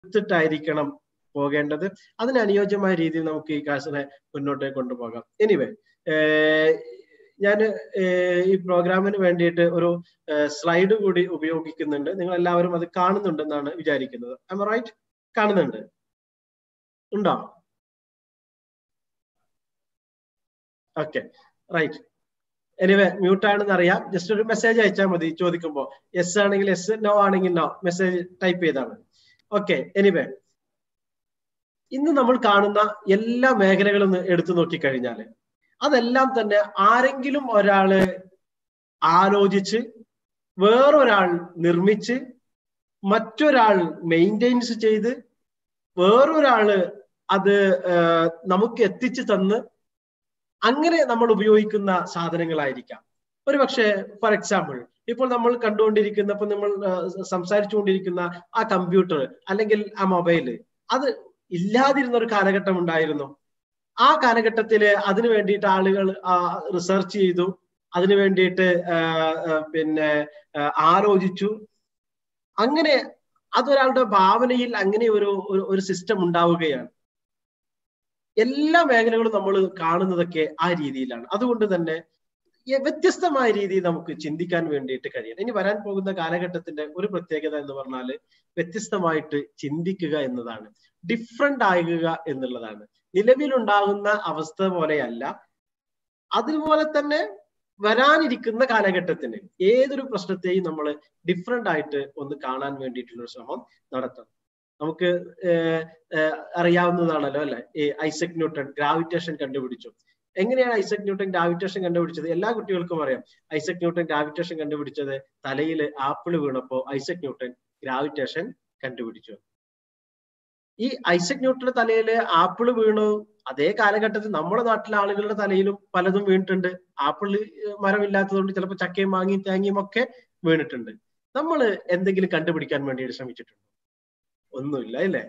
എടുത്തിട്ടായിരിക്കണം പോകേണ്ടത് അതിന് അനുയോജ്യമായ രീതിയിൽ നമുക്ക് ഈ ക്ലാസ്സിനെ മുന്നോട്ട് കൊണ്ടുപോകാം എനിവേ ഞാൻ ഈ പ്രോഗ്രാമിന് വേണ്ടിയിട്ട് ഒരു സ്ലൈഡ് കൂടി ഉപയോഗിക്കുന്നുണ്ട് നിങ്ങൾ എല്ലാവരും അത് കാണുന്നുണ്ടെന്നാണ് വിചാരിക്കുന്നത് ഐ റൈറ്റ് കാണുന്നുണ്ട് ഉണ്ടോ ഓക്കെ റൈറ്റ് എനിവേ മ്യൂട്ട് ആണെന്ന് അറിയാം ജസ്റ്റ് ഒരു മെസ്സേജ് അയച്ചാൽ മതി ചോദിക്കുമ്പോൾ യെസ് ആണെങ്കിൽ യെസ് നോ ആണെങ്കിൽ നോ മെസ്സേജ് ടൈപ്പ് ചെയ്താൽ മതി ഓക്കെ എനിവേ ഇന്ന് നമ്മൾ കാണുന്ന എല്ലാ മേഖലകളും എടുത്തു നോക്കിക്കഴിഞ്ഞാൽ അതെല്ലാം തന്നെ ആരെങ്കിലും ഒരാള് ആലോചിച്ച് വേറൊരാൾ നിർമ്മിച്ച് മറ്റൊരാൾ മെയിൻറ്റെയിൻസ് ചെയ്ത് വേറൊരാള് അത് നമുക്ക് എത്തിച്ചു തന്ന് അങ്ങനെ നമ്മൾ ഉപയോഗിക്കുന്ന സാധനങ്ങളായിരിക്കാം ഒരു പക്ഷേ ഫോർ എക്സാമ്പിൾ ഇപ്പോൾ നമ്മൾ കണ്ടുകൊണ്ടിരിക്കുന്ന ഇപ്പൊ നമ്മൾ സംസാരിച്ചുകൊണ്ടിരിക്കുന്ന ആ കമ്പ്യൂട്ടർ അല്ലെങ്കിൽ ആ മൊബൈല് അത് ഇല്ലാതിരുന്ന ഒരു കാലഘട്ടം ഉണ്ടായിരുന്നു ആ കാലഘട്ടത്തില് അതിനു വേണ്ടിയിട്ട് ആളുകൾ റിസർച്ച് ചെയ്തു അതിനു വേണ്ടിയിട്ട് പിന്നെ ആലോചിച്ചു അങ്ങനെ അതൊരാളുടെ ഭാവനയിൽ അങ്ങനെ ഒരു ഒരു സിസ്റ്റം ഉണ്ടാവുകയാണ് എല്ലാ മേഖലകളും നമ്മൾ കാണുന്നതൊക്കെ ആ രീതിയിലാണ് അതുകൊണ്ട് തന്നെ വ്യത്യസ്തമായ രീതിയിൽ നമുക്ക് ചിന്തിക്കാൻ വേണ്ടിയിട്ട് കഴിയണം ഇനി വരാൻ പോകുന്ന കാലഘട്ടത്തിന്റെ ഒരു പ്രത്യേകത എന്ന് പറഞ്ഞാൽ വ്യത്യസ്തമായിട്ട് ചിന്തിക്കുക എന്നതാണ് ഡിഫറെന്റ് ആകുക എന്നുള്ളതാണ് നിലവിലുണ്ടാകുന്ന അവസ്ഥ പോലെയല്ല അതുപോലെ തന്നെ വരാനിരിക്കുന്ന കാലഘട്ടത്തിന് ഏതൊരു പ്രശ്നത്തെയും നമ്മൾ ഡിഫറെന്റ് ആയിട്ട് ഒന്ന് കാണാൻ വേണ്ടിയിട്ടുള്ള ഒരു ശ്രമം നടത്തണം നമുക്ക് അറിയാവുന്നതാണല്ലോ അല്ലെ ഈ ഐസക് ന്യൂട്ടൺ ഗ്രാവിറ്റേഷൻ കണ്ടുപിടിച്ചു എങ്ങനെയാണ് ഐസക് ന്യൂട്ടൺ ഗ്രാവിറ്റേഷൻ കണ്ടുപിടിച്ചത് എല്ലാ കുട്ടികൾക്കും അറിയാം ഐസക് ന്യൂട്ടൺ ഗ്രാവിറ്റേഷൻ കണ്ടുപിടിച്ചത് തലയിൽ ആപ്പിൾ വീണപ്പോ ഐസക് ന്യൂട്ടൺ ഗ്രാവിറ്റേഷൻ കണ്ടുപിടിച്ചു ഈ ഐസക് ന്യൂട്ടന്റെ തലയിൽ ആപ്പിൾ വീണു അതേ കാലഘട്ടത്തിൽ നമ്മുടെ നാട്ടിലെ ആളുകളുടെ തലയിലും പലതും വീണിട്ടുണ്ട് ആപ്പിൾ മരമില്ലാത്തതുകൊണ്ട് ചിലപ്പോൾ ചക്കയും മാങ്ങിയും തേങ്ങയും ഒക്കെ വീണിട്ടുണ്ട് നമ്മൾ എന്തെങ്കിലും കണ്ടുപിടിക്കാൻ വേണ്ടിയിട്ട് ശ്രമിച്ചിട്ടുണ്ട് ഒന്നുമില്ല അല്ലേ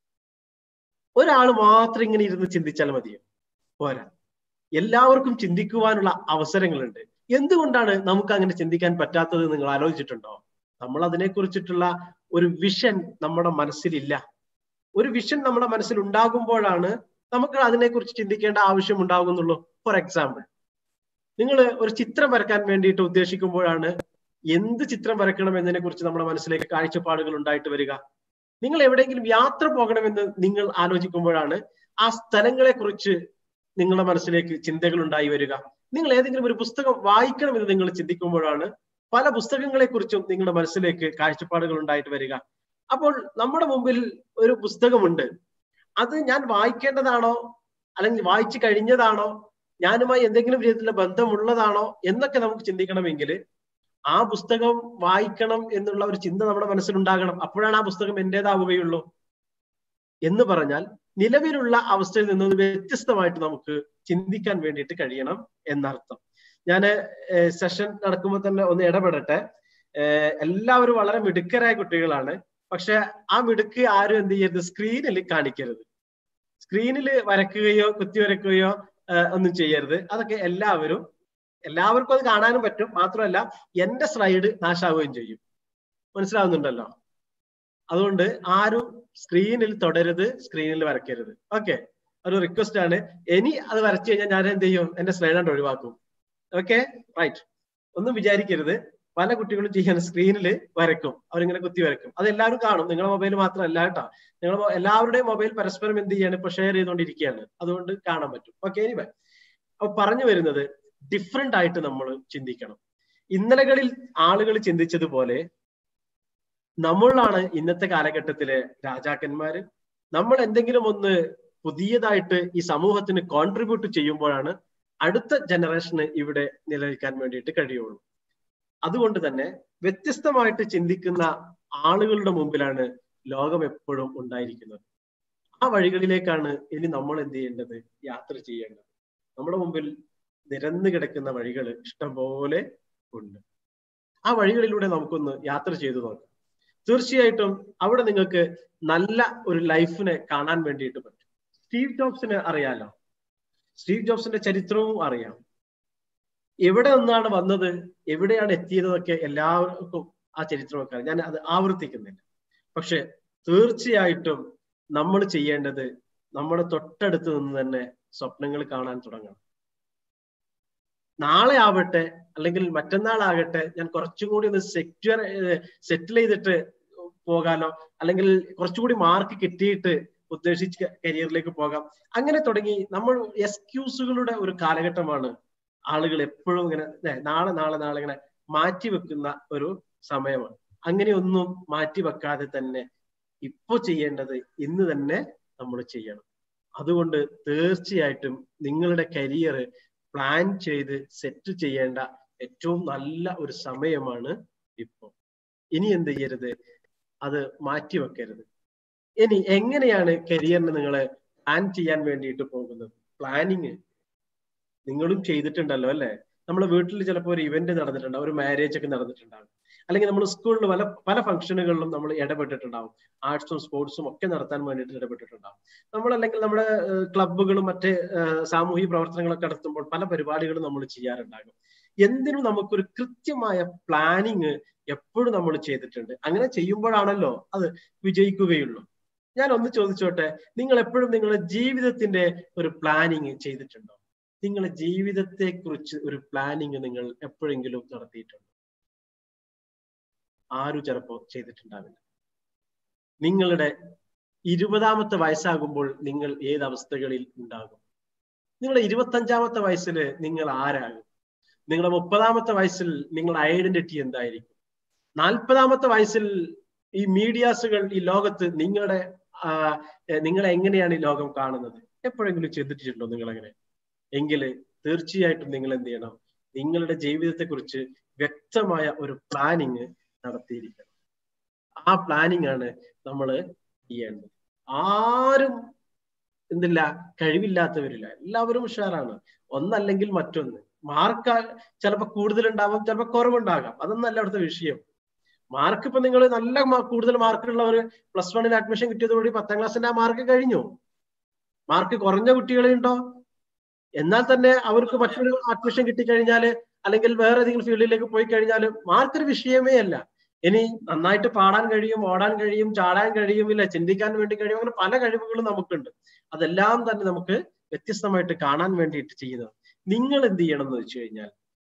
ഒരാൾ മാത്രം ഇങ്ങനെ ഇരുന്ന് ചിന്തിച്ചാൽ മതിയോ പോരാ എല്ലാവർക്കും ചിന്തിക്കുവാനുള്ള അവസരങ്ങളുണ്ട് എന്തുകൊണ്ടാണ് നമുക്ക് അങ്ങനെ ചിന്തിക്കാൻ പറ്റാത്തത് നിങ്ങൾ ആലോചിച്ചിട്ടുണ്ടോ നമ്മൾ അതിനെ കുറിച്ചിട്ടുള്ള ഒരു വിഷൻ നമ്മുടെ മനസ്സിലില്ല ഒരു വിഷൻ നമ്മുടെ മനസ്സിൽ ഉണ്ടാകുമ്പോഴാണ് നമുക്ക് അതിനെക്കുറിച്ച് ചിന്തിക്കേണ്ട ആവശ്യം ഉണ്ടാകുന്നുള്ളൂ ഫോർ എക്സാമ്പിൾ നിങ്ങൾ ഒരു ചിത്രം വരക്കാൻ വേണ്ടിയിട്ട് ഉദ്ദേശിക്കുമ്പോഴാണ് എന്ത് ചിത്രം വരക്കണം എന്നതിനെ കുറിച്ച് നമ്മുടെ മനസ്സിലേക്ക് കാഴ്ചപ്പാടുകൾ ഉണ്ടായിട്ട് വരിക നിങ്ങൾ എവിടെയെങ്കിലും യാത്ര പോകണമെന്ന് നിങ്ങൾ ആലോചിക്കുമ്പോഴാണ് ആ സ്ഥലങ്ങളെ കുറിച്ച് നിങ്ങളുടെ മനസ്സിലേക്ക് ചിന്തകൾ ഉണ്ടായി വരിക നിങ്ങൾ ഏതെങ്കിലും ഒരു പുസ്തകം വായിക്കണമെന്ന് നിങ്ങൾ ചിന്തിക്കുമ്പോഴാണ് പല പുസ്തകങ്ങളെ കുറിച്ചും നിങ്ങളുടെ മനസ്സിലേക്ക് കാഴ്ചപ്പാടുകൾ ഉണ്ടായിട്ട് വരിക അപ്പോൾ നമ്മുടെ മുമ്പിൽ ഒരു പുസ്തകമുണ്ട് അത് ഞാൻ വായിക്കേണ്ടതാണോ അല്ലെങ്കിൽ വായിച്ചു കഴിഞ്ഞതാണോ ഞാനുമായി എന്തെങ്കിലും രീതിയിലുള്ള ബന്ധമുള്ളതാണോ എന്നൊക്കെ നമുക്ക് ചിന്തിക്കണമെങ്കിൽ ആ പുസ്തകം വായിക്കണം എന്നുള്ള ഒരു ചിന്ത നമ്മുടെ മനസ്സിലുണ്ടാകണം അപ്പോഴാണ് ആ പുസ്തകം എന്റേതാവുകയുള്ളൂ എന്ന് പറഞ്ഞാൽ നിലവിലുള്ള അവസ്ഥയിൽ നിന്ന് വ്യത്യസ്തമായിട്ട് നമുക്ക് ചിന്തിക്കാൻ വേണ്ടിയിട്ട് കഴിയണം എന്നർത്ഥം ഞാൻ സെഷൻ നടക്കുമ്പോൾ തന്നെ ഒന്ന് ഇടപെടട്ടെ എല്ലാവരും വളരെ മിടുക്കരായ കുട്ടികളാണ് പക്ഷെ ആ മിടുക്ക് ആരും എന്ത് ചെയ്യരുത് സ്ക്രീനിൽ കാണിക്കരുത് സ്ക്രീനിൽ വരക്കുകയോ കുത്തി വരക്കുകയോ ഒന്നും ചെയ്യരുത് അതൊക്കെ എല്ലാവരും എല്ലാവർക്കും അത് കാണാനും പറ്റും മാത്രമല്ല എന്റെ സ്ലൈഡ് നാശാവുകയും ചെയ്യും മനസ്സിലാവുന്നുണ്ടല്ലോ അതുകൊണ്ട് ആരും സ്ക്രീനിൽ തുടരുത് സ്ക്രീനിൽ വരയ്ക്കരുത് ഓക്കെ ഒരു റിക്വസ്റ്റ് ആണ് ഇനി അത് വരച്ചു കഴിഞ്ഞാൽ ഞാൻ എന്ത് ചെയ്യും എന്റെ സ്ലൈഡ് ഒഴിവാക്കും ഓക്കെ റൈറ്റ് ഒന്നും വിചാരിക്കരുത് പല കുട്ടികളും ചെയ്യാൻ സ്ക്രീനിൽ വരക്കും അവരിങ്ങനെ കുത്തി വരക്കും അത് എല്ലാവരും കാണും നിങ്ങളുടെ മൊബൈൽ മാത്രമല്ല കേട്ടോ നിങ്ങൾ എല്ലാവരുടെയും മൊബൈൽ പരസ്പരം എന്ത് ചെയ്യാണ് ഇപ്പൊ ഷെയർ ചെയ്തുകൊണ്ടിരിക്കുകയാണ് അതുകൊണ്ട് കാണാൻ പറ്റും ഓക്കെ എനിവേ അപ്പൊ പറഞ്ഞു വരുന്നത് ഡിഫറെന്റ് ആയിട്ട് നമ്മൾ ചിന്തിക്കണം ഇന്നലകളിൽ ആളുകൾ ചിന്തിച്ചതുപോലെ നമ്മളാണ് ഇന്നത്തെ കാലഘട്ടത്തിലെ രാജാക്കന്മാര് നമ്മൾ എന്തെങ്കിലും ഒന്ന് പുതിയതായിട്ട് ഈ സമൂഹത്തിന് കോൺട്രിബ്യൂട്ട് ചെയ്യുമ്പോഴാണ് അടുത്ത ജനറേഷന് ഇവിടെ നിലനിൽക്കാൻ വേണ്ടിയിട്ട് കഴിയുള്ളൂ അതുകൊണ്ട് തന്നെ വ്യത്യസ്തമായിട്ട് ചിന്തിക്കുന്ന ആളുകളുടെ മുമ്പിലാണ് ലോകം എപ്പോഴും ഉണ്ടായിരിക്കുന്നത് ആ വഴികളിലേക്കാണ് ഇനി നമ്മൾ എന്ത് ചെയ്യേണ്ടത് യാത്ര ചെയ്യേണ്ടത് നമ്മുടെ മുമ്പിൽ നിരന്നു കിടക്കുന്ന വഴികൾ ഇഷ്ടംപോലെ ഉണ്ട് ആ വഴികളിലൂടെ നമുക്കൊന്ന് യാത്ര ചെയ്തു നോക്കാം തീർച്ചയായിട്ടും അവിടെ നിങ്ങൾക്ക് നല്ല ഒരു ലൈഫിനെ കാണാൻ വേണ്ടിയിട്ട് പറ്റും സ്റ്റീവ് ജോബ്സിനെ അറിയാലോ സ്റ്റീവ് ജോബ്സിന്റെ ചരിത്രവും അറിയാം എവിടെ നിന്നാണ് വന്നത് എവിടെയാണ് എത്തിയതൊക്കെ എല്ലാവർക്കും ആ ചരിത്രമൊക്കെ അറിയാം ഞാൻ അത് ആവർത്തിക്കുന്നില്ല പക്ഷെ തീർച്ചയായിട്ടും നമ്മൾ ചെയ്യേണ്ടത് നമ്മുടെ തൊട്ടടുത്ത് നിന്ന് തന്നെ സ്വപ്നങ്ങൾ കാണാൻ തുടങ്ങണം നാളെ ആവട്ടെ അല്ലെങ്കിൽ മറ്റന്നാളാകട്ടെ ഞാൻ കുറച്ചും കൂടി ഒന്ന് സെക്യൂർ സെറ്റിൽ ചെയ്തിട്ട് പോകാനോ അല്ലെങ്കിൽ കുറച്ചുകൂടി മാർക്ക് കിട്ടിയിട്ട് ഉദ്ദേശിച്ച കരിയറിലേക്ക് പോകാം അങ്ങനെ തുടങ്ങി നമ്മൾ എക്സ്ക്യൂസുകളുടെ ഒരു കാലഘട്ടമാണ് ആളുകൾ എപ്പോഴും ഇങ്ങനെ നാളെ നാളെ നാളെ ഇങ്ങനെ മാറ്റി വെക്കുന്ന ഒരു സമയമാണ് അങ്ങനെയൊന്നും മാറ്റി വെക്കാതെ തന്നെ ഇപ്പൊ ചെയ്യേണ്ടത് ഇന്ന് തന്നെ നമ്മൾ ചെയ്യണം അതുകൊണ്ട് തീർച്ചയായിട്ടും നിങ്ങളുടെ കരിയർ പ്ലാൻ ചെയ്ത് സെറ്റ് ചെയ്യേണ്ട ഏറ്റവും നല്ല ഒരു സമയമാണ് ഇപ്പോൾ ഇനി എന്ത് ചെയ്യരുത് അത് മാറ്റി വെക്കരുത് ഇനി എങ്ങനെയാണ് കരിയറിന് നിങ്ങൾ പ്ലാൻ ചെയ്യാൻ വേണ്ടിയിട്ട് പോകുന്നത് പ്ലാനിങ് നിങ്ങളും ചെയ്തിട്ടുണ്ടല്ലോ അല്ലെ നമ്മുടെ വീട്ടിൽ ചിലപ്പോൾ ഒരു ഇവന്റ് നടന്നിട്ടുണ്ടാവും ഒരു മാരേജ് ഒക്കെ നടന്നിട്ടുണ്ടാവും അല്ലെങ്കിൽ നമ്മൾ സ്കൂളിൽ പല പല ഫംഗ്ഷനുകളിലും നമ്മൾ ഇടപെട്ടിട്ടുണ്ടാവും ആർട്സും സ്പോർട്സും ഒക്കെ നടത്താൻ വേണ്ടിയിട്ട് ഇടപെട്ടിട്ടുണ്ടാവും നമ്മൾ അല്ലെങ്കിൽ നമ്മുടെ ക്ലബ്ബുകളും മറ്റ് സാമൂഹിക പ്രവർത്തനങ്ങളൊക്കെ നടത്തുമ്പോൾ പല പരിപാടികളും നമ്മൾ ചെയ്യാറുണ്ടാകും എന്തിനും നമുക്കൊരു കൃത്യമായ പ്ലാനിങ് എപ്പോഴും നമ്മൾ ചെയ്തിട്ടുണ്ട് അങ്ങനെ ചെയ്യുമ്പോഴാണല്ലോ അത് വിജയിക്കുകയുള്ളൂ ഞാൻ ഒന്ന് ചോദിച്ചോട്ടെ നിങ്ങൾ എപ്പോഴും നിങ്ങളുടെ ജീവിതത്തിന്റെ ഒരു പ്ലാനിങ് ചെയ്തിട്ടുണ്ടോ നിങ്ങളുടെ ജീവിതത്തെ കുറിച്ച് ഒരു പ്ലാനിങ് നിങ്ങൾ എപ്പോഴെങ്കിലും നടത്തിയിട്ടുണ്ടോ ആരും ചിലപ്പോ ചെയ്തിട്ടുണ്ടാവില്ല നിങ്ങളുടെ ഇരുപതാമത്തെ വയസ്സാകുമ്പോൾ നിങ്ങൾ ഏത് അവസ്ഥകളിൽ ഉണ്ടാകും നിങ്ങളുടെ ഇരുപത്തഞ്ചാമത്തെ വയസ്സിൽ നിങ്ങൾ ആരാകും നിങ്ങളുടെ മുപ്പതാമത്തെ വയസ്സിൽ നിങ്ങളുടെ ഐഡന്റിറ്റി എന്തായിരിക്കും നാൽപ്പതാമത്തെ വയസ്സിൽ ഈ മീഡിയാസുകൾ ഈ ലോകത്ത് നിങ്ങളുടെ നിങ്ങളെ എങ്ങനെയാണ് ഈ ലോകം കാണുന്നത് എപ്പോഴെങ്കിലും ചെയ്തിട്ടുണ്ടോ നിങ്ങൾ അങ്ങനെ എങ്കിൽ തീർച്ചയായിട്ടും നിങ്ങൾ എന്ത് ചെയ്യണം നിങ്ങളുടെ ജീവിതത്തെ കുറിച്ച് വ്യക്തമായ ഒരു പ്ലാനിങ് നടത്തിയിരിക്കണം ആ പ്ലാനിങ് ആണ് നമ്മൾ ചെയ്യേണ്ടത് ആരും എന്തില്ല കഴിവില്ലാത്തവരില്ല എല്ലാവരും ഉഷാറാണ് ഒന്നല്ലെങ്കിൽ മറ്റൊന്ന് മാർക്ക് ചിലപ്പോൾ കൂടുതലുണ്ടാവും ചിലപ്പോൾ കുറവുണ്ടാകാം അതൊന്നല്ല അവിടുത്തെ വിഷയം മാർക്ക് ഇപ്പൊ നിങ്ങൾ നല്ല കൂടുതൽ മാർക്കുള്ളവർ പ്ലസ് വണ്ണിൽ അഡ്മിഷൻ കിട്ടിയതോടുകൂടി പത്താം ക്ലാസ്സിന്റെ ആ മാർക്ക് കഴിഞ്ഞു മാർക്ക് കുറഞ്ഞ കുട്ടികളുണ്ടോ എന്നാൽ തന്നെ അവർക്ക് മറ്റൊരു അഡ്മിഷൻ കിട്ടിക്കഴിഞ്ഞാൽ അല്ലെങ്കിൽ വേറെ ഏതെങ്കിലും ഫീൽഡിലേക്ക് പോയി കഴിഞ്ഞാൽ മാർക്ക് ഒരു വിഷയമേ അല്ല ഇനി നന്നായിട്ട് പാടാൻ കഴിയും ഓടാൻ കഴിയും ചാടാൻ കഴിയും ഇല്ല ചിന്തിക്കാൻ വേണ്ടി കഴിയും അങ്ങനെ പല കഴിവുകളും നമുക്കുണ്ട് അതെല്ലാം തന്നെ നമുക്ക് വ്യത്യസ്തമായിട്ട് കാണാൻ വേണ്ടിയിട്ട് ചെയ്യുന്നത് നിങ്ങൾ എന്ത് ചെയ്യണം എന്ന് വെച്ച് കഴിഞ്ഞാൽ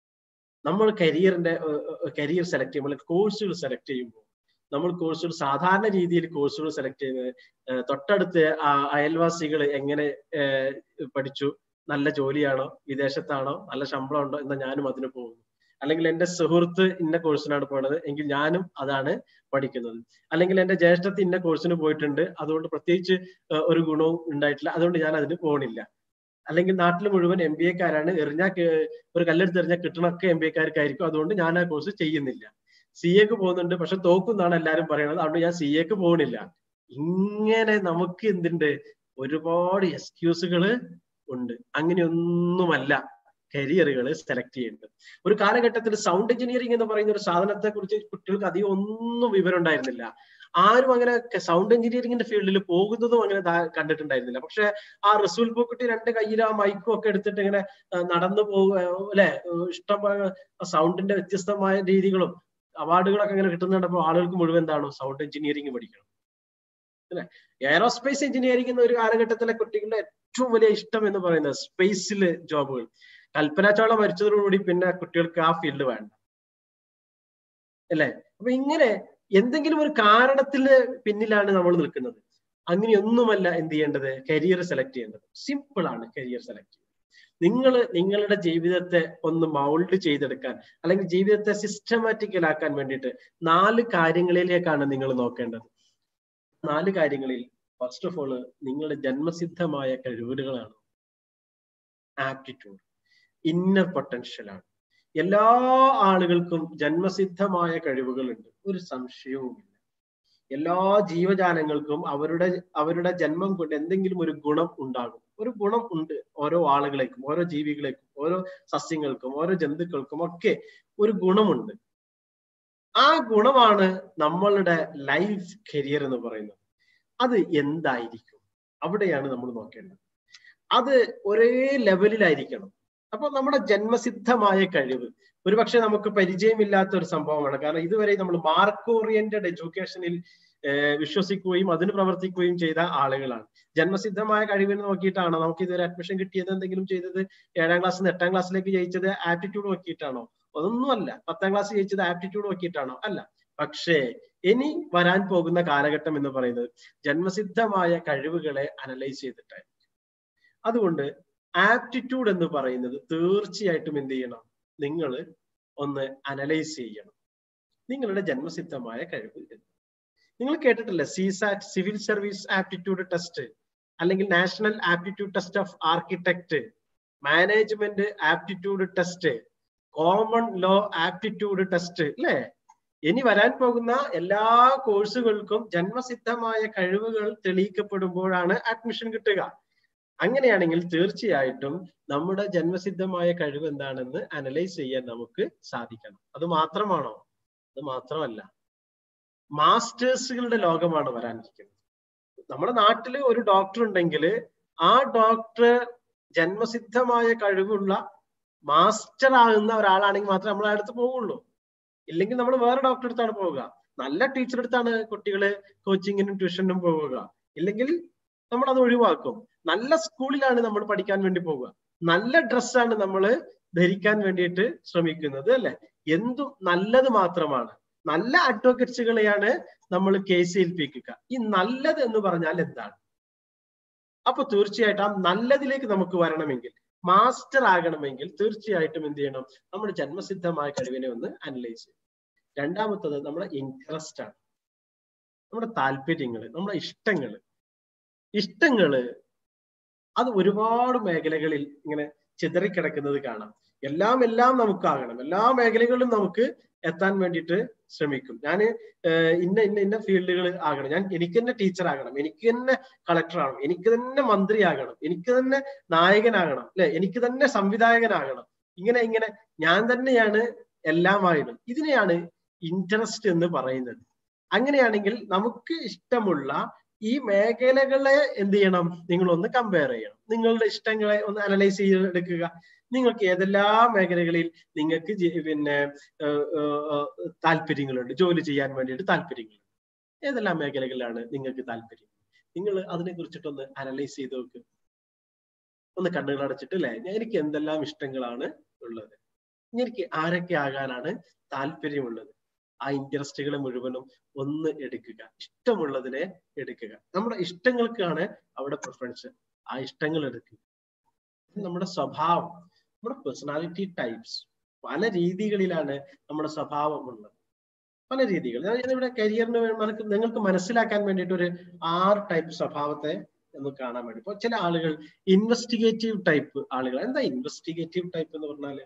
നമ്മൾ കരിയറിന്റെ കരിയർ സെലക്ട് ചെയ്യുമ്പോൾ കോഴ്സുകൾ സെലക്ട് ചെയ്യുമ്പോൾ നമ്മൾ കോഴ്സുകൾ സാധാരണ രീതിയിൽ കോഴ്സുകൾ സെലക്ട് ചെയ്യുന്നത് തൊട്ടടുത്ത് അയൽവാസികൾ എങ്ങനെ പഠിച്ചു നല്ല ജോലിയാണോ വിദേശത്താണോ നല്ല ശമ്പളം ഉണ്ടോ എന്ന് ഞാനും അതിന് പോകുന്നു അല്ലെങ്കിൽ എന്റെ സുഹൃത്ത് ഇന്ന കോഴ്സിനാണ് പോണത് എങ്കിൽ ഞാനും അതാണ് പഠിക്കുന്നത് അല്ലെങ്കിൽ എന്റെ ജ്യേഷ്ഠത്ത് ഇന്ന കോഴ്സിന് പോയിട്ടുണ്ട് അതുകൊണ്ട് പ്രത്യേകിച്ച് ഒരു ഗുണവും ഉണ്ടായിട്ടില്ല അതുകൊണ്ട് ഞാൻ അതിന് പോകണില്ല അല്ലെങ്കിൽ നാട്ടിൽ മുഴുവൻ എം ബി എക്കാരാണ് എറിഞ്ഞാൽ ഒരു കല്ലെടുത്ത് എറിഞ്ഞാൽ കിട്ടണൊക്കെ എം ബി എക്കാർക്കായിരിക്കും അതുകൊണ്ട് ഞാൻ ആ കോഴ്സ് ചെയ്യുന്നില്ല സി എക്ക് പോകുന്നുണ്ട് പക്ഷെ തോക്കുന്നാണ് എല്ലാവരും പറയുന്നത് അതുകൊണ്ട് ഞാൻ സി എക്ക് പോകുന്നില്ല ഇങ്ങനെ നമുക്ക് എന്തുണ്ട് ഒരുപാട് എക്സ്ക്യൂസുകൾ ഉണ്ട് അങ്ങനെയൊന്നുമല്ല കരിയറുകൾ സെലക്ട് ചെയ്യേണ്ടത് ഒരു കാലഘട്ടത്തിൽ സൗണ്ട് എഞ്ചിനീയറിംഗ് എന്ന് പറയുന്ന ഒരു സാധനത്തെ കുറിച്ച് കുട്ടികൾക്ക് അധികം ഒന്നും വിവരം ഉണ്ടായിരുന്നില്ല ആരും അങ്ങനെ സൗണ്ട് എഞ്ചിനീയറിംഗിന്റെ ഫീൽഡിൽ പോകുന്നതും അങ്ങനെ കണ്ടിട്ടുണ്ടായിരുന്നില്ല പക്ഷെ ആ റസൂൽ പൂക്കുട്ടി രണ്ട് കയ്യിൽ ആ മൈക്കും ഒക്കെ എടുത്തിട്ട് ഇങ്ങനെ നടന്നു പോകുക അല്ലെ ഇഷ്ടം സൗണ്ടിന്റെ വ്യത്യസ്തമായ രീതികളും അവാർഡുകളൊക്കെ അങ്ങനെ കിട്ടുന്നുണ്ടപ്പോൾ ആളുകൾക്ക് മുഴുവൻ എന്താണ് സൗണ്ട് എഞ്ചിനീയറിംഗ് പഠിക്കണം അല്ലെ എയറോസ്പേസ് എഞ്ചിനീയറിംഗ് എന്ന ഒരു കാലഘട്ടത്തിലെ കുട്ടികളുടെ ഏറ്റവും വലിയ ഇഷ്ടം എന്ന് പറയുന്നത് സ്പേസില് ജോബുകൾ കൽപ്പന ചൗള മരിച്ചതോടുകൂടി പിന്നെ കുട്ടികൾക്ക് ആ ഫീൽഡ് വേണ്ട അല്ലെ അപ്പൊ ഇങ്ങനെ എന്തെങ്കിലും ഒരു കാരണത്തിന് പിന്നിലാണ് നമ്മൾ നിൽക്കുന്നത് അങ്ങനെയൊന്നുമല്ല എന്ത് ചെയ്യേണ്ടത് കരിയർ സെലക്ട് ചെയ്യേണ്ടത് സിമ്പിൾ ആണ് കരിയർ സെലക്ട് ചെയ്യുന്നത് നിങ്ങൾ നിങ്ങളുടെ ജീവിതത്തെ ഒന്ന് മൗൾഡ് ചെയ്തെടുക്കാൻ അല്ലെങ്കിൽ ജീവിതത്തെ സിസ്റ്റമാറ്റിക്കലാക്കാൻ വേണ്ടിയിട്ട് നാല് കാര്യങ്ങളിലേക്കാണ് നിങ്ങൾ നോക്കേണ്ടത് നാല് കാര്യങ്ങളിൽ ഫസ്റ്റ് ഓഫ് ഓൾ നിങ്ങളുടെ ജന്മസിദ്ധമായ കഴിവുകളാണ് ആപ്റ്റിറ്റ്യൂഡ് ഇന്നർ പൊട്ടൻഷ്യൽ ആണ് എല്ലാ ആളുകൾക്കും ജന്മസിദ്ധമായ കഴിവുകളുണ്ട് ഒരു സംശയവുമില്ല എല്ലാ ജീവജാലങ്ങൾക്കും അവരുടെ അവരുടെ ജന്മം കൊണ്ട് എന്തെങ്കിലും ഒരു ഗുണം ഉണ്ടാകും ഒരു ഗുണം ഉണ്ട് ഓരോ ആളുകളേക്കും ഓരോ ജീവികളേക്കും ഓരോ സസ്യങ്ങൾക്കും ഓരോ ജന്തുക്കൾക്കും ഒക്കെ ഒരു ഗുണമുണ്ട് ആ ഗുണമാണ് നമ്മളുടെ ലൈഫ് കരിയർ എന്ന് പറയുന്നത് അത് എന്തായിരിക്കും അവിടെയാണ് നമ്മൾ നോക്കേണ്ടത് അത് ഒരേ ലെവലിലായിരിക്കണം അപ്പൊ നമ്മുടെ ജന്മസിദ്ധമായ കഴിവ് ഒരുപക്ഷെ നമുക്ക് പരിചയമില്ലാത്ത ഒരു സംഭവമാണ് കാരണം ഇതുവരെ നമ്മൾ മാർക്ക് ഓറിയന്റഡ് എഡ്യൂക്കേഷനിൽ വിശ്വസിക്കുകയും അതിന് പ്രവർത്തിക്കുകയും ചെയ്ത ആളുകളാണ് ജന്മസിദ്ധമായ കഴിവിനെ നോക്കിയിട്ടാണോ നമുക്ക് ഇതുവരെ അഡ്മിഷൻ കിട്ടിയത് എന്തെങ്കിലും ചെയ്തത് ഏഴാം ക്ലാസ്സിൽ നിന്ന് എട്ടാം ക്ലാസ്സിലേക്ക് ജയിച്ചത് ആപ്റ്റിറ്റ്യൂഡ് നോക്കിയിട്ടാണോ അതൊന്നുമല്ല പത്താം ക്ലാസ് ജയിച്ചത് ആപ്റ്റിറ്റ്യൂഡ് നോക്കിയിട്ടാണോ അല്ല പക്ഷേ ഇനി വരാൻ പോകുന്ന കാലഘട്ടം എന്ന് പറയുന്നത് ജന്മസിദ്ധമായ കഴിവുകളെ അനലൈസ് ചെയ്തിട്ടായിരിക്കും അതുകൊണ്ട് ആപ്റ്റിറ്റ്യൂഡ് എന്ന് പറയുന്നത് തീർച്ചയായിട്ടും എന്ത് ചെയ്യണം നിങ്ങൾ ഒന്ന് അനലൈസ് ചെയ്യണം നിങ്ങളുടെ ജന്മസിദ്ധമായ കഴിവ് നിങ്ങൾ കേട്ടിട്ടില്ല CSAT civil service aptitude test അല്ലെങ്കിൽ national aptitude test of architect management aptitude test common law aptitude test അല്ലേ ഇനി വരാൻ പോകുന്ന എല്ലാ കോഴ്സുകൾക്കും ജന്മസിദ്ധമായ കഴിവുകൾ തെളിയിക്കപ്പെടുമ്പോഴാണ് അഡ്മിഷൻ കിട്ടുക അങ്ങനെയാണെങ്കിൽ തീർച്ചയായിട്ടും നമ്മുടെ ജന്മസിദ്ധമായ കഴിവ് എന്താണെന്ന് അനലൈസ് ചെയ്യാൻ നമുക്ക് സാധിക്കണം അത് മാത്രമാണോ അത് മാത്രമല്ല മാസ്റ്റേഴ്സുകളുടെ ലോകമാണ് വരാനിരിക്കുന്നത് നമ്മുടെ നാട്ടിൽ ഒരു ഡോക്ടർ ഉണ്ടെങ്കിൽ ആ ഡോക്ടർ ജന്മസിദ്ധമായ കഴിവുള്ള മാസ്റ്റർ ആകുന്ന ഒരാളാണെങ്കിൽ മാത്രമേ നമ്മൾ അടുത്ത് പോവുള്ളൂ ഇല്ലെങ്കിൽ നമ്മൾ വേറെ ഡോക്ടറെ അടുത്താണ് പോവുക നല്ല ടീച്ചർ അടുത്താണ് കുട്ടികള് കോച്ചിങ്ങിനും ട്യൂഷനും പോവുക ഇല്ലെങ്കിൽ നമ്മൾ അത് ഒഴിവാക്കും നല്ല സ്കൂളിലാണ് നമ്മൾ പഠിക്കാൻ വേണ്ടി പോവുക നല്ല ഡ്രസ്സാണ് നമ്മൾ ധരിക്കാൻ വേണ്ടിയിട്ട് ശ്രമിക്കുന്നത് അല്ലെ എന്തും നല്ലത് മാത്രമാണ് നല്ല അഡ്വക്കറ്റ്സുകളെയാണ് നമ്മൾ കേസ് ഏൽപ്പിക്കുക ഈ നല്ലത് എന്ന് പറഞ്ഞാൽ എന്താണ് അപ്പൊ തീർച്ചയായിട്ടും ആ നല്ലതിലേക്ക് നമുക്ക് വരണമെങ്കിൽ മാസ്റ്റർ ആകണമെങ്കിൽ തീർച്ചയായിട്ടും എന്ത് ചെയ്യണം നമ്മുടെ ജന്മസിദ്ധമായ കഴിവിനെ ഒന്ന് അനലൈസ് ചെയ്യണം രണ്ടാമത്തത് നമ്മുടെ ഇൻട്രസ്റ്റ് ആണ് നമ്മുടെ താല്പര്യങ്ങള് നമ്മുടെ ഇഷ്ടങ്ങള് ഇഷ്ടങ്ങള് അത് ഒരുപാട് മേഖലകളിൽ ഇങ്ങനെ ചിതറിക്കിടക്കുന്നത് കാണാം എല്ലാം എല്ലാം നമുക്കാകണം എല്ലാ മേഖലകളിലും നമുക്ക് എത്താൻ വേണ്ടിയിട്ട് ശ്രമിക്കും ഞാൻ ഇന്ന ഇന്ന ഇന്ന ഫീൽഡുകൾ ആകണം ഞാൻ എനിക്ക് തന്നെ ടീച്ചർ ആകണം എനിക്ക് തന്നെ കളക്ടർ ആകണം എനിക്ക് തന്നെ മന്ത്രിയാകണം എനിക്ക് തന്നെ നായകനാകണം അല്ലെ എനിക്ക് തന്നെ സംവിധായകനാകണം ഇങ്ങനെ ഇങ്ങനെ ഞാൻ തന്നെയാണ് എല്ലാമായിടും ഇതിനെയാണ് ഇൻട്രസ്റ്റ് എന്ന് പറയുന്നത് അങ്ങനെയാണെങ്കിൽ നമുക്ക് ഇഷ്ടമുള്ള ഈ മേഖലകളെ എന്ത് ചെയ്യണം നിങ്ങൾ ഒന്ന് കമ്പയർ ചെയ്യണം നിങ്ങളുടെ ഇഷ്ടങ്ങളെ ഒന്ന് അനലൈസ് ചെയ്തെടുക്കുക നിങ്ങൾക്ക് ഏതെല്ലാം മേഖലകളിൽ നിങ്ങൾക്ക് പിന്നെ താല്പര്യങ്ങളുണ്ട് ജോലി ചെയ്യാൻ വേണ്ടിയിട്ട് താല്പര്യങ്ങളുണ്ട് ഏതെല്ലാം മേഖലകളിലാണ് നിങ്ങൾക്ക് താല്പര്യം നിങ്ങൾ അതിനെ കുറിച്ചിട്ടൊന്ന് അനലൈസ് ചെയ്ത് നോക്ക് ഒന്ന് കണ്ണുകൾ അടച്ചിട്ട് അല്ലെ എനിക്ക് എന്തെല്ലാം ഇഷ്ടങ്ങളാണ് ഉള്ളത് എനിക്ക് ആരൊക്കെ ആകാനാണ് താല്പര്യമുള്ളത് ആ ഇൻട്രസ്റ്റുകൾ മുഴുവനും ഒന്ന് എടുക്കുക ഇഷ്ടമുള്ളതിനെ എടുക്കുക നമ്മുടെ ഇഷ്ടങ്ങൾക്കാണ് അവിടെ പ്രിഫറൻസ് ആ ഇഷ്ടങ്ങൾ എടുക്കുക നമ്മുടെ സ്വഭാവം നമ്മുടെ പേഴ്സണാലിറ്റി ടൈപ്സ് പല രീതികളിലാണ് നമ്മുടെ സ്വഭാവം ഉള്ളത് പല രീതികൾ ഞാനിവിടെ കരിയറിന് നമുക്ക് നിങ്ങൾക്ക് മനസ്സിലാക്കാൻ വേണ്ടിയിട്ട് ഒരു ആറ് ടൈപ്പ് സ്വഭാവത്തെ ഒന്ന് കാണാൻ വേണ്ടി ഇപ്പൊ ചില ആളുകൾ ഇൻവെസ്റ്റിഗേറ്റീവ് ടൈപ്പ് ആളുകൾ എന്താ ഇൻവെസ്റ്റിഗേറ്റീവ് ടൈപ്പ് എന്ന് പറഞ്ഞാല്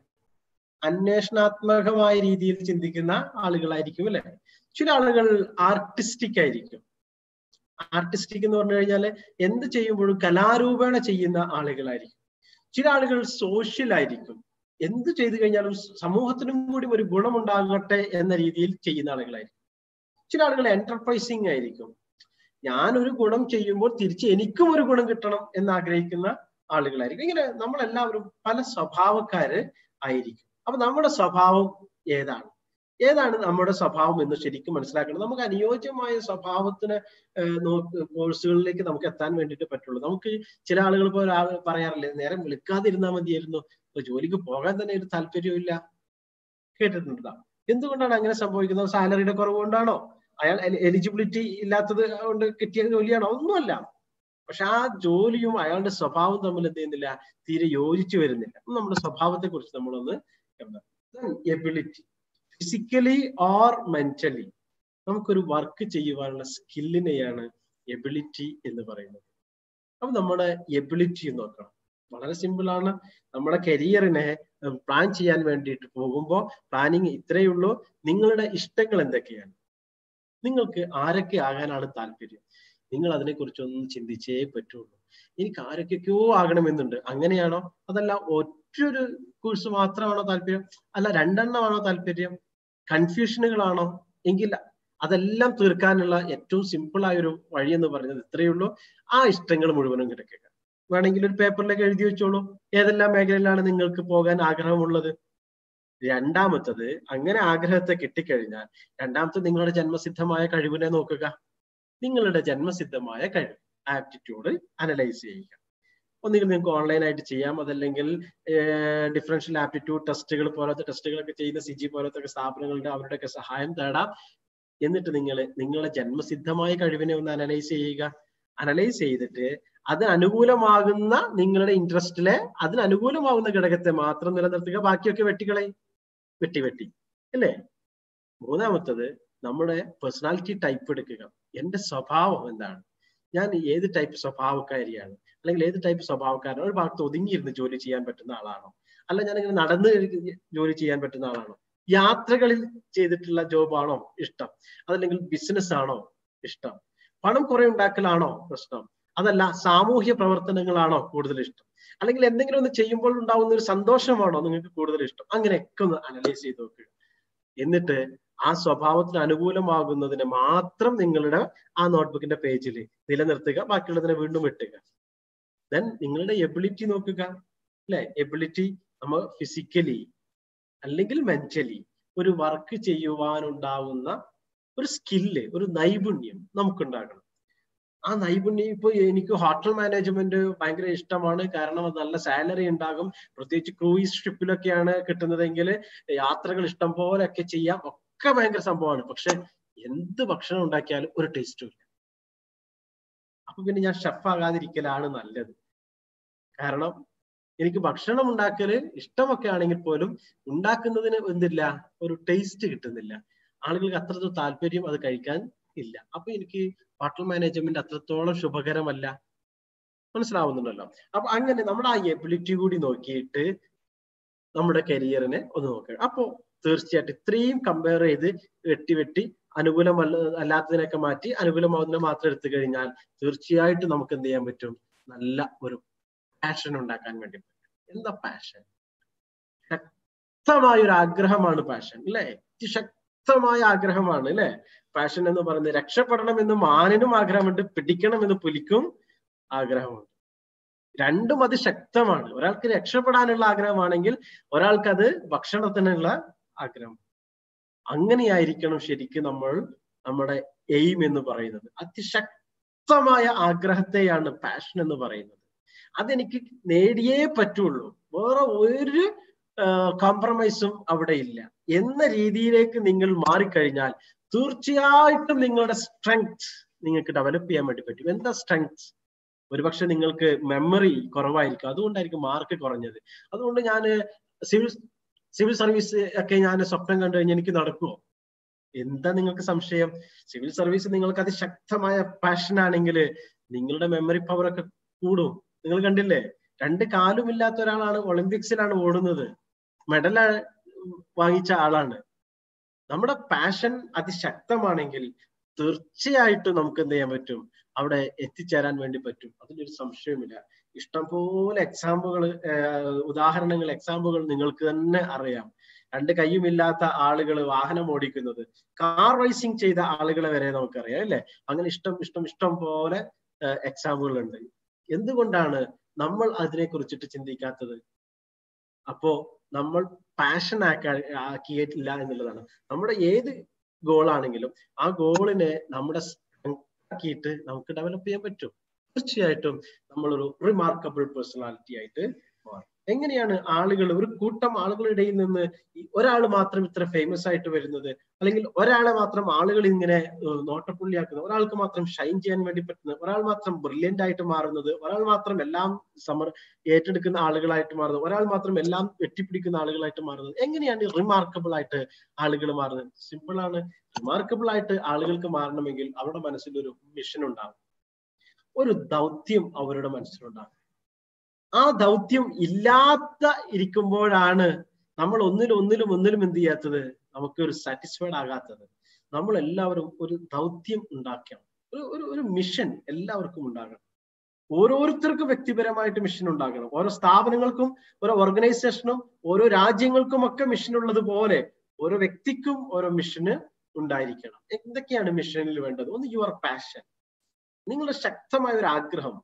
അന്വേഷണാത്മകമായ രീതിയിൽ ചിന്തിക്കുന്ന ആളുകളായിരിക്കും അല്ലെ ചില ആളുകൾ ആർട്ടിസ്റ്റിക് ആയിരിക്കും ആർട്ടിസ്റ്റിക് എന്ന് പറഞ്ഞു കഴിഞ്ഞാൽ എന്ത് ചെയ്യുമ്പോഴും കലാരൂപേണ ചെയ്യുന്ന ആളുകളായിരിക്കും ചില ആളുകൾ സോഷ്യൽ ആയിരിക്കും എന്ത് ചെയ്തു കഴിഞ്ഞാലും സമൂഹത്തിനും കൂടി ഒരു ഗുണമുണ്ടാകട്ടെ എന്ന രീതിയിൽ ചെയ്യുന്ന ആളുകളായിരിക്കും ചില ആളുകൾ എന്റർപ്രൈസിങ് ആയിരിക്കും ഞാൻ ഒരു ഗുണം ചെയ്യുമ്പോൾ തിരിച്ച് എനിക്കും ഒരു ഗുണം കിട്ടണം എന്ന് ആഗ്രഹിക്കുന്ന ആളുകളായിരിക്കും ഇങ്ങനെ നമ്മളെല്ലാവരും പല സ്വഭാവക്കാര് ആയിരിക്കും അപ്പൊ നമ്മുടെ സ്വഭാവം ഏതാണ് ഏതാണ് നമ്മുടെ സ്വഭാവം എന്ന് ശരിക്കും മനസ്സിലാക്കണം നമുക്ക് അനുയോജ്യമായ സ്വഭാവത്തിന് കോഴ്സുകളിലേക്ക് നമുക്ക് എത്താൻ വേണ്ടിയിട്ട് പറ്റുള്ളൂ നമുക്ക് ചില ആളുകൾ ഇപ്പോൾ പറയാറില്ലേ നേരം വിളിക്കാതിരുന്നാൽ മതിയായിരുന്നു ഇപ്പൊ ജോലിക്ക് പോകാൻ തന്നെ ഒരു താല്പര്യമില്ല കേട്ടിട്ടുണ്ടോ എന്തുകൊണ്ടാണ് അങ്ങനെ സംഭവിക്കുന്നത് സാലറിയുടെ കുറവ് കൊണ്ടാണോ അയാൾ എലിജിബിലിറ്റി ഇല്ലാത്തത് കൊണ്ട് കിട്ടിയ ജോലിയാണോ ഒന്നുമല്ല പക്ഷെ ആ ജോലിയും അയാളുടെ സ്വഭാവം തമ്മിൽ എന്ത് ചെയ്യുന്നില്ല തീരെ യോജിച്ചു വരുന്നില്ല നമ്മുടെ സ്വഭാവത്തെ കുറിച്ച് നമ്മളൊന്ന് എബിലിറ്റി ഫിസിക്കലി ഓർ മെന്റലി നമുക്കൊരു വർക്ക് ചെയ്യുവാനുള്ള സ്കില്ലിനെയാണ് എബിലിറ്റി എന്ന് പറയുന്നത് അപ്പൊ നമ്മുടെ എബിലിറ്റി നോക്കണം വളരെ സിമ്പിൾ ആണ് നമ്മുടെ കരിയറിനെ പ്ലാൻ ചെയ്യാൻ വേണ്ടിയിട്ട് പോകുമ്പോൾ പ്ലാനിങ് ഇത്രയേ ഉള്ളൂ നിങ്ങളുടെ ഇഷ്ടങ്ങൾ എന്തൊക്കെയാണ് നിങ്ങൾക്ക് ആരൊക്കെ ആകാനാണ് താല്പര്യം നിങ്ങൾ അതിനെക്കുറിച്ചൊന്നും ചിന്തിച്ചേ പറ്റുള്ളൂ എനിക്ക് ആരൊക്കെയൊക്കെയോ ആകണമെന്നുണ്ട് അങ്ങനെയാണോ അതല്ല ഒറ്റൊരു കോഴ്സ് മാത്രമാണോ താല്പര്യം അല്ല രണ്ടെണ്ണമാണോ താല്പര്യം കൺഫ്യൂഷനുകളാണോ എങ്കിൽ അതെല്ലാം തീർക്കാനുള്ള ഏറ്റവും സിമ്പിൾ ആയ ഒരു വഴി എന്ന് പറയുന്നത് ഇത്രയേ ഉള്ളൂ ആ ഇഷ്ടങ്ങൾ മുഴുവനും കിടക്കുക വേണമെങ്കിൽ ഒരു പേപ്പറിലേക്ക് എഴുതി വെച്ചോളൂ ഏതെല്ലാം മേഖലയിലാണ് നിങ്ങൾക്ക് പോകാൻ ആഗ്രഹമുള്ളത് രണ്ടാമത്തത് അങ്ങനെ ആഗ്രഹത്തെ കിട്ടിക്കഴിഞ്ഞാൽ രണ്ടാമത്തെ നിങ്ങളുടെ ജന്മസിദ്ധമായ കഴിവിനെ നോക്കുക നിങ്ങളുടെ ജന്മസിദ്ധമായ കഴിവ് ആപ്റ്റിറ്റ്യൂഡ് അനലൈസ് ചെയ്യുക ഒന്നുകിൽ നിങ്ങൾക്ക് ഓൺലൈനായിട്ട് ചെയ്യാം അതല്ലെങ്കിൽ ഡിഫറൻഷ്യൽ ആപ്റ്റിറ്റ്യൂഡ് ടെസ്റ്റുകൾ പോലത്തെ ടെസ്റ്റുകളൊക്കെ ചെയ്യുന്ന സിജി പോലത്തെ സ്ഥാപനങ്ങളുടെ അവരുടെയൊക്കെ സഹായം തേടാം എന്നിട്ട് നിങ്ങൾ നിങ്ങളുടെ ജന്മസിദ്ധമായ കഴിവിനെ ഒന്ന് അനലൈസ് ചെയ്യുക അനലൈസ് ചെയ്തിട്ട് അത് അനുകൂലമാകുന്ന നിങ്ങളുടെ ഇൻട്രസ്റ്റിലെ അതിന് അനുകൂലമാകുന്ന ഘടകത്തെ മാത്രം നിലനിർത്തുക ബാക്കിയൊക്കെ വെട്ടിക്കളയും വെട്ടി വെട്ടി അല്ലേ മൂന്നാമത്തത് നമ്മുടെ പേഴ്സണാലിറ്റി ടൈപ്പ് എടുക്കുക എന്റെ സ്വഭാവം എന്താണ് ഞാൻ ഏത് ടൈപ്പ് സ്വഭാവക്കാരിയാണ് അല്ലെങ്കിൽ ഏത് ടൈപ്പ് സ്വഭാവക്കാരനോ ഒരു ഭാഗത്ത് ഒതുങ്ങിയിരുന്ന് ജോലി ചെയ്യാൻ പറ്റുന്ന ആളാണോ അല്ല ഞാനിങ്ങനെ നടന്ന് ജോലി ചെയ്യാൻ പറ്റുന്ന ആളാണോ യാത്രകളിൽ ചെയ്തിട്ടുള്ള ജോബാണോ ഇഷ്ടം അതല്ലെങ്കിൽ ബിസിനസ് ആണോ ഇഷ്ടം പണം കുറെ ഉണ്ടാക്കലാണോ പ്രശ്നം അതല്ല സാമൂഹ്യ പ്രവർത്തനങ്ങളാണോ കൂടുതൽ ഇഷ്ടം അല്ലെങ്കിൽ എന്തെങ്കിലും ഒന്ന് ചെയ്യുമ്പോൾ ഉണ്ടാവുന്ന ഒരു സന്തോഷമാണോ നിങ്ങൾക്ക് കൂടുതൽ ഇഷ്ടം അങ്ങനെയൊക്കെ ഒന്ന് അനലൈസ് ചെയ്ത് നോക്കുക എന്നിട്ട് ആ സ്വഭാവത്തിന് അനുകൂലമാകുന്നതിനെ മാത്രം നിങ്ങളുടെ ആ നോട്ട്ബുക്കിന്റെ പേജിൽ നിലനിർത്തുക ബാക്കിയുള്ളതിനെ വീണ്ടും വെട്ടുക ദെൻ നിങ്ങളുടെ എബിലിറ്റി നോക്കുക അല്ലെ എബിലിറ്റി നമ്മൾ ഫിസിക്കലി അല്ലെങ്കിൽ മെന്റലി ഒരു വർക്ക് ചെയ്യുവാനുണ്ടാവുന്ന ഒരു സ്കില്ല് ഒരു നൈപുണ്യം നമുക്കുണ്ടാകണം ആ നൈപുണ്യം ഇപ്പൊ എനിക്ക് ഹോട്ടൽ മാനേജ്മെന്റ് ഭയങ്കര ഇഷ്ടമാണ് കാരണം അത് നല്ല സാലറി ഉണ്ടാകും പ്രത്യേകിച്ച് ക്രൂയിസ് ഷിപ്പിലൊക്കെയാണ് കിട്ടുന്നതെങ്കിൽ യാത്രകൾ ഇഷ്ടം പോലെയൊക്കെ ചെയ്യാം ഒക്കെ ഭയങ്കര സംഭവമാണ് പക്ഷെ എന്ത് ഭക്ഷണം ഉണ്ടാക്കിയാലും ഒരു ടേസ്റ്റും ഇല്ല അപ്പൊ പിന്നെ ഞാൻ ഷെഫ് ആകാതിരിക്കലാണ് നല്ലത് കാരണം എനിക്ക് ഭക്ഷണം ഉണ്ടാക്കല് ഇഷ്ടമൊക്കെ ആണെങ്കിൽ പോലും ഉണ്ടാക്കുന്നതിന് എന്തില്ല ഒരു ടേസ്റ്റ് കിട്ടുന്നില്ല ആളുകൾക്ക് അത്രത്തോളം താല്പര്യം അത് കഴിക്കാൻ ഇല്ല അപ്പൊ എനിക്ക് ഹോട്ടൽ മാനേജ്മെന്റ് അത്രത്തോളം ശുഭകരമല്ല മനസ്സിലാവുന്നുണ്ടല്ലോ അപ്പൊ അങ്ങനെ നമ്മുടെ ആ എബിലിറ്റി കൂടി നോക്കിയിട്ട് നമ്മുടെ കരിയറിനെ ഒന്ന് നോക്കുക അപ്പോ തീർച്ചയായിട്ടും ഇത്രയും കമ്പയർ ചെയ്ത് വെട്ടി വെട്ടി അനുകൂലമല്ല അല്ലാത്തതിനൊക്കെ മാറ്റി അനുകൂലമാവുന്നതിനെ മാത്രം എടുത്തു കഴിഞ്ഞാൽ തീർച്ചയായിട്ടും നമുക്ക് എന്ത് ചെയ്യാൻ പറ്റും നല്ല ഒരു പാഷൻ ഉണ്ടാക്കാൻ വേണ്ടി പറ്റും എന്താ പാഷൻ ശക്തമായ ഒരു ആഗ്രഹമാണ് പാഷൻ അല്ലെ ശക്തമായ ആഗ്രഹമാണ് അല്ലെ പാഷൻ എന്ന് പറയുന്നത് രക്ഷപ്പെടണം എന്ന് മാനിനും ആഗ്രഹമുണ്ട് പിടിക്കണം എന്ന് പുലിക്കും ആഗ്രഹമുണ്ട് രണ്ടും അത് ശക്തമാണ് ഒരാൾക്ക് രക്ഷപ്പെടാനുള്ള ആഗ്രഹമാണെങ്കിൽ ഒരാൾക്ക് അത് ഭക്ഷണത്തിനുള്ള ആഗ്രഹം അങ്ങനെയായിരിക്കണം ശരിക്കും നമ്മൾ നമ്മുടെ എയിം എന്ന് പറയുന്നത് അതിശക്തമായ ആഗ്രഹത്തെയാണ് പാഷൻ എന്ന് പറയുന്നത് അതെനിക്ക് നേടിയേ പറ്റുള്ളൂ വേറെ ഒരു കോംപ്രമൈസും അവിടെ ഇല്ല എന്ന രീതിയിലേക്ക് നിങ്ങൾ മാറിക്കഴിഞ്ഞാൽ തീർച്ചയായിട്ടും നിങ്ങളുടെ സ്ട്രെങ്ത് നിങ്ങൾക്ക് ഡെവലപ്പ് ചെയ്യാൻ വേണ്ടി പറ്റും എന്താ സ്ട്രെങ്ത് ഒരുപക്ഷെ നിങ്ങൾക്ക് മെമ്മറി കുറവായിരിക്കും അതുകൊണ്ടായിരിക്കും മാർക്ക് കുറഞ്ഞത് അതുകൊണ്ട് ഞാൻ സിവിൽ സിവിൽ സർവീസ് ഒക്കെ ഞാൻ സ്വപ്നം കണ്ടു കഴിഞ്ഞാൽ എനിക്ക് നടക്കുമോ എന്താ നിങ്ങൾക്ക് സംശയം സിവിൽ സർവീസ് നിങ്ങൾക്ക് അതിശക്തമായ പാഷൻ ആണെങ്കിൽ നിങ്ങളുടെ മെമ്മറി പവർ ഒക്കെ കൂടും നിങ്ങൾ കണ്ടില്ലേ രണ്ട് കാലും ഇല്ലാത്ത ഒരാളാണ് ഒളിമ്പിക്സിലാണ് ഓടുന്നത് മെഡൽ വാങ്ങിച്ച ആളാണ് നമ്മുടെ പാഷൻ അതിശക്തമാണെങ്കിൽ തീർച്ചയായിട്ടും നമുക്ക് എന്ത് ചെയ്യാൻ പറ്റും അവിടെ എത്തിച്ചേരാൻ വേണ്ടി പറ്റും അതിലൊരു സംശയമില്ല ഇഷ്ടംപോലെ എക്സാമ്പിളുകൾ ഉദാഹരണങ്ങൾ എക്സാമ്പിളുകൾ നിങ്ങൾക്ക് തന്നെ അറിയാം രണ്ട് കൈയുമില്ലാത്ത ആളുകൾ വാഹനം ഓടിക്കുന്നത് കാർ റേസിംഗ് ചെയ്ത ആളുകളെ വരെ നമുക്കറിയാം അല്ലെ അങ്ങനെ ഇഷ്ടം ഇഷ്ടം ഇഷ്ടം പോലെ എക്സാമ്പിളുകൾ ഉണ്ട് എന്തുകൊണ്ടാണ് നമ്മൾ അതിനെ കുറിച്ചിട്ട് ചിന്തിക്കാത്തത് അപ്പോ നമ്മൾ പാഷൻ ആക്കാ ആക്കിയിട്ടില്ല എന്നുള്ളതാണ് നമ്മുടെ ഏത് ഗോളാണെങ്കിലും ആ ഗോളിനെ നമ്മുടെ ആക്കിയിട്ട് നമുക്ക് ഡെവലപ്പ് ചെയ്യാൻ പറ്റും തീർച്ചയായിട്ടും നമ്മളൊരു റിമാർക്കബിൾ പേഴ്സണാലിറ്റി ആയിട്ട് മാറും എങ്ങനെയാണ് ആളുകൾ ഒരു കൂട്ടം ആളുകളുടെ ഇടയിൽ നിന്ന് ഒരാൾ മാത്രം ഇത്ര ഫേമസ് ആയിട്ട് വരുന്നത് അല്ലെങ്കിൽ ഒരാളെ മാത്രം ആളുകൾ ഇങ്ങനെ നോട്ടപ്പുള്ളിയാക്കുന്നത് ഒരാൾക്ക് മാത്രം ഷൈൻ ചെയ്യാൻ വേണ്ടി പറ്റുന്നത് ഒരാൾ മാത്രം ബ്രില്യന്റ് ആയിട്ട് മാറുന്നത് ഒരാൾ മാത്രം എല്ലാം സമർ ഏറ്റെടുക്കുന്ന ആളുകളായിട്ട് മാറുന്നത് ഒരാൾ മാത്രം എല്ലാം വെട്ടിപ്പിടിക്കുന്ന ആളുകളായിട്ട് മാറുന്നത് എങ്ങനെയാണ് റിമാർക്കബിൾ ആയിട്ട് ആളുകൾ മാറുന്നത് സിമ്പിൾ ആണ് റിമാർക്കബിൾ ആയിട്ട് ആളുകൾക്ക് മാറണമെങ്കിൽ അവരുടെ മനസ്സിൽ ഒരു മിഷൻ ഉണ്ടാകും ഒരു ദൗത്യം അവരുടെ മനസ്സിലുണ്ടാകും ആ ദൗത്യം ഇല്ലാത്ത ഇരിക്കുമ്പോഴാണ് നമ്മൾ ഒന്നിലും ഒന്നിലും ഒന്നിലും എന്ത് ചെയ്യാത്തത് നമുക്ക് ഒരു സാറ്റിസ്ഫൈഡ് ആകാത്തത് നമ്മൾ എല്ലാവരും ഒരു ദൗത്യം ഉണ്ടാക്കണം ഒരു ഒരു ഒരു മിഷൻ എല്ലാവർക്കും ഉണ്ടാകണം ഓരോരുത്തർക്കും വ്യക്തിപരമായിട്ട് മിഷൻ ഉണ്ടാകണം ഓരോ സ്ഥാപനങ്ങൾക്കും ഓരോ ഓർഗനൈസേഷനും ഓരോ രാജ്യങ്ങൾക്കും ഒക്കെ മിഷൻ ഉള്ളത് പോലെ ഓരോ വ്യക്തിക്കും ഓരോ മിഷന് ഉണ്ടായിരിക്കണം എന്തൊക്കെയാണ് മിഷനിൽ വേണ്ടത് ഒന്ന് യുവർ പാഷൻ നിങ്ങളുടെ ശക്തമായ ഒരു ആഗ്രഹം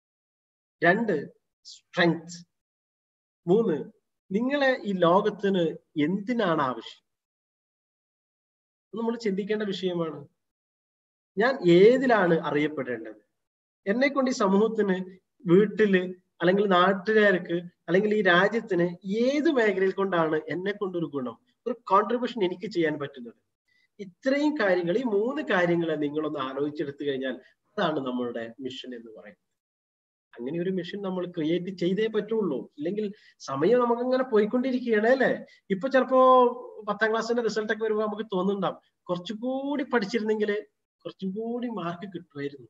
രണ്ട് സ്ട്രെങ്ത് മൂന്ന് നിങ്ങളെ ഈ ലോകത്തിന് എന്തിനാണ് ആവശ്യം നമ്മൾ ചിന്തിക്കേണ്ട വിഷയമാണ് ഞാൻ ഏതിലാണ് അറിയപ്പെടേണ്ടത് എന്നെ കൊണ്ട് ഈ സമൂഹത്തിന് വീട്ടില് അല്ലെങ്കിൽ നാട്ടുകാർക്ക് അല്ലെങ്കിൽ ഈ രാജ്യത്തിന് ഏത് മേഖലയിൽ കൊണ്ടാണ് എന്നെ കൊണ്ടൊരു ഗുണം ഒരു കോൺട്രിബ്യൂഷൻ എനിക്ക് ചെയ്യാൻ പറ്റുന്നത് ഇത്രയും കാര്യങ്ങൾ ഈ മൂന്ന് കാര്യങ്ങളെ നിങ്ങളൊന്ന് ആലോചിച്ചെടുത്തു കഴിഞ്ഞാൽ അതാണ് നമ്മളുടെ മിഷൻ എന്ന് പറയുന്നത് അങ്ങനെ ഒരു മിഷൻ നമ്മൾ ക്രിയേറ്റ് ചെയ്തേ പറ്റുള്ളൂ ഇല്ലെങ്കിൽ സമയം നമുക്ക് അങ്ങനെ പോയിക്കൊണ്ടിരിക്കുകയാണ് അല്ലേ ഇപ്പൊ ചിലപ്പോ പത്താം ക്ലാസ്സിന്റെ റിസൾട്ട് ഒക്കെ വരുമ്പോൾ നമുക്ക് തോന്നുന്നുണ്ടാവും കുറച്ചുകൂടി പഠിച്ചിരുന്നെങ്കിൽ കുറച്ചും കൂടി മാർക്ക് കിട്ടുമായിരുന്നു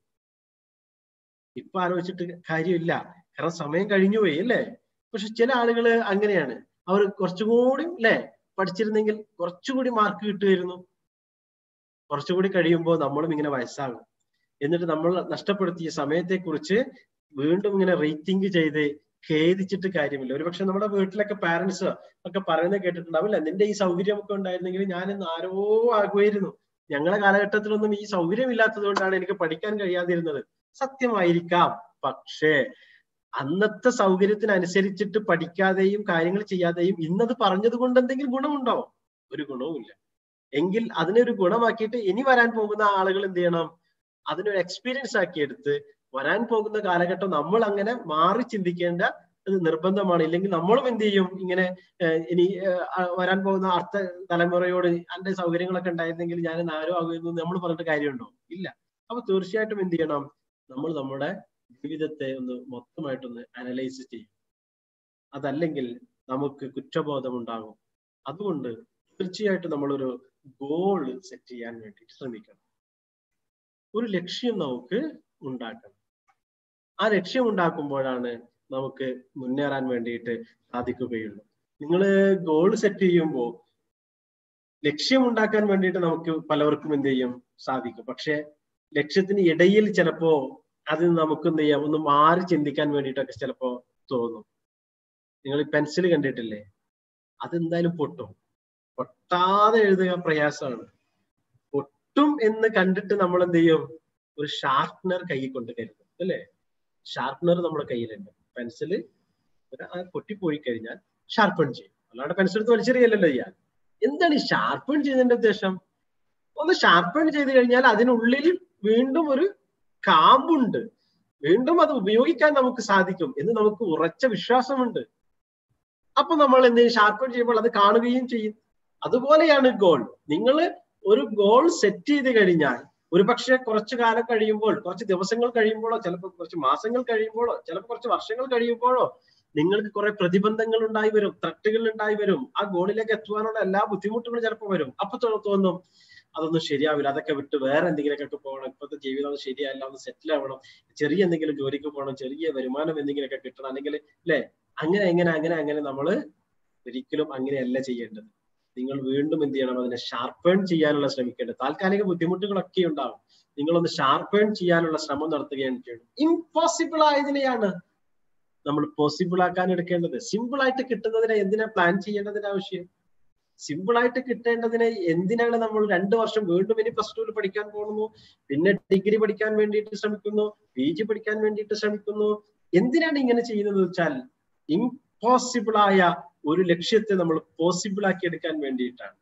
ഇപ്പൊ ആലോചിച്ചിട്ട് കാര്യമില്ല കാരണം സമയം കഴിഞ്ഞു പോയി അല്ലേ പക്ഷെ ചില ആളുകൾ അങ്ങനെയാണ് അവർ കുറച്ചുകൂടി അല്ലേ പഠിച്ചിരുന്നെങ്കിൽ കുറച്ചുകൂടി മാർക്ക് കിട്ടുമായിരുന്നു കുറച്ചുകൂടി കഴിയുമ്പോൾ നമ്മളും ഇങ്ങനെ വയസ്സാകും എന്നിട്ട് നമ്മൾ നഷ്ടപ്പെടുത്തിയ സമയത്തെക്കുറിച്ച് വീണ്ടും ഇങ്ങനെ റേറ്റിംഗ് ചെയ്ത് ഖേദിച്ചിട്ട് കാര്യമില്ല ഒരുപക്ഷെ നമ്മുടെ വീട്ടിലൊക്കെ പാരന്റ്സ് ഒക്കെ പറയുന്നത് കേട്ടിട്ടുണ്ടാവില്ല നിന്റെ ഈ സൗകര്യമൊക്കെ ഉണ്ടായിരുന്നെങ്കിൽ ഞാൻ ഇന്ന് ആരോ ആകുമായിരുന്നു ഞങ്ങളെ കാലഘട്ടത്തിലൊന്നും ഈ സൗകര്യം ഇല്ലാത്തത് കൊണ്ടാണ് എനിക്ക് പഠിക്കാൻ കഴിയാതിരുന്നത് സത്യമായിരിക്കാം പക്ഷേ അന്നത്തെ സൗകര്യത്തിനനുസരിച്ചിട്ട് പഠിക്കാതെയും കാര്യങ്ങൾ ചെയ്യാതെയും ഇന്നത് പറഞ്ഞത് കൊണ്ട് എന്തെങ്കിലും ഗുണമുണ്ടോ ഒരു ഗുണവുമില്ല എങ്കിൽ അതിനൊരു ഗുണമാക്കിയിട്ട് ഇനി വരാൻ പോകുന്ന ആളുകൾ എന്ത് ചെയ്യണം അതിനൊരു എക്സ്പീരിയൻസ് ആക്കി എടുത്ത് വരാൻ പോകുന്ന കാലഘട്ടം നമ്മൾ അങ്ങനെ മാറി ചിന്തിക്കേണ്ട നിർബന്ധമാണ് ഇല്ലെങ്കിൽ നമ്മളും എന്ത് ചെയ്യും ഇങ്ങനെ ഇനി വരാൻ പോകുന്ന അടുത്ത തലമുറയോട് എന്റെ സൗകര്യങ്ങളൊക്കെ ഉണ്ടായിരുന്നെങ്കിൽ ഞാൻ ആരോ ആകുമെന്ന് നമ്മൾ പറഞ്ഞിട്ട് കാര്യമുണ്ടോ ഇല്ല അപ്പൊ തീർച്ചയായിട്ടും എന്ത് ചെയ്യണം നമ്മൾ നമ്മുടെ ജീവിതത്തെ ഒന്ന് മൊത്തമായിട്ടൊന്ന് അനലൈസ് ചെയ്യും അതല്ലെങ്കിൽ നമുക്ക് കുറ്റബോധം ഉണ്ടാകും അതുകൊണ്ട് തീർച്ചയായിട്ടും നമ്മളൊരു ഗോൾ സെറ്റ് ചെയ്യാൻ വേണ്ടി ശ്രമിക്കണം ഒരു ലക്ഷ്യം നമുക്ക് ഉണ്ടാക്കണം ആ ലക്ഷ്യം ഉണ്ടാക്കുമ്പോഴാണ് നമുക്ക് മുന്നേറാൻ വേണ്ടിയിട്ട് സാധിക്കുകയുള്ളൂ നിങ്ങൾ ഗോൾ സെറ്റ് ചെയ്യുമ്പോൾ ലക്ഷ്യം ഉണ്ടാക്കാൻ വേണ്ടിയിട്ട് നമുക്ക് പലവർക്കും എന്ത് ചെയ്യും സാധിക്കും പക്ഷെ ലക്ഷ്യത്തിന് ഇടയിൽ ചിലപ്പോ അത് നമുക്ക് എന്ത് ചെയ്യാം ഒന്ന് മാറി ചിന്തിക്കാൻ വേണ്ടിയിട്ടൊക്കെ ചിലപ്പോ തോന്നും നിങ്ങൾ പെൻസിൽ കണ്ടിട്ടില്ലേ അതെന്തായാലും പൊട്ടും പൊട്ടാതെ എഴുതുക പ്രയാസമാണ് പൊട്ടും എന്ന് കണ്ടിട്ട് നമ്മൾ എന്ത് ചെയ്യും ഒരു ഷാർപ്നർ കൈ കൊണ്ട് കരുതും അല്ലേ ഷാർപ്നർ നമ്മുടെ കയ്യിലുണ്ട് പെൻസില് പൊട്ടിപ്പോയി കഴിഞ്ഞാൽ ഷാർപ്പൺ ചെയ്യും അല്ലാണ്ട് പെൻസിൽ എടുത്ത് വലിച്ചെറിയല്ലോ ചെയ്യാൻ എന്താണ് ഈ ഷാർപ്പൺ ചെയ്യുന്നതിന്റെ ഉദ്ദേശം ഒന്ന് ഷാർപ്പൺ ചെയ്ത് കഴിഞ്ഞാൽ അതിനുള്ളിൽ വീണ്ടും ഒരു കാമ്പുണ്ട് വീണ്ടും അത് ഉപയോഗിക്കാൻ നമുക്ക് സാധിക്കും എന്ന് നമുക്ക് ഉറച്ച വിശ്വാസമുണ്ട് അപ്പൊ നമ്മൾ എന്ത് ചെയ്യും ഷാർപ്പൺ ചെയ്യുമ്പോൾ അത് കാണുകയും ചെയ്യും അതുപോലെയാണ് ഗോൾ നിങ്ങൾ ഒരു ഗോൾ സെറ്റ് ചെയ്ത് കഴിഞ്ഞാൽ ഒരു പക്ഷെ കുറച്ചു കാലം കഴിയുമ്പോൾ കുറച്ച് ദിവസങ്ങൾ കഴിയുമ്പോഴോ ചിലപ്പോൾ കുറച്ച് മാസങ്ങൾ കഴിയുമ്പോഴോ ചിലപ്പോൾ കുറച്ച് വർഷങ്ങൾ കഴിയുമ്പോഴോ നിങ്ങൾക്ക് കുറെ പ്രതിബന്ധങ്ങൾ ഉണ്ടായി വരും ത്രട്ടുകൾ ഉണ്ടായി വരും ആ ഗോളിലേക്ക് എത്തുവാനുള്ള എല്ലാ ബുദ്ധിമുട്ടുകളും ചിലപ്പോൾ വരും അപ്പൊ തോന്നും അതൊന്നും ശരിയാവില്ല അതൊക്കെ വിട്ട് വേറെ എന്തെങ്കിലുമൊക്കെ പോകണം ഇപ്പോഴത്തെ ജീവിതം ഒന്ന് ശരിയല്ല ഒന്ന് സെറ്റിൽ ആവണം ചെറിയ എന്തെങ്കിലും ജോലിക്ക് പോകണം ചെറിയ വരുമാനം എന്തെങ്കിലുമൊക്കെ കിട്ടണം അല്ലെങ്കിൽ അല്ലെ അങ്ങനെ എങ്ങനെ അങ്ങനെ അങ്ങനെ നമ്മൾ ഒരിക്കലും അങ്ങനെയല്ല ചെയ്യേണ്ടത് നിങ്ങൾ വീണ്ടും എന്ത് ചെയ്യണം അതിനെ ഷാർപ്പേൺ ചെയ്യാനുള്ള ശ്രമിക്കേണ്ടത് താൽക്കാലിക ബുദ്ധിമുട്ടുകളൊക്കെ ഉണ്ടാവും നിങ്ങളൊന്ന് ഷാർപ്പേൺ ചെയ്യാനുള്ള ശ്രമം നടത്തുകയാണ് ചെയ്യേണ്ടത് ഇമ്പോസിബിൾ ആയതിനെയാണ് നമ്മൾ പോസിബിൾ ആക്കാൻ എടുക്കേണ്ടത് സിമ്പിൾ ആയിട്ട് കിട്ടുന്നതിനെ എന്തിനാ പ്ലാൻ ചെയ്യേണ്ടതിന്റെ ആവശ്യം സിമ്പിൾ ആയിട്ട് കിട്ടേണ്ടതിനെ എന്തിനാണ് നമ്മൾ രണ്ടു വർഷം വീണ്ടും ഇനി പ്ലസ് ടുവിൽ പഠിക്കാൻ പോകുന്നു പിന്നെ ഡിഗ്രി പഠിക്കാൻ വേണ്ടിയിട്ട് ശ്രമിക്കുന്നു പി ജി പഠിക്കാൻ വേണ്ടിയിട്ട് ശ്രമിക്കുന്നു എന്തിനാണ് ഇങ്ങനെ ചെയ്യുന്നത് വെച്ചാൽ ഇമ്പോസിബിൾ ആയ ഒരു ലക്ഷ്യത്തെ നമ്മൾ പോസിബിൾ ആക്കി എടുക്കാൻ വേണ്ടിയിട്ടാണ്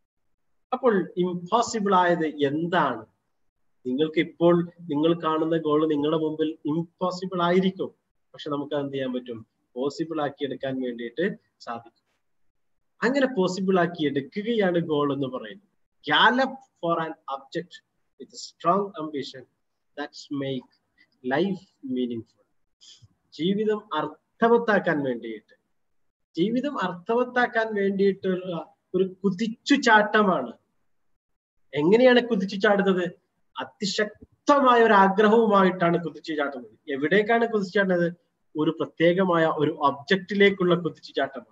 അപ്പോൾ ഇമ്പോസിബിൾ ആയത് എന്താണ് നിങ്ങൾക്ക് ഇപ്പോൾ നിങ്ങൾ കാണുന്ന ഗോൾ നിങ്ങളുടെ മുമ്പിൽ ഇമ്പോസിബിൾ ആയിരിക്കും പക്ഷെ നമുക്ക് എന്ത് ചെയ്യാൻ പറ്റും പോസിബിൾ ആക്കി എടുക്കാൻ വേണ്ടിയിട്ട് സാധിക്കും അങ്ങനെ പോസിബിൾ ആക്കി എടുക്കുകയാണ് ഗോൾ എന്ന് പറയുന്നത് gallop for an object with strong ambition that's make life meaning full ജീവിതം അർത്ഥവത്താക്കാൻ വേണ്ടിയിട്ട് ജീവിതം അർത്ഥവത്താക്കാൻ വേണ്ടിയിട്ടുള്ള ഒരു കുതിച്ചു ചാട്ടമാണ് എങ്ങനെയാണ് കുതിച്ചു ചാടുന്നത് അതിശക്തമായ ഒരു ആഗ്രഹവുമായിട്ടാണ് കുതിച്ചു ചാട്ടുന്നത് എവിടേക്കാണ് കുതിച്ചു ചാട്ടുന്നത് ഒരു പ്രത്യേകമായ ഒരു ഒബ്ജക്റ്റിലേക്കുള്ള കുതിച്ചു ചാട്ടമാണ്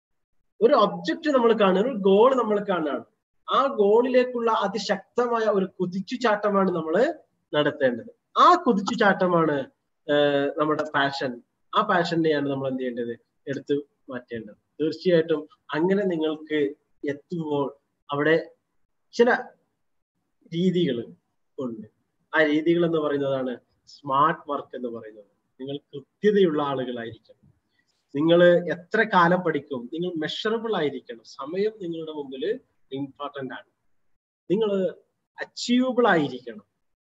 ഒരു ഒബ്ജക്റ്റ് നമ്മൾ കാണുക ഒരു ഗോൾ നമ്മൾ കാണുകയാണ് ആ ഗോളിലേക്കുള്ള അതിശക്തമായ ഒരു കുതിച്ചു ചാട്ടമാണ് നമ്മൾ നടത്തേണ്ടത് ആ കുതിച്ചു ചാട്ടമാണ് നമ്മുടെ പാഷൻ ആ പാഷനെയാണ് നമ്മൾ എന്ത് ചെയ്യേണ്ടത് എടുത്തു മാറ്റേണ്ടത് തീർച്ചയായിട്ടും അങ്ങനെ നിങ്ങൾക്ക് എത്തുമ്പോൾ അവിടെ ചില രീതികൾ ഉണ്ട് ആ രീതികൾ എന്ന് പറയുന്നതാണ് സ്മാർട്ട് വർക്ക് എന്ന് പറയുന്നത് നിങ്ങൾ കൃത്യതയുള്ള ആളുകളായിരിക്കണം നിങ്ങൾ എത്ര കാലം പഠിക്കും നിങ്ങൾ മെഷറബിൾ ആയിരിക്കണം സമയം നിങ്ങളുടെ മുമ്പിൽ ഇമ്പോർട്ടന്റ് ആണ് നിങ്ങൾ അച്ചീവബിൾ ആയിരിക്കണം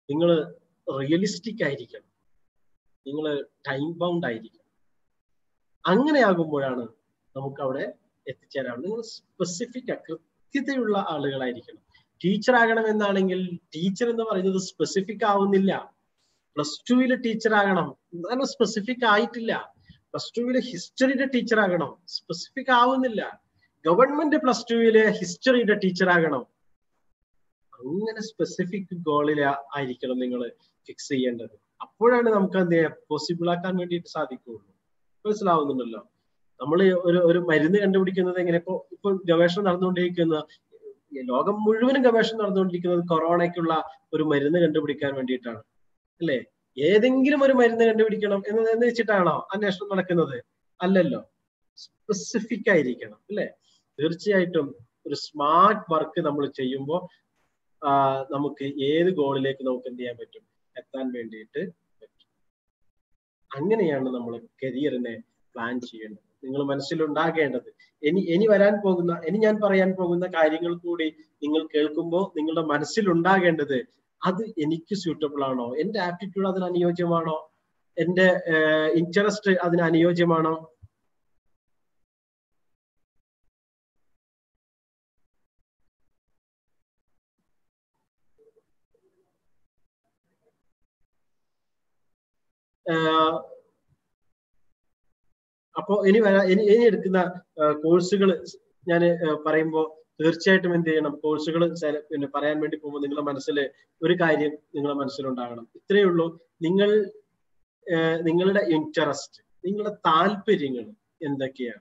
നിങ്ങൾ റിയലിസ്റ്റിക് ആയിരിക്കണം നിങ്ങൾ ടൈം ബൗണ്ട് ആയിരിക്കണം അങ്ങനെയാകുമ്പോഴാണ് നമുക്ക് അവിടെ എത്തിച്ചേരാൻ നിങ്ങൾ സ്പെസിഫിക് കൃത്യതയുള്ള ആളുകളായിരിക്കണം ടീച്ചർ ആകണം എന്നാണെങ്കിൽ ടീച്ചർ എന്ന് പറയുന്നത് സ്പെസിഫിക് ആവുന്നില്ല പ്ലസ് ടുവിലെ ടീച്ചർ ആകണം എന്നാലും സ്പെസിഫിക് ആയിട്ടില്ല പ്ലസ് ടുവിലെ ഹിസ്റ്ററിയുടെ ടീച്ചർ ആകണം സ്പെസിഫിക് ആവുന്നില്ല ഗവൺമെന്റ് പ്ലസ് ടുവിലെ ഹിസ്റ്ററിയുടെ ടീച്ചർ ആകണം അങ്ങനെ സ്പെസിഫിക് ഗോളിൽ ആയിരിക്കണം നിങ്ങൾ ഫിക്സ് ചെയ്യേണ്ടത് അപ്പോഴാണ് നമുക്ക് എന്ത് ചെയ്യാം പോസിബിൾ ആക്കാൻ വേണ്ടിയിട്ട് സാധിക്കുകയുള്ളൂ മനസ്സിലാവുന്നുണ്ടല്ലോ നമ്മൾ ഒരു ഒരു മരുന്ന് കണ്ടുപിടിക്കുന്നത് എങ്ങനെ ഇപ്പൊ ഇപ്പൊ ഗവേഷണം നടന്നുകൊണ്ടിരിക്കുന്ന ലോകം മുഴുവനും ഗവേഷണം നടന്നുകൊണ്ടിരിക്കുന്നത് കൊറോണയ്ക്കുള്ള ഒരു മരുന്ന് കണ്ടുപിടിക്കാൻ വേണ്ടിയിട്ടാണ് അല്ലേ ഏതെങ്കിലും ഒരു മരുന്ന് കണ്ടുപിടിക്കണം എന്ന് എന്ന് വെച്ചിട്ടാണോ അന്വേഷണം നടക്കുന്നത് അല്ലല്ലോ സ്പെസിഫിക് ആയിരിക്കണം അല്ലേ തീർച്ചയായിട്ടും ഒരു സ്മാർട്ട് വർക്ക് നമ്മൾ ചെയ്യുമ്പോൾ നമുക്ക് ഏത് ഗോളിലേക്ക് നമുക്ക് എന്ത് ചെയ്യാൻ പറ്റും എത്താൻ വേണ്ടിയിട്ട് പറ്റും അങ്ങനെയാണ് നമ്മൾ കരിയറിനെ പ്ലാൻ ചെയ്യേണ്ടത് നിങ്ങൾ മനസ്സിലുണ്ടാകേണ്ടത് ഇനി ഇനി വരാൻ പോകുന്ന ഇനി ഞാൻ പറയാൻ പോകുന്ന കാര്യങ്ങൾ കൂടി നിങ്ങൾ കേൾക്കുമ്പോൾ നിങ്ങളുടെ മനസ്സിലുണ്ടാകേണ്ടത് അത് എനിക്ക് സ്യൂട്ടബിൾ ആണോ എന്റെ ആപ്റ്റിറ്റ്യൂഡ് അതിന് അനുയോജ്യമാണോ എന്റെ ഇൻട്രസ്റ്റ് അതിന് അനുയോജ്യമാണോ അപ്പോ ഇനി വരാ ഇനി ഇനി എടുക്കുന്ന കോഴ്സുകൾ ഞാൻ പറയുമ്പോൾ തീർച്ചയായിട്ടും എന്ത് ചെയ്യണം കോഴ്സുകൾ പിന്നെ പറയാൻ വേണ്ടി പോകുമ്പോൾ നിങ്ങളുടെ മനസ്സിൽ ഒരു കാര്യം നിങ്ങളുടെ മനസ്സിലുണ്ടാകണം ഇത്രയേ ഉള്ളൂ നിങ്ങൾ നിങ്ങളുടെ ഇൻട്രസ്റ്റ് നിങ്ങളുടെ താല്പര്യങ്ങൾ എന്തൊക്കെയാണ്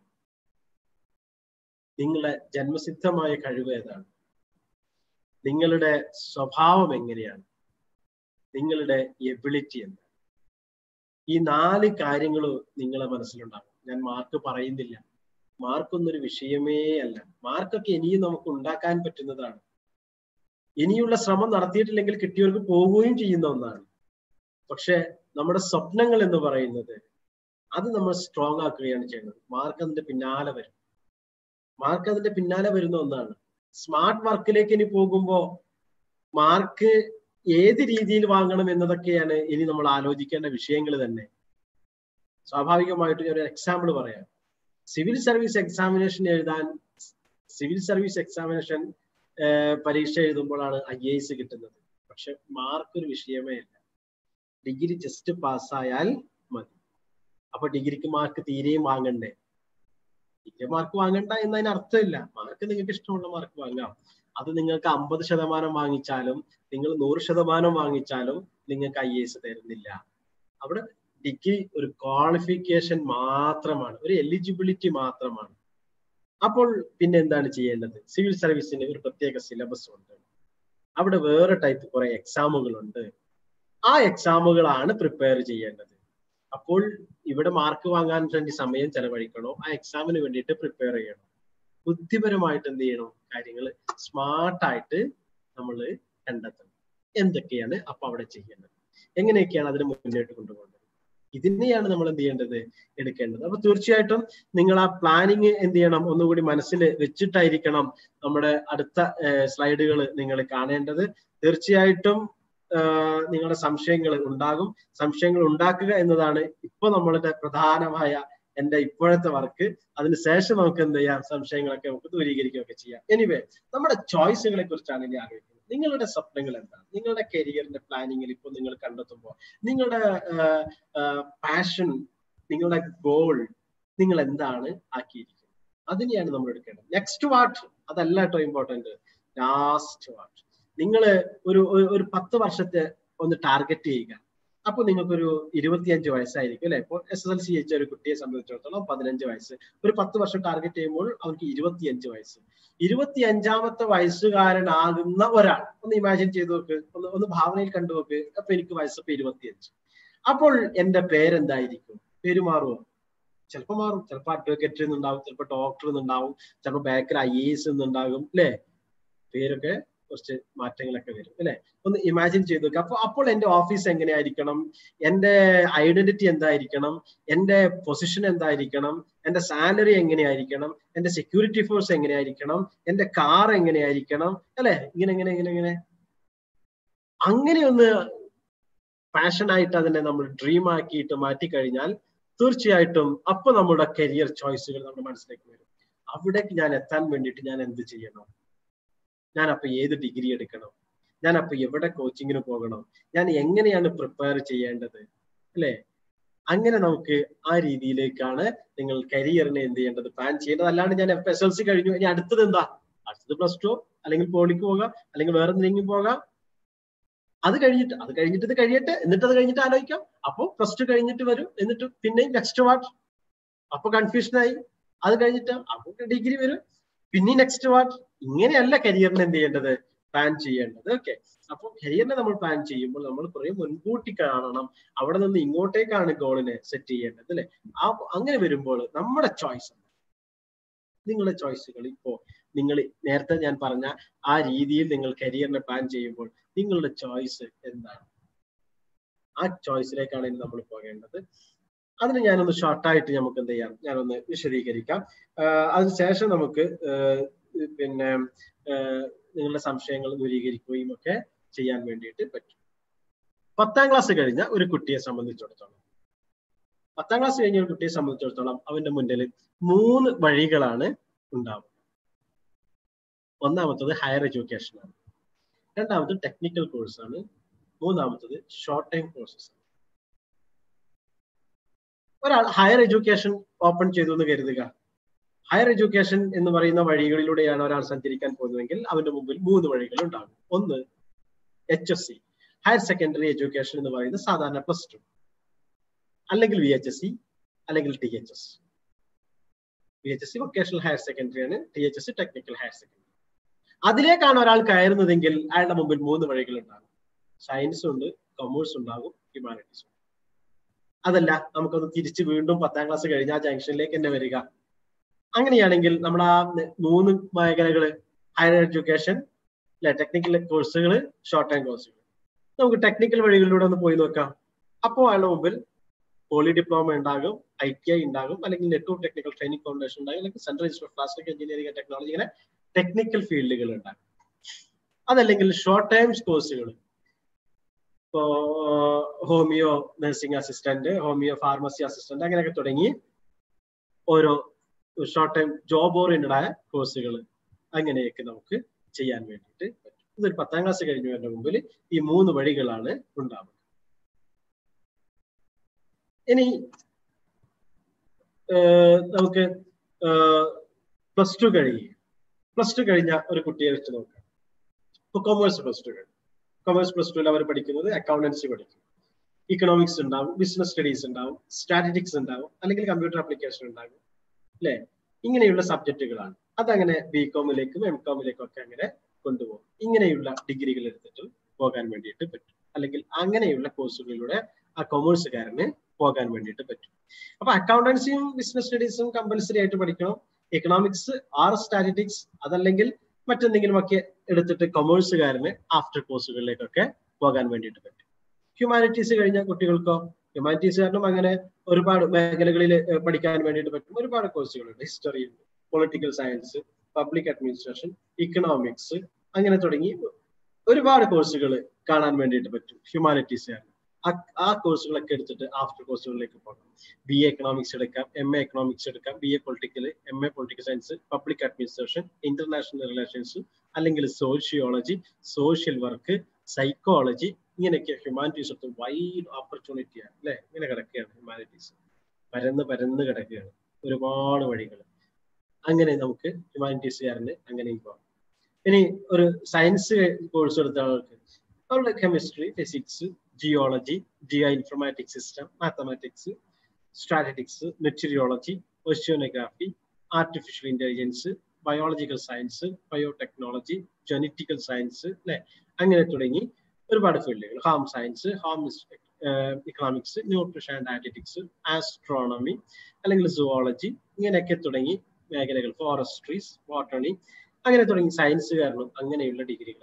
നിങ്ങളുടെ ജന്മസിദ്ധമായ കഴിവ് ഏതാണ് നിങ്ങളുടെ സ്വഭാവം എങ്ങനെയാണ് നിങ്ങളുടെ എബിലിറ്റി എന്താണ് ഈ നാല് കാര്യങ്ങൾ നിങ്ങളെ മനസ്സിലുണ്ടാകും ഞാൻ മാർക്ക് പറയുന്നില്ല മാർക്കൊന്നൊരു വിഷയമേ അല്ല മാർക്കൊക്കെ ഇനിയും നമുക്ക് ഉണ്ടാക്കാൻ പറ്റുന്നതാണ് ഇനിയുള്ള ശ്രമം നടത്തിയിട്ടില്ലെങ്കിൽ കിട്ടിയവർക്ക് പോവുകയും ചെയ്യുന്ന ഒന്നാണ് പക്ഷെ നമ്മുടെ സ്വപ്നങ്ങൾ എന്ന് പറയുന്നത് അത് നമ്മൾ സ്ട്രോങ് ആക്കുകയാണ് ചെയ്യുന്നത് മാർക്ക് അതിന്റെ പിന്നാലെ വരും മാർക്ക് അതിന്റെ പിന്നാലെ വരുന്ന ഒന്നാണ് സ്മാർട്ട് വർക്കിലേക്ക് ഇനി പോകുമ്പോ മാർക്ക് ഏത് രീതിയിൽ വാങ്ങണം എന്നതൊക്കെയാണ് ഇനി നമ്മൾ ആലോചിക്കേണ്ട വിഷയങ്ങൾ തന്നെ സ്വാഭാവികമായിട്ട് ഒരു എക്സാമ്പിൾ പറയാം സിവിൽ സർവീസ് എക്സാമിനേഷൻ എഴുതാൻ സിവിൽ സർവീസ് എക്സാമിനേഷൻ പരീക്ഷ എഴുതുമ്പോഴാണ് ഐ എ എസ് കിട്ടുന്നത് പക്ഷെ മാർക്ക് ഒരു വിഷയമേ അല്ല ഡിഗ്രി ജസ്റ്റ് പാസ്സായാൽ മതി അപ്പൊ ഡിഗ്രിക്ക് മാർക്ക് തീരെയും വാങ്ങണ്ടേ ഡിഗ്രി മാർക്ക് വാങ്ങണ്ട എന്നതിന് അർത്ഥമില്ല മാർക്ക് നിങ്ങൾക്ക് ഇഷ്ടമുള്ള മാർക്ക് വാങ്ങാം അത് നിങ്ങൾക്ക് അമ്പത് ശതമാനം വാങ്ങിച്ചാലും നിങ്ങൾ നൂറ് ശതമാനം വാങ്ങിച്ചാലും നിങ്ങൾക്ക് ഐ എസ് തരുന്നില്ല അവിടെ ഡിഗ്രി ഒരു ക്വാളിഫിക്കേഷൻ മാത്രമാണ് ഒരു എലിജിബിലിറ്റി മാത്രമാണ് അപ്പോൾ പിന്നെ എന്താണ് ചെയ്യേണ്ടത് സിവിൽ സർവീസിന് ഒരു പ്രത്യേക സിലബസ് ഉണ്ട് അവിടെ വേറെ ടൈപ്പ് കുറെ എക്സാമുകളുണ്ട് ആ എക്സാമുകളാണ് പ്രിപ്പയർ ചെയ്യേണ്ടത് അപ്പോൾ ഇവിടെ മാർക്ക് വാങ്ങാൻ വേണ്ടി സമയം ചെലവഴിക്കണോ ആ എക്സാമിന് വേണ്ടിയിട്ട് പ്രിപ്പയർ ചെയ്യണം ബുദ്ധിപരമായിട്ട് എന്ത് ചെയ്യണം കാര്യങ്ങൾ സ്മാർട്ടായിട്ട് നമ്മൾ കണ്ടെത്തണം എന്തൊക്കെയാണ് അപ്പൊ അവിടെ ചെയ്യേണ്ടത് എങ്ങനെയൊക്കെയാണ് അതിന് മുന്നോട്ട് കൊണ്ടുപോകേണ്ടത് ഇതിനെയാണ് നമ്മൾ എന്ത് ചെയ്യേണ്ടത് എടുക്കേണ്ടത് അപ്പൊ തീർച്ചയായിട്ടും നിങ്ങൾ ആ പ്ലാനിങ് എന്ത് ചെയ്യണം ഒന്നുകൂടി മനസ്സിൽ വെച്ചിട്ടായിരിക്കണം നമ്മുടെ അടുത്ത സ്ലൈഡുകൾ നിങ്ങൾ കാണേണ്ടത് തീർച്ചയായിട്ടും നിങ്ങളുടെ സംശയങ്ങൾ ഉണ്ടാകും സംശയങ്ങൾ ഉണ്ടാക്കുക എന്നതാണ് ഇപ്പൊ നമ്മളുടെ പ്രധാനമായ എന്റെ ഇപ്പോഴത്തെ വർക്ക് അതിനുശേഷം നമുക്ക് എന്ത് ചെയ്യാം സംശയങ്ങളൊക്കെ നമുക്ക് ദൂരീകരിക്കുകയൊക്കെ ചെയ്യാം എനിവേ നമ്മുടെ ചോയ്സുകളെ കുറിച്ചാണ് ഇനി ആലോചിക്കുന്നത് നിങ്ങളുടെ സ്വപ്നങ്ങൾ എന്താണ് നിങ്ങളുടെ കരിയറിന്റെ പ്ലാനിങ്ങിൽ ഇപ്പോൾ നിങ്ങൾ കണ്ടെത്തുമ്പോൾ നിങ്ങളുടെ പാഷൻ നിങ്ങളുടെ ഗോൾ നിങ്ങൾ എന്താണ് ആക്കിയിരിക്കുന്നത് അതിനെയാണ് നമ്മൾ എടുക്കേണ്ടത് നെക്സ്റ്റ് വാട്ട് അതല്ല കേട്ടോ ഇമ്പോർട്ടന്റ് ലാസ്റ്റ് വാട്ട് നിങ്ങൾ ഒരു ഒരു പത്ത് വർഷത്തെ ഒന്ന് ടാർഗറ്റ് ചെയ്യുക അപ്പൊ നിങ്ങൾക്കൊരു ഇരുപത്തിയഞ്ച് വയസ്സായിരിക്കും അല്ലെ ഇപ്പോൾ എസ് എസ് എൽ സി ജയിച്ച ഒരു കുട്ടിയെ സംബന്ധിച്ചിടത്തോളം പതിനഞ്ച് വയസ്സ് ഒരു പത്ത് വർഷം ടാർഗറ്റ് ചെയ്യുമ്പോൾ അവർക്ക് ഇരുപത്തിയഞ്ച് വയസ്സ് ഇരുപത്തി അഞ്ചാമത്തെ വയസ്സുകാരനാകുന്ന ഒരാൾ ഒന്ന് ഇമാജിൻ ചെയ്ത് നോക്ക് ഒന്ന് ഒന്ന് ഭാവനയിൽ കണ്ടു നോക്ക് അപ്പൊ എനിക്ക് വയസ്സപ്പോ ഇരുപത്തിയഞ്ച് അപ്പോൾ എന്റെ പേരെന്തായിരിക്കും പേര് മാറുമോ ചിലപ്പോൾ മാറും ചിലപ്പോൾ അഡ്വക്കേറ്റ് എന്നുണ്ടാവും ചിലപ്പോൾ ഡോക്ടർ എന്നുണ്ടാവും ചിലപ്പോൾ ബാക്കർ ഐ എ എസ് എന്നുണ്ടാകും അല്ലെ പേരൊക്കെ കുറച്ച് മാറ്റങ്ങളൊക്കെ വരും അല്ലെ ഒന്ന് ഇമാജിൻ ചെയ്ത് നോക്കുക അപ്പൊ അപ്പോൾ എന്റെ ഓഫീസ് എങ്ങനെയായിരിക്കണം എന്റെ ഐഡന്റിറ്റി എന്തായിരിക്കണം എന്റെ പൊസിഷൻ എന്തായിരിക്കണം എന്റെ സാലറി എങ്ങനെയായിരിക്കണം എന്റെ സെക്യൂരിറ്റി ഫോഴ്സ് എങ്ങനെയായിരിക്കണം എന്റെ കാർ എങ്ങനെയായിരിക്കണം അല്ലെ ഇങ്ങനെ ഇങ്ങനെ ഇങ്ങനെ ഇങ്ങനെ അങ്ങനെ ഒന്ന് പാഷനായിട്ട് അതിനെ നമ്മൾ ഡ്രീം ആക്കിയിട്ട് മാറ്റി കഴിഞ്ഞാൽ തീർച്ചയായിട്ടും അപ്പൊ നമ്മുടെ കരിയർ ചോയ്സുകൾ നമ്മുടെ മനസ്സിലേക്ക് വരും അവിടേക്ക് ഞാൻ എത്താൻ വേണ്ടിയിട്ട് ഞാൻ എന്ത് ചെയ്യണം ഞാൻ അപ്പൊ ഏത് ഡിഗ്രി എടുക്കണം ഞാൻ അപ്പൊ എവിടെ കോച്ചിങ്ങിന് പോകണം ഞാൻ എങ്ങനെയാണ് പ്രിപ്പയർ ചെയ്യേണ്ടത് അല്ലെ അങ്ങനെ നമുക്ക് ആ രീതിയിലേക്കാണ് നിങ്ങൾ കരിയറിനെ എന്ത് ചെയ്യേണ്ടത് പ്ലാൻ ചെയ്യേണ്ടത് അല്ലാണ്ട് ഞാൻ എസ് എൽ സി കഴിഞ്ഞു ഇനി അടുത്തത് എന്താ അടുത്തത് പ്ലസ് ടു അല്ലെങ്കിൽ പോളിക്ക് പോകാം അല്ലെങ്കിൽ വേറെ എന്തെങ്കിലും പോകാം അത് കഴിഞ്ഞിട്ട് അത് കഴിഞ്ഞിട്ട് ഇത് കഴിയട്ടെ എന്നിട്ട് അത് കഴിഞ്ഞിട്ട് ആലോചിക്കാം അപ്പൊ പ്ലസ് ടു കഴിഞ്ഞിട്ട് വരും എന്നിട്ട് പിന്നെ നെക്സ്റ്റ് വാട്ട് അപ്പൊ കൺഫ്യൂഷൻ ആയി അത് കഴിഞ്ഞിട്ട് അപ്പൊ ഡിഗ്രി വരും പിന്നെ നെക്സ്റ്റ് വാട്ട് ഇങ്ങനെയല്ല കരിയറിനെ എന്ത് ചെയ്യേണ്ടത് പ്ലാൻ ചെയ്യേണ്ടത് ഓക്കെ അപ്പൊ കരിയറിനെ നമ്മൾ പ്ലാൻ ചെയ്യുമ്പോൾ നമ്മൾ കുറെ മുൻകൂട്ടി കാണണം അവിടെ നിന്ന് ഇങ്ങോട്ടേക്കാണ് ഗോളിനെ സെറ്റ് ചെയ്യേണ്ടത് അല്ലെ ആ അങ്ങനെ വരുമ്പോൾ നമ്മുടെ ചോയ്സ് നിങ്ങളുടെ ചോയ്സുകൾ ഇപ്പോ നിങ്ങൾ നേരത്തെ ഞാൻ പറഞ്ഞ ആ രീതിയിൽ നിങ്ങൾ കരിയറിനെ പ്ലാൻ ചെയ്യുമ്പോൾ നിങ്ങളുടെ ചോയ്സ് എന്താണ് ആ ചോയ്സിലേക്കാണ് ഇനി നമ്മൾ പോകേണ്ടത് അതിന് ഞാനൊന്ന് ഷോർട്ടായിട്ട് നമുക്ക് എന്ത് ചെയ്യാം ഞാനൊന്ന് വിശദീകരിക്കാം അതിനുശേഷം നമുക്ക് പിന്നെ നിങ്ങളുടെ സംശയങ്ങൾ ദൂരീകരിക്കുകയും ഒക്കെ ചെയ്യാൻ വേണ്ടിയിട്ട് പറ്റും പത്താം ക്ലാസ് കഴിഞ്ഞ ഒരു കുട്ടിയെ സംബന്ധിച്ചിടത്തോളം പത്താം ക്ലാസ് കഴിഞ്ഞ ഒരു കുട്ടിയെ സംബന്ധിച്ചിടത്തോളം അവന്റെ മുന്നിൽ മൂന്ന് വഴികളാണ് ഉണ്ടാവുക ഒന്നാമത്തത് ഹയർ എഡ്യൂക്കേഷൻ ആണ് രണ്ടാമത്തത് ടെക്നിക്കൽ കോഴ്സ് ആണ് മൂന്നാമത്തത് ഷോർട്ട് ടൈം കോഴ്സസ് ആണ് ഒരാൾ ഹയർ എഡ്യൂക്കേഷൻ ഓപ്പൺ ചെയ്തു എന്ന് കരുതുക ഹയർ എഡ്യൂക്കേഷൻ എന്ന് പറയുന്ന വഴികളിലൂടെയാണ് ഒരാൾ സഞ്ചരിക്കാൻ പോകുന്നതെങ്കിൽ അവന്റെ മുമ്പിൽ മൂന്ന് വഴികൾ ഉണ്ടാകും ഒന്ന് H S C higher secondary education എന്ന് പറയുന്ന സാധാരണ പ്ലസ് ടു അല്ലെങ്കിൽ വി എച്ച് എസ് സി അല്ലെങ്കിൽ T H S V H S C vocational higher secondary ആണ് T H S C technical higher secondary അതിലേക്കാണ് ഒരാൾ കയറുന്നതെങ്കിൽ അയാളുടെ മുമ്പിൽ മൂന്ന് വഴികൾ ഉണ്ടാകും സയൻസ് ഉണ്ട് കൊമേഴ്സ് ഉണ്ടാകും ഹ്യൂമാനിറ്റീസ് ഉണ്ട് അതല്ല നമുക്കൊന്ന് തിരിച്ച് വീണ്ടും പത്താം ക്ലാസ് കഴിഞ്ഞ ആ ജംഗ്ഷനിലേക്ക് തന്നെ വരിക അങ്ങനെയാണെങ്കിൽ നമ്മൾ ആ മൂന്ന് മേഖലകൾ ഹയർ എഡ്യൂക്കേഷൻ അല്ലെ ടെക്നിക്കൽ കോഴ്സുകൾ ഷോർട്ട് ടൈം കോഴ്സുകൾ നമുക്ക് ടെക്നിക്കൽ വഴികളിലൂടെ ഒന്ന് പോയി നോക്കാം അപ്പോൾ അയാളുടെ മുമ്പിൽ പോളി ഡിപ്ലോമ ഉണ്ടാകും ഐ ടി ഐ ഉണ്ടാകും അല്ലെങ്കിൽ നെറ്റ്വർക്ക് ടെക്നിക്കൽ ട്രെയിനിങ് ഫൗണ്ടേഷൻ ഉണ്ടാകും അല്ലെങ്കിൽ central institute of plastic engineering and technology ഇങ്ങനെ ടെക്നിക്കൽ ഫീൽഡുകൾ ഉണ്ടാകും അതല്ലെങ്കിൽ ഷോർട്ട് ടൈം കോഴ്സുകൾ ഇപ്പോ homeo nursing assistant homeo pharmacy assistant അങ്ങനെയൊക്കെ തുടങ്ങി ഓരോ ഷോർട്ട് ടൈം ജോബ് ഓറിയന്റഡ് ആയ കോഴ്സുകൾ അങ്ങനെയൊക്കെ നമുക്ക് ചെയ്യാൻ വേണ്ടിയിട്ട് പറ്റും ഇതൊരു പത്താം ക്ലാസ് കഴിഞ്ഞവരുടെ മുമ്പിൽ ഈ മൂന്ന് വഴികളാണ് ഉണ്ടാവുക ഇനി നമുക്ക് പ്ലസ് ടു കഴിയും പ്ലസ് ടു കഴിഞ്ഞ ഒരു കുട്ടിയെ വെച്ച് നോക്കാം ഇപ്പൊ കൊമേഴ്സ് പ്ലസ് ടു കഴിഞ്ഞു കൊമേഴ്സ് പ്ലസ് ടുവിൽ അവർ പഠിക്കുന്നത് അക്കൗണ്ടൻസി പഠിക്കും ഇക്കണോമിക്സ് ഉണ്ടാവും ബിസിനസ് സ്റ്റഡീസ് ഉണ്ടാവും സ്റ്റാറ്റിറ്റിക്സ് ഉണ്ടാവും അല്ലെങ്കിൽ കമ്പ്യൂട്ടർ ആപ്ലിക്കേഷൻ ഉണ്ടാകും അല്ലെ ഇങ്ങനെയുള്ള സബ്ജക്റ്റുകളാണ് അതങ്ങനെ ബി കോമിലേക്കും എം കോമിലേക്കും ഒക്കെ അങ്ങനെ കൊണ്ടുപോകും ഇങ്ങനെയുള്ള ഡിഗ്രികൾ എടുത്തിട്ട് പോകാൻ വേണ്ടിയിട്ട് പറ്റും അല്ലെങ്കിൽ അങ്ങനെയുള്ള കോഴ്സുകളിലൂടെ ആ കൊമേഴ്സുകാരന് പോകാൻ വേണ്ടിയിട്ട് പറ്റും അപ്പൊ അക്കൗണ്ടൻസിയും ബിസിനസ് സ്റ്റഡീസും കമ്പൽസറി ആയിട്ട് പഠിക്കണം എക്കണോമിക്സ് ആർ സ്റ്റാറ്റിറ്റിക്സ് അതല്ലെങ്കിൽ മറ്റെന്തെങ്കിലും ഒക്കെ എടുത്തിട്ട് കൊമേഴ്സുകാരന് ആഫ്റ്റർ കോഴ്സുകളിലേക്കൊക്കെ പോകാൻ വേണ്ടിയിട്ട് പറ്റും ഹ്യൂമാനിറ്റീസ് കഴിഞ്ഞ കുട്ടികൾക്കോ ഹ്യൂമാനിറ്റീസ് കാരണം അങ്ങനെ ഒരുപാട് മേഖലകളിൽ പഠിക്കാൻ വേണ്ടിയിട്ട് പറ്റും ഒരുപാട് കോഴ്സുകളുണ്ട് ഹിസ്റ്ററി ഉണ്ട് political science public administration economics അങ്ങനെ തുടങ്ങി ഒരുപാട് കോഴ്സുകൾ കാണാൻ വേണ്ടിയിട്ട് പറ്റും ഹ്യൂമാനിറ്റീസുകാരന് ആ കോഴ്സുകളൊക്കെ എടുത്തിട്ട് ആഫ്റ്റർ കോഴ്സുകളിലേക്ക് പോകണം ബി എ എക്കണോമിക്സ് എടുക്കാം എം എ എക്കണോമിക്സ് എടുക്കാം B A political M A political science public administration international relations അല്ലെങ്കിൽ സോഷ്യോളജി സോഷ്യൽ വർക്ക് സൈക്കോളജി ഇങ്ങനെയൊക്കെ ഹ്യൂമാനിറ്റീസ് എടുത്ത് വൈഡ് ഓപ്പർച്യൂണിറ്റിയാണ് അല്ലെ ഇങ്ങനെ കിടക്കുകയാണ് ഹ്യൂമാനിറ്റീസ് പരന്ന് പരന്ന് കിടക്കുകയാണ് ഒരുപാട് വഴികൾ അങ്ങനെ നമുക്ക് ഹ്യൂമാനിറ്റീസുകാരന് അങ്ങനെയും പോകാം ഇനി ഒരു സയൻസ് കോഴ്സ് എടുത്ത ആൾക്ക് അവരുടെ chemistry physics geology geo informatic system mathematics statistics meteorology oceanography artificial intelligence biological science biotechnology genetical science അല്ലെ അങ്ങനെ തുടങ്ങി ഒരുപാട് ഫീൽഡുകൾ home science home economics nutrition and dietetics astronomy അല്ലെങ്കിൽ സുവോളജി ഇങ്ങനെയൊക്കെ തുടങ്ങി മേഖലകൾ ഫോറസ്ട്രീസ് ബോട്ടണി അങ്ങനെ തുടങ്ങി സയൻസ് കാരണം അങ്ങനെയുള്ള ഡിഗ്രികളൊക്കെ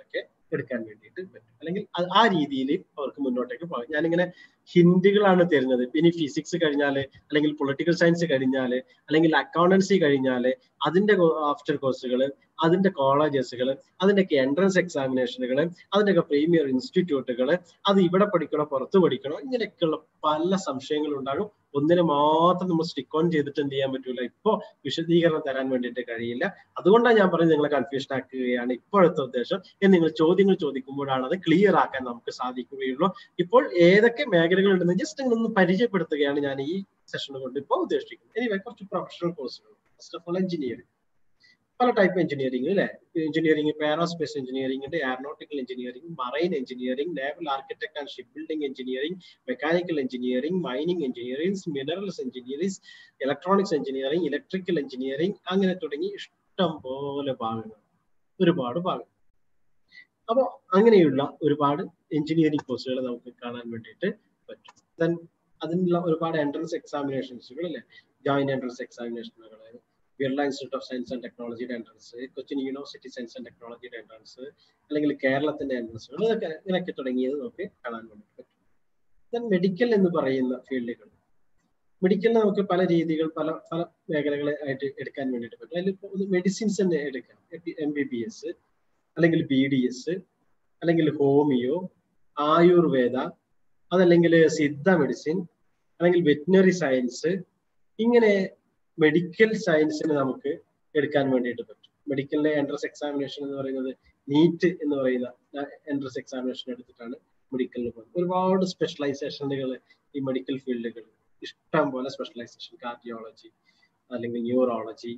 എടുക്കാൻ വേണ്ടിയിട്ട് പറ്റും അല്ലെങ്കിൽ ആ രീതിയിൽ അവർക്ക് മുന്നോട്ടേക്ക് പോകാം ഞാനിങ്ങനെ ഹിന്റുകളാണ് തരുന്നത് ഇനി ഫിസിക്സ് കഴിഞ്ഞാല് അല്ലെങ്കിൽ പൊളിറ്റിക്കൽ സയൻസ് കഴിഞ്ഞാല് അല്ലെങ്കിൽ അക്കൗണ്ടൻസി കഴിഞ്ഞാല് അതിന്റെ ആഫ്റ്റർ കോഴ്സുകൾ അതിന്റെ കോളേജസുകൾ അതിന്റെയൊക്കെ എൻട്രൻസ് എക്സാമിനേഷനുകൾ അതിന്റെയൊക്കെ പ്രീമിയർ ഇൻസ്റ്റിറ്റ്യൂട്ടുകൾ അത് ഇവിടെ പഠിക്കണോ പുറത്ത് പഠിക്കണോ ഇങ്ങനെയൊക്കെയുള്ള പല സംശയങ്ങളും ഉണ്ടാകും ഒന്നിനെ മാത്രം നമ്മൾ സ്റ്റിക്ക് ഓൺ ചെയ്തിട്ട് എന്ത് ചെയ്യാൻ പറ്റൂല ഇപ്പോ വിശദീകരണം തരാൻ വേണ്ടിയിട്ട് കഴിയില്ല അതുകൊണ്ടാണ് ഞാൻ പറഞ്ഞത് നിങ്ങളെ കൺഫ്യൂഷൻ ആക്കുകയാണ് ഇപ്പോഴത്തെ ഉദ്ദേശം എന്ന് നിങ്ങൾ ചോദ്യങ്ങൾ ചോദിക്കുമ്പോഴാണ് അത് ക്ലിയർ ആക്കാൻ നമുക്ക് സാധിക്കുകയുള്ളൂ ഇപ്പോൾ ഏതൊക്കെ മേഖലകൾ ഉണ്ടെന്ന് ജസ്റ്റ് ഒന്ന് പരിചയപ്പെടുത്തുകയാണ് ഞാൻ ഈ സെഷൻ കൊണ്ട് ഇപ്പോൾ ഉദ്ദേശിക്കുന്നത് എനിവേ കുറച്ച് പ്രൊഫഷണൽ കോഴ്സുകൾ ഫസ്റ്റ് ഓഫ് ഓൾ എഞ്ചിനീയറിംഗ് പല ടൈപ്പ് എഞ്ചിനീയറിംഗ് അല്ലെ എഞ്ചിനീയറിംഗ് എയറോസ്പേസ് എഞ്ചിനീയറിംഗ് ഉണ്ട് aeronautical engineering marine engineering naval architect and ship building engineering mechanical engineering mining engineering minerals engineering electronics engineering electrical engineering അങ്ങനെ തുടങ്ങി ഇഷ്ടം പോലെ ഭാഗങ്ങൾ ഒരുപാട് ഭാഗം അപ്പോൾ അങ്ങനെയുള്ള ഒരുപാട് എഞ്ചിനീയറിംഗ് കോഴ്സുകൾ നമുക്ക് കാണാൻ വേണ്ടിയിട്ട് പറ്റും ദെൻ അതിനുള്ള ഒരുപാട് എൻട്രൻസ് എക്സാമിനേഷൻസുകൾ അല്ലെ ജോയിന്റ് എൻട്രൻസ് എക്സാമിനേഷനുകൾ Birla institute of science and ടെക്നോളജിയുടെ entrance Cochin university science and ടെക്നോളജിയുടെ എൻട്രൻസ് അല്ലെങ്കിൽ കേരളത്തിന്റെ എൻട്രൻസുകൾ ഇതൊക്കെ ഇങ്ങനെയൊക്കെ തുടങ്ങിയത് നമുക്ക് കാണാൻ വേണ്ടി പറ്റും ദെൻ മെഡിക്കൽ എന്ന് പറയുന്ന ഫീൽഡുകൾ മെഡിക്കലിന് നമുക്ക് പല രീതികൾ പല പല മേഖലകളെ ആയിട്ട് എടുക്കാൻ വേണ്ടിയിട്ട് പറ്റും അതിൽ ഇപ്പോൾ മെഡിസിൻസ് തന്നെ എടുക്കാം എം ബി ബി എസ് അല്ലെങ്കിൽ ബി ഡി എസ് അല്ലെങ്കിൽ ഹോമിയോ ആയുർവേദ അതല്ലെങ്കിൽ സിദ്ധ മെഡിസിൻ അല്ലെങ്കിൽ വെറ്റിനറി സയൻസ് ഇങ്ങനെ മെഡിക്കൽ സയൻസിന് നമുക്ക് എടുക്കാൻ വേണ്ടിയിട്ട് പറ്റും മെഡിക്കലിലെ എൻട്രൻസ് എക്സാമിനേഷൻ എന്ന് പറയുന്നത് നീറ്റ് എന്ന് പറയുന്ന എൻട്രൻസ് എക്സാമിനേഷൻ എടുത്തിട്ടാണ് മെഡിക്കലിൽ പോകുന്നത് ഒരുപാട് സ്പെഷ്യലൈസേഷനുകൾ ഈ മെഡിക്കൽ ഫീൽഡുകൾ ഇഷ്ടം പോലെ സ്പെഷ്യലൈസേഷൻ കാർഡിയോളജി അല്ലെങ്കിൽ ന്യൂറോളജി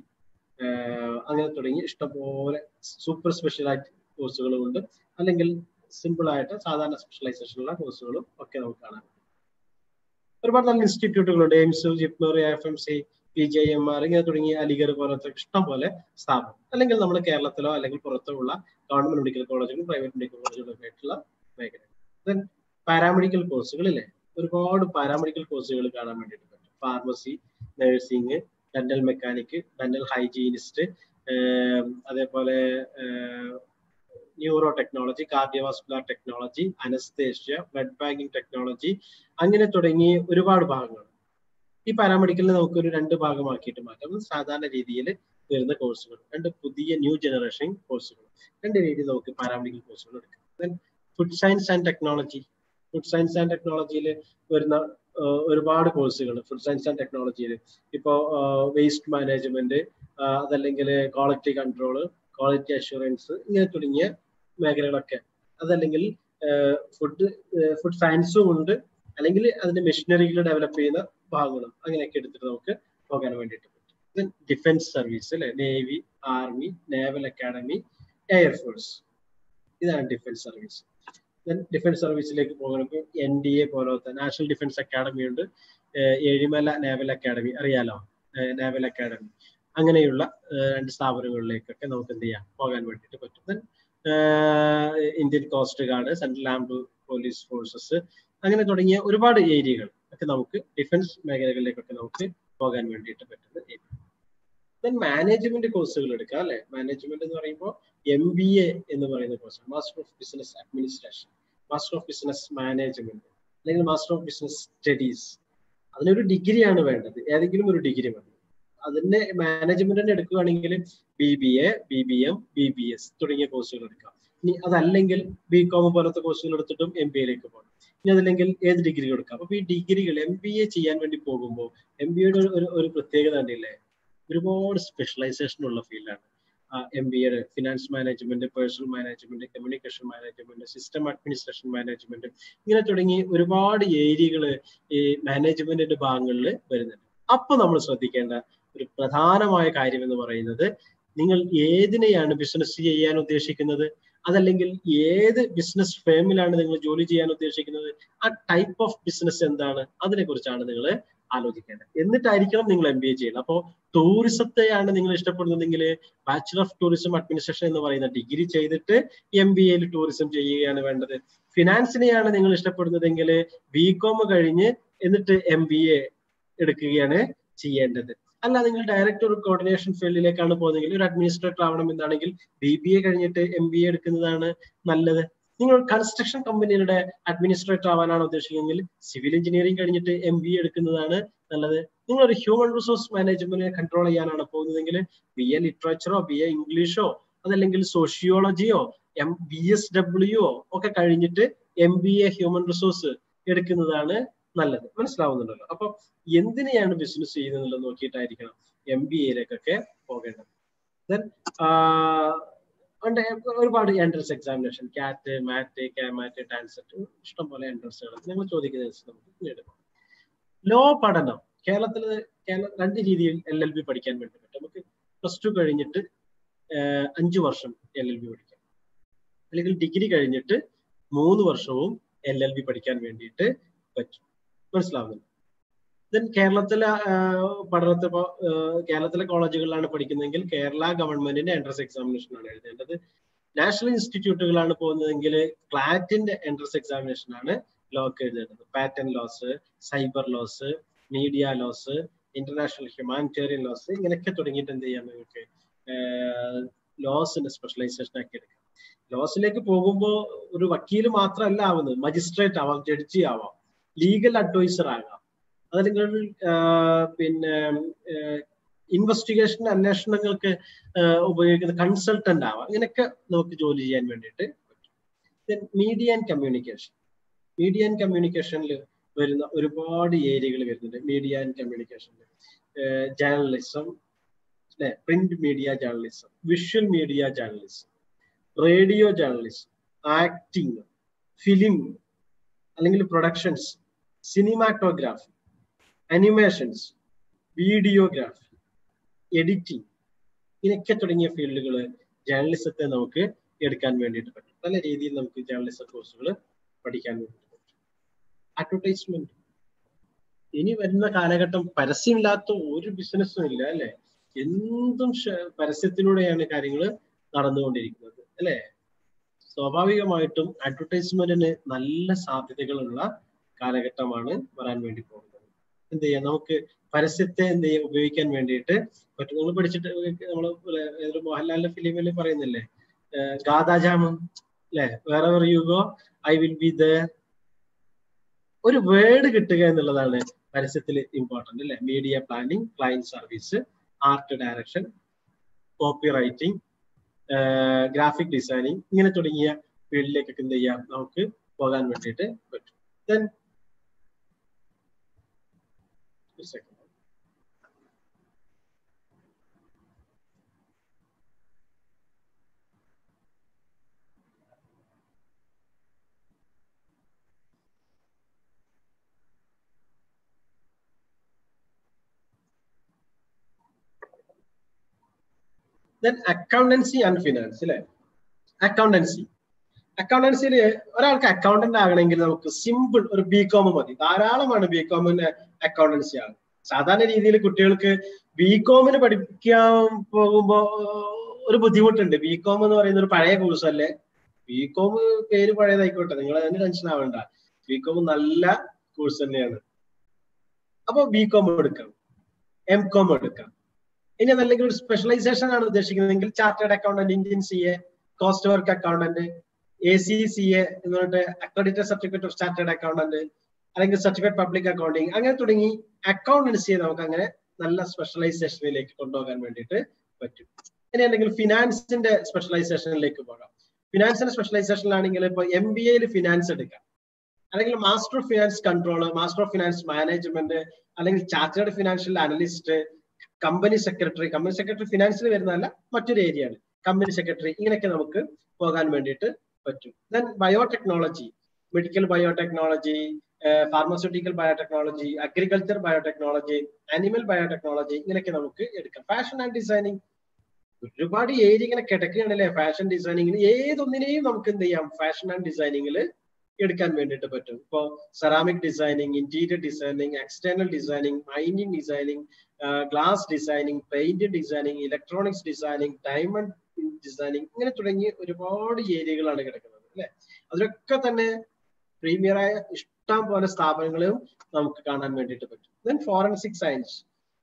അങ്ങനെ തുടങ്ങി ഇഷ്ടംപോലെ സൂപ്പർ സ്പെഷ്യലായിട്ട് കോഴ്സുകളും ഉണ്ട് അല്ലെങ്കിൽ സിമ്പിൾ ആയിട്ട് സാധാരണ സ്പെഷ്യലൈസേഷനുള്ള കോഴ്സുകളും ഒക്കെ നമുക്ക് കാണാൻ ഒരുപാട് നല്ല ഇൻസ്റ്റിറ്റ്യൂട്ടുകളുണ്ട് AIIMS JIPMER F M C P J M R ഇങ്ങനെ തുടങ്ങി അലിഗർ പോലത്തെ ഇഷ്ടം പോലെ സ്ഥാപനം അല്ലെങ്കിൽ നമ്മൾ കേരളത്തിലോ അല്ലെങ്കിൽ പുറത്തോ ഉള്ള ഗവൺമെന്റ് മെഡിക്കൽ കോളേജുകളും പ്രൈവറ്റ് മെഡിക്കൽ കോളേജുകളും ആയിട്ടുള്ള മേഖല ദെൻ പാരാമെഡിക്കൽ കോഴ്സുകൾ ഇല്ലേ ഒരുപാട് പാരാമെഡിക്കൽ കോഴ്സുകൾ കാണാൻ വേണ്ടിയിട്ട് പറ്റും pharmacy nursing dental mechanic dental hygienist അതേപോലെ neuro technology cardiovascular technology anaesthesia blood banking technology അങ്ങനെ തുടങ്ങി ഒരുപാട് ഭാഗങ്ങൾ ഈ പാരാമെഡിക്കലിനെ നമുക്ക് ഒരു രണ്ട് ഭാഗമാക്കിയിട്ട് മാറ്റാം സാധാരണ രീതിയിൽ വരുന്ന കോഴ്സുകൾ രണ്ട് പുതിയ ന്യൂ ജനറേഷൻ കോഴ്സുകൾ രണ്ട് രീതിയിൽ നമുക്ക് പാരാമെഡിക്കൽ കോഴ്സുകൾ എടുക്കാം then food science and technology food science and ടെക്നോളജിയിൽ വരുന്ന ഒരുപാട് കോഴ്സുകൾ ഫുഡ് സയൻസ് ആൻഡ് ടെക്നോളജിയിൽ ഇപ്പോൾ വേസ്റ്റ് മാനേജ്മെന്റ് അതല്ലെങ്കിൽ ക്വാളിറ്റി കൺട്രോൾ ക്വാളിറ്റി അഷുറൻസ് ഇങ്ങനെ തുടങ്ങിയ മേഖലകളൊക്കെ അതല്ലെങ്കിൽ ഫുഡ് ഫുഡ് സയൻസും ഉണ്ട് അല്ലെങ്കിൽ അതിന്റെ മെഷീനറികൾ ഡെവലപ്പ് ചെയ്യുന്ന ഭാഗങ്ങളും അങ്ങനെയൊക്കെ എടുത്തിട്ട് നമുക്ക് പോകാൻ വേണ്ടിയിട്ട് പറ്റും ഡിഫൻസ് സർവീസ് അല്ലെ navy army naval academy air force ഇതാണ് ഡിഫൻസ് സർവീസ് ഡിഫൻസ് സർവീസിലേക്ക് പോകുമ്പോൾ എൻ ഡി എ പോലത്തെ നാഷണൽ ഡിഫൻസ് അക്കാഡമി ഉണ്ട് ഏഴിമല നേവൽ അക്കാഡമി അറിയാലോ നേവൽ അക്കാഡമി അങ്ങനെയുള്ള രണ്ട് സ്ഥാപനങ്ങളിലേക്കൊക്കെ നമുക്ക് എന്ത് ചെയ്യാം പോകാൻ വേണ്ടിയിട്ട് പറ്റും Indian coast guard central armed police forces അങ്ങനെ തുടങ്ങിയ ഒരുപാട് ഏരിയകൾ ഒക്കെ നമുക്ക് ഡിഫൻസ് മേഖലകളിലേക്കൊക്കെ നമുക്ക് പോകാൻ വേണ്ടിയിട്ട് പറ്റുന്ന ഏരിയ ദെൻ മാനേജ്മെന്റ് കോഴ്സുകൾ എടുക്കാം അല്ലെ മാനേജ്മെന്റ് എന്ന് പറയുമ്പോൾ എം ബി എ എന്ന് പറയുന്ന course master of business administration master of business management അല്ലെങ്കിൽ മാസ്റ്റർ ഓഫ് ബിസിനസ് സ്റ്റഡീസ് അതിനൊരു ഡിഗ്രിയാണ് വേണ്ടത് ഏതെങ്കിലും ഒരു ഡിഗ്രി മതി അതിന്റെ മാനേജ്മെന്റ് തന്നെ എടുക്കുകയാണെങ്കിൽ B B A B B M B B S തുടങ്ങിയ കോഴ്സുകൾ എടുക്കാം ഇനി അതല്ലെങ്കിൽ ബി കോം പോലത്തെ കോഴ്സുകൾ എടുത്തിട്ടും എം ബി എയിലേക്ക് പോകണം ഇനി അതല്ലെങ്കിൽ ഏത് ഡിഗ്രി എടുക്കാം അപ്പൊ ഈ ഡിഗ്രികൾ എം ബി എ ചെയ്യാൻ വേണ്ടി പോകുമ്പോൾ എം ബി എയുടെ ഒരു ഒരു പ്രത്യേകത ഉണ്ടല്ലേ ഒരുപാട് സ്പെഷ്യലൈസേഷൻ ഉള്ള ഫീൽഡാണ് എം ബി എയുടെ finance management personnel management communication management system administration management ഇങ്ങനെ തുടങ്ങി ഒരുപാട് ഏരിയകൾ ഈ മാനേജ്മെന്റിന്റെ ഭാഗങ്ങളിൽ വരുന്നുണ്ട് അപ്പൊ നമ്മൾ ശ്രദ്ധിക്കേണ്ട ഒരു പ്രധാനമായ കാര്യം എന്ന് പറയുന്നത് നിങ്ങൾ ഏതിനെയാണ് ബിസിനസ് ചെയ്യാൻ ഉദ്ദേശിക്കുന്നത് അതല്ലെങ്കിൽ ഏത് ബിസിനസ് ഫേമിലാണ് നിങ്ങൾ ജോലി ചെയ്യാൻ ഉദ്ദേശിക്കുന്നത് ആ ടൈപ്പ് ഓഫ് ബിസിനസ് എന്താണ് അതിനെ കുറിച്ചാണ് നിങ്ങൾ ആലോചിക്കേണ്ടത് എന്നിട്ടായിരിക്കണം നിങ്ങൾ എം ബി എ ചെയ്യുന്നത് അപ്പോൾ ടൂറിസത്തെയാണ് നിങ്ങൾ ഇഷ്ടപ്പെടുന്നതെങ്കിൽ ബാച്ചുലർ ഓഫ് ടൂറിസം അഡ്മിനിസ്ട്രേഷൻ എന്ന് പറയുന്ന ഡിഗ്രി ചെയ്തിട്ട് എം ബി എയിൽ ടൂറിസം ചെയ്യുകയാണ് വേണ്ടത് ഫിനാൻസിനെയാണ് നിങ്ങൾ ഇഷ്ടപ്പെടുന്നതെങ്കിൽ ബി കോം കഴിഞ്ഞ് എന്നിട്ട് എം ബി എ എടുക്കുകയാണ് ചെയ്യേണ്ടത് അല്ല നിങ്ങൾ ഡയറക്റ്റ് ഒരു കോർഡിനേഷൻ ഫീൽഡിലേക്കാണ് പോകുന്നതെങ്കിൽ ഒരു അഡ്മിനിസ്ട്രേറ്റർ ആവണം എന്നാണെങ്കിൽ ബി ബി എ കഴിഞ്ഞിട്ട് എം ബി എ എടുക്കുന്നതാണ് നല്ലത് നിങ്ങൾ കൺസ്ട്രക്ഷൻ കമ്പനിയുടെ അഡ്മിനിസ്ട്രേറ്റർ ആവാനാണ് ഉദ്ദേശിക്കുന്നതെങ്കിൽ സിവിൽ എഞ്ചിനീയറിംഗ് കഴിഞ്ഞിട്ട് എം ബി എ എടുക്കുന്നതാണ് നല്ലത് നിങ്ങൾ ഒരു ഹ്യൂമൻ റിസോഴ്സ് മാനേജ്മെന്റിനെ കൺട്രോൾ ചെയ്യാനാണ് പോകുന്നതെങ്കിൽ ബി എ ലിറ്ററേച്ചറോ ബി എ ഇംഗ്ലീഷോ അതല്ലെങ്കിൽ സോഷ്യോളജിയോ എം ബി എസ് ഡബ്ല്യുഒ ഒക്കെ കഴിഞ്ഞിട്ട് M B A human resource എടുക്കുന്നതാണ് നല്ലത് മനസ്സിലാവുന്നുണ്ടല്ലോ അപ്പൊ എന്തിനെയാണ് ബിസിനസ് ചെയ്യുന്നത് നോക്കിയിട്ടായിരിക്കണം എം ബി എയിലേക്കൊക്കെ പോകേണ്ടത് ദെൻ ഒരുപാട് എൻട്രൻസ് എക്സാമിനേഷൻ കാറ്റ് മാറ്റ് കാമാറ്റ് ടാൻസെറ്റ് ഇഷ്ടം പോലെ എൻട്രൻസുകൾ നിങ്ങൾ ചോദിക്കുന്ന നമുക്ക് എടുക്കാം ലോ പഠനം കേരളത്തിൽ കേരള രണ്ട് രീതിയിൽ എൽ എൽ ബി പഠിക്കാൻ വേണ്ടി പറ്റും നമുക്ക് പ്ലസ് ടു കഴിഞ്ഞിട്ട് അഞ്ചു വർഷം എൽ എൽ ബി പഠിക്കാം അല്ലെങ്കിൽ ഡിഗ്രി കഴിഞ്ഞിട്ട് മൂന്ന് വർഷവും എൽ എൽ ബി പഠിക്കാൻ വേണ്ടിയിട്ട് പറ്റും മനസ്സിലാവുന്നുണ്ട് ദെൻ കേരളത്തിലെ പഠനത്തെ ഇപ്പോ കേരളത്തിലെ കോളേജുകളിലാണ് പഠിക്കുന്നതെങ്കിൽ കേരള ഗവൺമെന്റിന്റെ എൻട്രൻസ് എക്സാമിനേഷൻ ആണ് എഴുതേണ്ടത് നാഷണൽ ഇൻസ്റ്റിറ്റ്യൂട്ടുകളാണ് പോകുന്നതെങ്കിൽ ക്ലാറ്റിന്റെ എൻട്രൻസ് എക്സാമിനേഷൻ ആണ് ലോക്ക് എഴുതേണ്ടത് pattern laws cyber laws media laws international humanitarian laws ഇങ്ങനെയൊക്കെ തുടങ്ങിയിട്ട് എന്ത് ചെയ്യാം നിങ്ങൾക്ക് ലോസിന്റെ സ്പെഷ്യലൈസേഷൻ ആക്കി എടുക്കാം ലോസിലേക്ക് പോകുമ്പോൾ ഒരു വക്കീൽ മാത്രമല്ല ആവുന്നത് മജിസ്ട്രേറ്റ് ആവാം ജഡ്ജി ആവാം ലീഗൽ അഡ്വൈസർ ആകാം അതല്ലെങ്കിൽ പിന്നെ ഇൻവെസ്റ്റിഗേഷൻ അന്വേഷണങ്ങൾക്ക് ഉപയോഗിക്കുന്ന കൺസൾട്ടന്റ് ആവാം ഇങ്ങനെയൊക്കെ നമുക്ക് ജോലി ചെയ്യാൻ വേണ്ടിയിട്ട് പറ്റും media and communication media and കമ്മ്യൂണിക്കേഷനിൽ വരുന്ന ഒരുപാട് ഏരിയകൾ വരുന്നുണ്ട് മീഡിയ ആൻഡ് കമ്മ്യൂണിക്കേഷനിൽ ജേർണലിസം അല്ലെ print media journalism visual media journalism radio journalism acting film അല്ലെങ്കിൽ productions cinematography animations videography editing ഇങ്ങനെയൊക്കെ തുടങ്ങിയ ഫീൽഡുകൾ ജേർണലിസത്തെ നമുക്ക് എടുക്കാൻ വേണ്ടിയിട്ട് പറ്റും പല രീതിയിൽ നമുക്ക് ജേർണലിസം കോഴ്സുകൾ പഠിക്കാൻ വേണ്ടിയിട്ട് പറ്റും അഡ്വർടൈസ്മെന്റ് ഇനി വരുന്ന കാലഘട്ടം പരസ്യമില്ലാത്ത ഒരു ബിസിനസ്സും ഇല്ല അല്ലെ എന്തും പരസ്യത്തിലൂടെയാണ് കാര്യങ്ങൾ നടന്നുകൊണ്ടിരിക്കുന്നത് അല്ലെ സ്വാഭാവികമായിട്ടും അഡ്വർടൈസ്മെന്റിന് നല്ല സാധ്യതകളുള്ള കാലഘട്ടമാണ് വരാൻ വേണ്ടി പോകുന്നത് എന്ത് ചെയ്യാം നമുക്ക് പരസ്യത്തെ എന്ത് ചെയ്യാം ഉപയോഗിക്കാൻ വേണ്ടിയിട്ട് പറ്റും നമ്മൾ പഠിച്ചിട്ട് നമ്മൾ ഏതൊരു മോഹൻലാലിന്റെ ഫിലിമിൽ പറയുന്നില്ലേ ഗാഥാജാമം അല്ലെ വേറെ യുഗോ ഐ വിൽ ബി ദ ഒരു വേർഡ് കിട്ടുക എന്നുള്ളതാണ് പരസ്യത്തിൽ ഇമ്പോർട്ടന്റ് അല്ലെ media planning client service art direction copy writing graphic designing ഇങ്ങനെ തുടങ്ങിയ ഫീൽഡിലേക്കൊക്കെ എന്ത് ചെയ്യാം നമുക്ക് പോകാൻ വേണ്ടിയിട്ട് പറ്റും then second then accountancy and finance അല്ലെ അക്കൗണ്ടൻസി അക്കൗണ്ടൻസിയിൽ ഒരാൾക്ക് അക്കൗണ്ടന്റ് ആകണമെങ്കിൽ നമുക്ക് സിമ്പിൾ ഒരു ബി കോം മതി ധാരാളമാണ് ബി കോമിന് അക്കൗണ്ടൻസി ആണ് സാധാരണ രീതിയിൽ കുട്ടികൾക്ക് ബി കോമിന് പഠിക്കാൻ പോകുമ്പോ ഒരു ബുദ്ധിമുട്ടുണ്ട് ബി കോം എന്ന് പറയുന്ന ഒരു പഴയ കോഴ്സ് അല്ലേ ബി കോം പേര് പഴയതായിക്കോട്ടെ നിങ്ങൾ അതിന് ടെൻഷൻ ആവേണ്ട ബി കോം നല്ല കോഴ്സ് തന്നെയാണ് അപ്പൊ ബി കോം എടുക്കാം എം കോം എടുക്കാം ഇനി അതല്ലെങ്കിൽ ഒരു സ്പെഷ്യലൈസേഷൻ ആണ് ഉദ്ദേശിക്കുന്നതെങ്കിൽ chartered accountant Indian C A cost work accountant A C C A എന്ന് പറഞ്ഞിട്ട് accredited certificate of chartered accountant അല്ലെങ്കിൽ സർട്ടിഫിക്കറ്റ് പബ്ലിക് അക്കൗണ്ടിങ് അങ്ങനെ തുടങ്ങി അക്കൗണ്ടൻസിയെ നമുക്ക് അങ്ങനെ നല്ല സ്പെഷ്യലൈസേഷനിലേക്ക് കൊണ്ടുപോകാൻ വേണ്ടിയിട്ട് പറ്റും ഇനി അല്ലെങ്കിൽ ഫിനാൻസിന്റെ സ്പെഷ്യലൈസേഷനിലേക്ക് പോകാം ഫിനാൻസിന്റെ സ്പെഷ്യലൈസേഷനിലാണെങ്കിൽ ഇപ്പൊ എം ബി എയിൽ ഫിനാൻസ് എടുക്കാം അല്ലെങ്കിൽ master of finance control master of finance management അല്ലെങ്കിൽ chartered financial analyst company secretary company secretary ഫിനാൻസിൽ വരുന്നതല്ല മറ്റൊരു ഏരിയ ആണ് കമ്പനി സെക്രട്ടറി ഇങ്ങനെയൊക്കെ നമുക്ക് പോകാൻ വേണ്ടിയിട്ട് പറ്റും then biotechnology medical biotechnology pharmaceutical biotechnology agriculture biotechnology animal biotechnology ഇങ്ങനെയൊക്കെ നമുക്ക് എടുക്കാം ഫാഷൻ ആൻഡ് ഡിസൈനിങ് ഒരുപാട് ഏരിയ ഇങ്ങനെ കിടക്കുകയാണല്ലേ ഫാഷൻ ഡിസൈനിങ്ങിന് ഏതൊന്നിനെയും നമുക്ക് എന്ത് ചെയ്യാം ഫാഷൻ ആൻഡ് ഡിസൈനിങ്ങിൽ എടുക്കാൻ വേണ്ടിയിട്ട് പറ്റും ഇപ്പോ ceramic designing interior designing external designing mining designing glass designing paint designing electronics designing diamond designing ഇങ്ങനെ തുടങ്ങി ഒരുപാട് ഏരിയകളാണ് കിടക്കുന്നത് അല്ലെ അതിലൊക്കെ തന്നെ പ്രീമിയറായ ഇഷ്ടം പോലെ സ്ഥാപനങ്ങളും നമുക്ക് കാണാൻ വേണ്ടിയിട്ട് പറ്റും then forensic science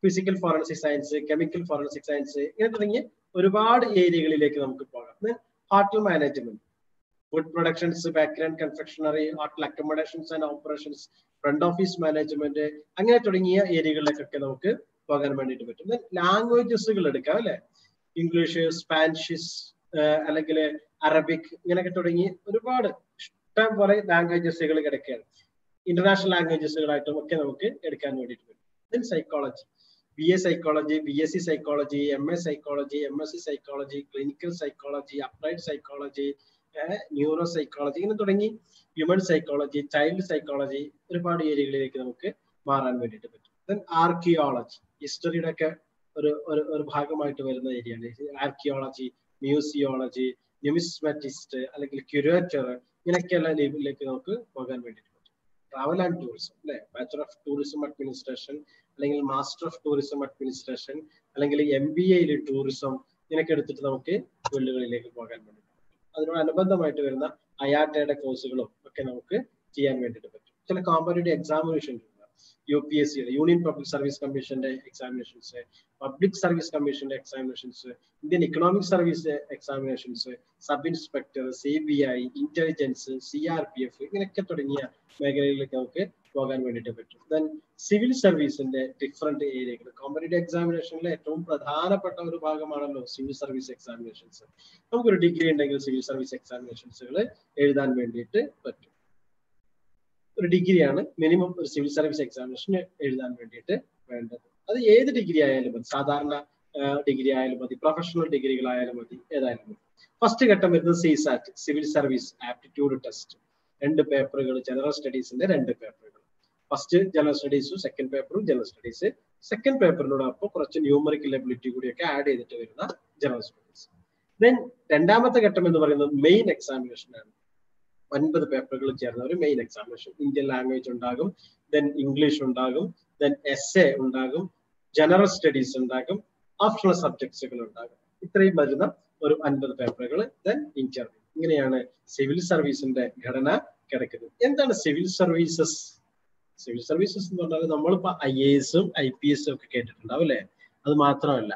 physical forensic science chemical forensic science ഇങ്ങനെ തുടങ്ങിയ ഒരുപാട് ഏരിയകളിലേക്ക് നമുക്ക് പോകാം hotel management food productions bakery and confectionery hotel accommodations and operations front office management അങ്ങനെ തുടങ്ങിയ ഏരിയകളിലേക്കൊക്കെ നമുക്ക് പോകാൻ വേണ്ടിയിട്ട് പറ്റും ലാംഗ്വേജസുകൾ എടുക്കാം അല്ലെ ഇംഗ്ലീഷ് സ്പാനിഷ് അല്ലെങ്കിൽ അറബിക് ഇങ്ങനെയൊക്കെ തുടങ്ങി ഒരുപാട് ഇഷ്ടം പോലെ ലാംഗ്വേജസുകൾ കിടക്കുകയാണ് ഇന്റർനാഷണൽ ലാംഗ്വേജസുകളായിട്ടും ഒക്കെ നമുക്ക് എടുക്കാൻ വേണ്ടിയിട്ട് പറ്റും then psychology B A psychology B S C psychology M A psychology M S C psychology clinical psychology applied psychology neuro psychology ഇങ്ങനെ തുടങ്ങി ഹ്യൂമൻ സൈക്കോളജി ചൈൽഡ് സൈക്കോളജി ഒരുപാട് ഏരിയകളിലേക്ക് നമുക്ക് മാറാൻ വേണ്ടിയിട്ട് പറ്റും ദെൻ ആർക്കിയോളജി ഹിസ്റ്ററിയുടെ ഒക്കെ ഒരു ഒരു ഒരു ഭാഗമായിട്ട് വരുന്ന ഏരിയയാണ് ആർക്കിയോളജി മ്യൂസിയോളജി ന്യൂമിസ്മാറ്റിസ്റ്റ് അല്ലെങ്കിൽ ക്യൂരേറ്റർ ഇങ്ങനെയൊക്കെയുള്ള ലേബിളിലേക്ക് നമുക്ക് പോകാൻ വേണ്ടിയിട്ട് പറ്റും ട്രാവൽ ആൻഡ് ടൂറിസം അല്ലെ ബാച്ചലർ ഓഫ് ടൂറിസം അഡ്മിനിസ്ട്രേഷൻ അല്ലെങ്കിൽ മാസ്റ്റർ ഓഫ് ടൂറിസം അഡ്മിനിസ്ട്രേഷൻ അല്ലെങ്കിൽ എം ബി എയിൽ ടൂറിസം ഇങ്ങനെയൊക്കെ എടുത്തിട്ട് നമുക്ക് ഫീൽഡുകളിലേക്ക് പോകാൻ വേണ്ടി അതിനോടനുബന്ധമായിട്ട് വരുന്ന അയാട്ടയുടെ കോഴ്സുകളും ഒക്കെ നമുക്ക് ചെയ്യാൻ വേണ്ടിയിട്ട് പറ്റും ചില competitive examination U P S സിയുടെ യൂണിയൻ പബ്ലിക് സർവീസ് കമ്മീഷന്റെ എക്സാമിനേഷൻസ് പബ്ലിക് സർവീസ് കമ്മീഷന്റെ examinations Indian economic service examinations sub inspector C B I intelligence C R P F ഇങ്ങനെയൊക്കെ തുടങ്ങിയ മേഖലകളിലേക്ക് നമുക്ക് പോകാൻ വേണ്ടിയിട്ട് പറ്റും ദെൻ സിവിൽ സർവീസിന്റെ ഡിഫറെന്റ് ഏരിയകൾ കോമ്പറ്റേറ്റീവ് എക്സാമിനേഷനിലെ ഏറ്റവും പ്രധാനപ്പെട്ട ഒരു ഭാഗമാണല്ലോ സിവിൽ സർവീസ് എക്സാമിനേഷൻസ് നമുക്കൊരു ഡിഗ്രി ഉണ്ടെങ്കിൽ സിവിൽ സർവീസ് എക്സാമിനേഷൻസുകൾ എഴുതാൻ വേണ്ടിയിട്ട് പറ്റും ഒരു ഡിഗ്രിയാണ് മിനിമം ഒരു സിവിൽ സർവീസ് എക്സാമിനേഷൻ എഴുതാൻ വേണ്ടിയിട്ട് വേണ്ടത് അത് ഏത് ഡിഗ്രി ആയാലും മതി സാധാരണ ഡിഗ്രി ആയാലും മതി പ്രൊഫഷണൽ ഡിഗ്രികളായാലും മതി ഏതായാലും മതി ഫസ്റ്റ് ഘട്ടം വരുന്നത് C sat civil service aptitude test രണ്ട് പേപ്പറുകൾ ജനറൽ സ്റ്റഡീസിന്റെ രണ്ട് പേപ്പറുകൾ ഫസ്റ്റ് ജനറൽ സ്റ്റഡീസും സെക്കൻഡ് പേപ്പറും ജനറൽ സ്റ്റഡീസ് സെക്കൻഡ് പേപ്പറിനോടൊപ്പം കുറച്ച് ന്യൂമറിക്കൽ എബിലിറ്റി കൂടിയൊക്കെ ആഡ് ചെയ്തിട്ട് വരുന്ന ജനറൽ സ്റ്റഡീസ് ദെൻ രണ്ടാമത്തെ ഘട്ടം എന്ന് പറയുന്നത് മെയിൻ എക്സാമിനേഷൻ ആണ് ഒൻപത് പേപ്പറുകൾ ചേർന്ന ഒരു മെയിൻ എക്സാമിനേഷൻ ഇന്ത്യൻ ലാംഗ്വേജ് ഉണ്ടാകും ദെൻ ഇംഗ്ലീഷ് ഉണ്ടാകും ദെൻ എസ് എ ഉണ്ടാകും ജനറൽ സ്റ്റഡീസ് ഉണ്ടാകും ഓപ്ഷണൽ സബ്ജക്ട്സുകൾ ഉണ്ടാകും ഇത്രയും വരുന്ന ഒരു അൻപത് പേപ്പറുകൾ ദെൻ ഇന്റർവ്യൂ ഇങ്ങനെയാണ് സിവിൽ സർവീസിന്റെ ഘടന കിടക്കുന്നത് എന്താണ് സിവിൽ സർവീസസ് സിവിൽ സർവീസസ് എന്ന് പറഞ്ഞാൽ നമ്മളിപ്പോ ഐ എ എസും ഐ പി എസും ഒക്കെ കേട്ടിട്ടുണ്ടാവും അല്ലെ അത് മാത്രമല്ല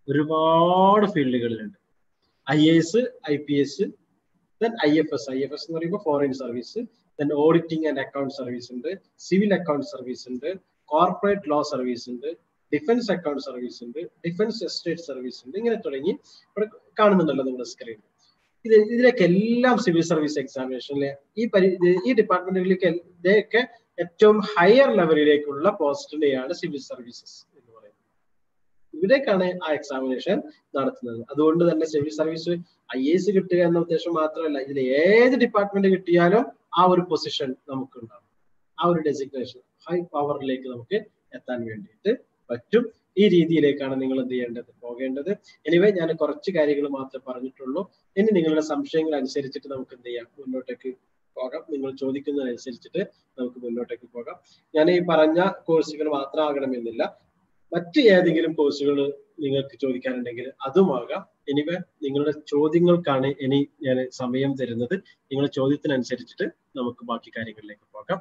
ഒരുപാട് ഫീൽഡുകളിലുണ്ട് I A S I P S then I F S I F S എന്ന് പറയുമ്പോൾ foreign service then auditing and account service ഉണ്ട് സിവിൽ അക്കൗണ്ട് സർവീസ് ഉണ്ട് കോർപ്പറേറ്റ് ലോ സർവീസ് ഉണ്ട് ഡിഫൻസ് അക്കൗണ്ട് സർവീസ് ഉണ്ട് ഡിഫൻസ് എസ്റ്റേറ്റ് സർവീസ് ഉണ്ട് ഇങ്ങനെ തുടങ്ങി ഇവിടെ കാണുന്നുണ്ടല്ലോ നിങ്ങളുടെ സ്ക്രീനിൽ ഇത് ഇതിലേക്ക് എല്ലാം സിവിൽ സർവീസ് എക്സാമിനേഷനിലെ ഈ പരി ഈ ഡിപ്പാർട്ട്മെന്റുകളിലേക്ക് ഇതൊക്കെ ഏറ്റവും ഹയർ ലെവലിലേക്കുള്ള പോസ്റ്റിനെയാണ് സിവിൽ സർവീസസ് എന്ന് പറയുന്നത് ഇവിടേക്കാണ് ആ എക്സാമിനേഷൻ നടത്തുന്നത് അതുകൊണ്ട് തന്നെ സിവിൽ സർവീസ് ഐ എസ് കിട്ടുക എന്ന ഉദ്ദേശം മാത്രമല്ല ഇതിൽ ഏത് ഡിപ്പാർട്ട്മെന്റ് കിട്ടിയാലും ആ ഒരു പൊസിഷൻ നമുക്ക് ഉണ്ടാവും ആ ഒരു ഡെസിഗ്നേഷൻ ഹൈ പവറിലേക്ക് നമുക്ക് എത്താൻ വേണ്ടിയിട്ട് പറ്റും ഈ രീതിയിലേക്കാണ് നിങ്ങൾ എന്ത് ചെയ്യേണ്ടത് പോകേണ്ടത് എനിവേ ഞാൻ കുറച്ച് കാര്യങ്ങൾ മാത്രമേ പറഞ്ഞിട്ടുള്ളൂ ഇനി നിങ്ങളുടെ സംശയങ്ങൾ അനുസരിച്ചിട്ട് നമുക്ക് എന്ത് ചെയ്യാം മുന്നോട്ടേക്ക് പോകാം നിങ്ങൾ ചോദിക്കുന്നതനുസരിച്ചിട്ട് നമുക്ക് മുന്നോട്ടേക്ക് പോകാം ഞാൻ ഈ പറഞ്ഞ കോഴ്സുകൾ മാത്രമാകണമെന്നില്ല മറ്റ് ഏതെങ്കിലും കോഴ്സുകൾ നിങ്ങൾക്ക് ചോദിക്കാനുണ്ടെങ്കിൽ അതുമാകാം എനിവേ നിങ്ങളുടെ ചോദ്യങ്ങൾക്കാണ് ഇനി ഞാൻ സമയം തരുന്നത് നിങ്ങളുടെ ചോദ്യത്തിനനുസരിച്ചിട്ട് നമുക്ക് ബാക്കി കാര്യങ്ങളിലേക്ക് പോകാം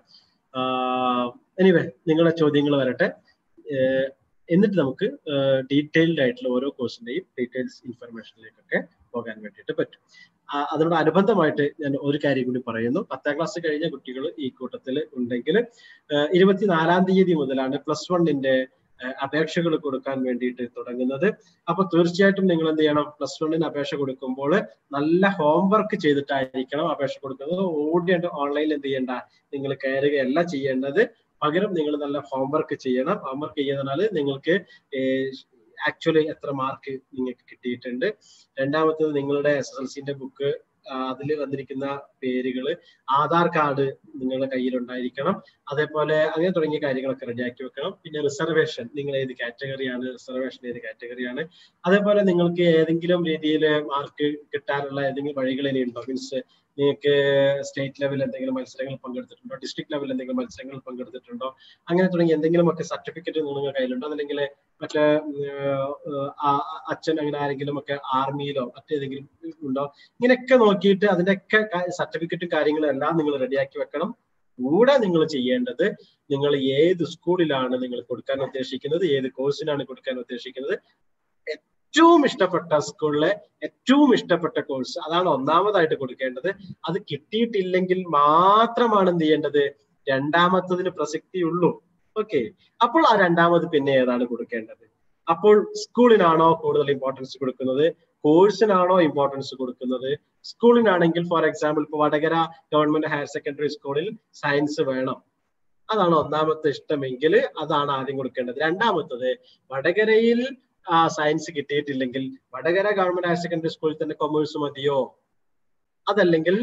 എനിവേ നിങ്ങളുടെ ചോദ്യങ്ങൾ വരട്ടെ എന്നിട്ട് നമുക്ക് ഡീറ്റെയിൽഡ് ആയിട്ടുള്ള ഓരോ കോഴ്സിന്റെയും ഡീറ്റെയിൽസ് ഇൻഫർമേഷനിലേക്കൊക്കെ പോകാൻ വേണ്ടിയിട്ട് പറ്റും അതിനോട് അനുബന്ധമായിട്ട് ഞാൻ ഒരു കാര്യം കൂടി പറയുന്നു പത്താം ക്ലാസ് കഴിഞ്ഞ കുട്ടികൾ ഈ കൂട്ടത്തിൽ ഉണ്ടെങ്കിൽ ഇരുപത്തിനാലാം തീയതി മുതലാണ് പ്ലസ് വണ്ണിന്റെ അപേക്ഷകൾ കൊടുക്കാൻ വേണ്ടിയിട്ട് തുടങ്ങുന്നത് അപ്പൊ തീർച്ചയായിട്ടും നിങ്ങൾ എന്ത് ചെയ്യണം പ്ലസ് വണ്ണിന് അപേക്ഷ കൊടുക്കുമ്പോൾ നല്ല ഹോംവർക്ക് ചെയ്തിട്ടായിരിക്കണം അപേക്ഷ കൊടുക്കുന്നത് ഓടിയായിട്ട് ഓൺലൈനിൽ എന്ത് ചെയ്യണ്ട നിങ്ങൾ കയറുകയല്ല ചെയ്യേണ്ടത് പകരം നിങ്ങൾ നല്ല ഹോംവർക്ക് ചെയ്യണം ഹോംവർക്ക് ചെയ്യുന്നതിനാൽ നിങ്ങൾക്ക് ആക്ച്വലി എത്ര മാർക്ക് നിങ്ങൾക്ക് കിട്ടിയിട്ടുണ്ട് രണ്ടാമത്തത് നിങ്ങളുടെ എസ് എസ് എൽ സിന്റെ ബുക്ക് അതിൽ വന്നിരിക്കുന്ന പേരുകൾ ആധാർ കാർഡ് നിങ്ങളുടെ കയ്യിൽ ഉണ്ടായിരിക്കണം അതേപോലെ അങ്ങനെ തുടങ്ങിയ കാര്യങ്ങളൊക്കെ റെഡിയാക്കി വെക്കണം പിന്നെ റിസർവേഷൻ നിങ്ങൾ ഏത് കാറ്റഗറിയാണ് റിസർവേഷൻ ഏത് കാറ്റഗറിയാണ് അതേപോലെ നിങ്ങൾക്ക് ഏതെങ്കിലും രീതിയിൽ മാർക്ക് കിട്ടാനുള്ള ഏതെങ്കിലും വഴികൾ ഇനി ഉണ്ടോ മീൻസ് നിങ്ങൾക്ക് സ്റ്റേറ്റ് ലെവലിൽ എന്തെങ്കിലും മത്സരങ്ങൾ പങ്കെടുത്തിട്ടുണ്ടോ ഡിസ്ട്രിക്ട് ലെവലിൽ എന്തെങ്കിലും മത്സരങ്ങൾ പങ്കെടുത്തിട്ടുണ്ടോ അങ്ങനെ തുടങ്ങി എന്തെങ്കിലും ഒക്കെ സർട്ടിഫിക്കറ്റ് നിങ്ങളുടെ കയ്യിലുണ്ടോ അതല്ലെങ്കിൽ മറ്റേ അച്ഛൻ അങ്ങനെ ആരെങ്കിലും ഒക്കെ ആർമിയിലോ മറ്റേതെങ്കിലും ഉണ്ടോ ഇങ്ങനെയൊക്കെ നോക്കിയിട്ട് അതിന്റെയൊക്കെ സർട്ടിഫിക്കറ്റും കാര്യങ്ങളും എല്ലാം നിങ്ങൾ റെഡിയാക്കി വെക്കണം കൂടെ നിങ്ങൾ ചെയ്യേണ്ടത് നിങ്ങൾ ഏത് സ്കൂളിലാണ് നിങ്ങൾ കൊടുക്കാൻ ഉദ്ദേശിക്കുന്നത് ഏത് കോഴ്സിനാണ് കൊടുക്കാൻ ഉദ്ദേശിക്കുന്നത് ഏറ്റവും ഇഷ്ടപ്പെട്ട സ്കൂളിലെ ഏറ്റവും ഇഷ്ടപ്പെട്ട കോഴ്സ് അതാണ് ഒന്നാമതായിട്ട് കൊടുക്കേണ്ടത് അത് കിട്ടിയിട്ടില്ലെങ്കിൽ മാത്രമാണ് എന്ത് ചെയ്യേണ്ടത് രണ്ടാമത്തതിന് പ്രസക്തിയുള്ളൂ ഓക്കെ അപ്പോൾ ആ രണ്ടാമത് പിന്നെ ഏതാണ് കൊടുക്കേണ്ടത് അപ്പോൾ സ്കൂളിനാണോ കൂടുതൽ ഇമ്പോർട്ടൻസ് കൊടുക്കുന്നത് കോഴ്സിനാണോ ഇമ്പോർട്ടൻസ് കൊടുക്കുന്നത് സ്കൂളിനാണെങ്കിൽ ഫോർ എക്സാമ്പിൾ ഇപ്പൊ വടകര ഗവൺമെന്റ് ഹയർ സെക്കൻഡറി സ്കൂളിൽ സയൻസ് വേണം അതാണ് ഒന്നാമത്തെ ഇഷ്ടമെങ്കിൽ അതാണ് ആദ്യം കൊടുക്കേണ്ടത് രണ്ടാമത്തത് വടകരയിൽ ആ സയൻസ് കിട്ടിയിട്ടില്ലെങ്കിൽ വടകര ഗവൺമെന്റ് ഹയർ സെക്കൻഡറി സ്കൂളിൽ തന്നെ കൊമേഴ്സ് മതിയോ അതല്ലെങ്കിൽ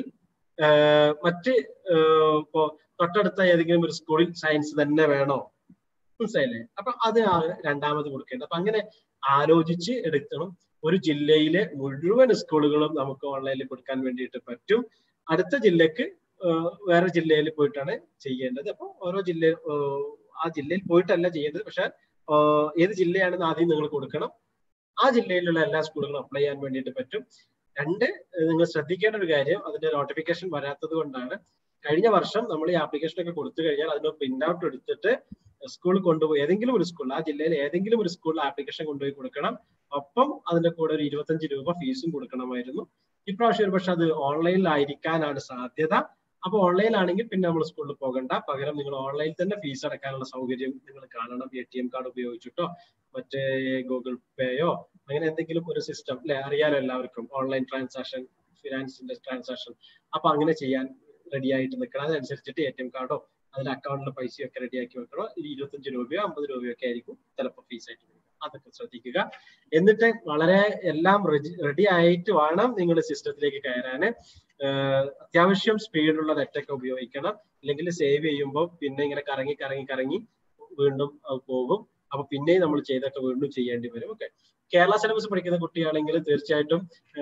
മറ്റ് ഇപ്പോ തൊട്ടടുത്ത ഏതെങ്കിലും ഒരു സ്കൂളിൽ സയൻസ് തന്നെ വേണോ മനസ്സിലായില്ലേ അപ്പൊ അത് രണ്ടാമത് കൊടുക്കേണ്ടത് അപ്പൊ അങ്ങനെ ആലോചിച്ച് എടുക്കണം ഒരു ജില്ലയിലെ മുഴുവൻ സ്കൂളുകളും നമുക്ക് ഓൺലൈനിൽ കൊടുക്കാൻ വേണ്ടിയിട്ട് പറ്റും അടുത്ത ജില്ലക്ക് വേറെ ജില്ലയിൽ പോയിട്ടാണ് ചെയ്യേണ്ടത് അപ്പോൾ ഓരോ ജില്ല ആ ജില്ലയിൽ പോയിട്ടല്ല ചെയ്യേണ്ടത് പക്ഷെ ഏത് ജില്ലയാണെന്ന് ആദ്യം നിങ്ങൾ കൊടുക്കണം ആ ജില്ലയിലുള്ള എല്ലാ സ്കൂളുകളും അപ്ലൈ ചെയ്യാൻ വേണ്ടിയിട്ട് പറ്റും രണ്ട് നിങ്ങൾ ശ്രദ്ധിക്കേണ്ട ഒരു കാര്യം അതിന്റെ നോട്ടിഫിക്കേഷൻ വരാത്തത് കൊണ്ടാണ് കഴിഞ്ഞ വർഷം നമ്മൾ ഈ ആപ്ലിക്കേഷൻ ഒക്കെ കൊടുത്തു കഴിഞ്ഞാൽ അതിന് പ്രിന്റ് ഔട്ട് എടുത്തിട്ട് സ്കൂളിൽ കൊണ്ടുപോയി ഏതെങ്കിലും ഒരു സ്കൂളിൽ ആ ജില്ലയിൽ ഏതെങ്കിലും ഒരു സ്കൂളിൽ ആപ്ലിക്കേഷൻ കൊണ്ടുപോയി കൊടുക്കണം ഒപ്പം അതിന്റെ കൂടെ ഒരു ഇരുപത്തഞ്ച് രൂപ ഫീസും കൊടുക്കണമായിരുന്നു ഇപ്രാവശ്യം ഒരു പക്ഷെ അത് ഓൺലൈനിലായിരിക്കാനാണ് സാധ്യത അപ്പൊ ഓൺലൈനിലാണെങ്കിൽ പിന്നെ നമ്മൾ സ്കൂളിൽ പോകണ്ട പകരം നിങ്ങൾ ഓൺലൈനിൽ തന്നെ ഫീസ് അടക്കാനുള്ള സൗകര്യം നിങ്ങൾ കാണണം എ ടി എം കാർഡ് ഉപയോഗിച്ചിട്ടോ മറ്റേ ഗൂഗിൾ പേയോ അങ്ങനെ എന്തെങ്കിലും ഒരു സിസ്റ്റം അല്ലെ അറിയാലോ എല്ലാവർക്കും ഓൺലൈൻ ട്രാൻസാക്ഷൻ ഫിനാൻസിന്റെ ട്രാൻസാക്ഷൻ അപ്പൊ അങ്ങനെ ചെയ്യാൻ റെഡി ആയിട്ട് നിൽക്കണം അതനുസരിച്ചിട്ട് എ ടി എം കാർഡോ അതിൽ അക്കൗണ്ടിലെ പൈസയൊക്കെ റെഡിയാക്കി വെക്കണോ ഇരുപത്തഞ്ച് രൂപയോ അമ്പത് രൂപയോ ഒക്കെ ആയിരിക്കും ചിലപ്പോൾ ഫീസ് ആയിട്ട് വരിക അതൊക്കെ ശ്രദ്ധിക്കുക എന്നിട്ട് വളരെ എല്ലാം റെഡി ആയിട്ട് വേണം നിങ്ങൾ സിസ്റ്റത്തിലേക്ക് കയറാന് അത്യാവശ്യം സ്പീഡുള്ള നെറ്റൊക്കെ ഉപയോഗിക്കണം അല്ലെങ്കിൽ സേവ് ചെയ്യുമ്പോൾ പിന്നെ ഇങ്ങനെ കറങ്ങി കറങ്ങി കറങ്ങി വീണ്ടും പോകും അപ്പൊ പിന്നെയും നമ്മൾ ചെയ്തൊക്കെ വീണ്ടും ചെയ്യേണ്ടി വരും ഓക്കെ കേരള സിലബസ് പഠിക്കുന്ന കുട്ടിയാണെങ്കിൽ തീർച്ചയായിട്ടും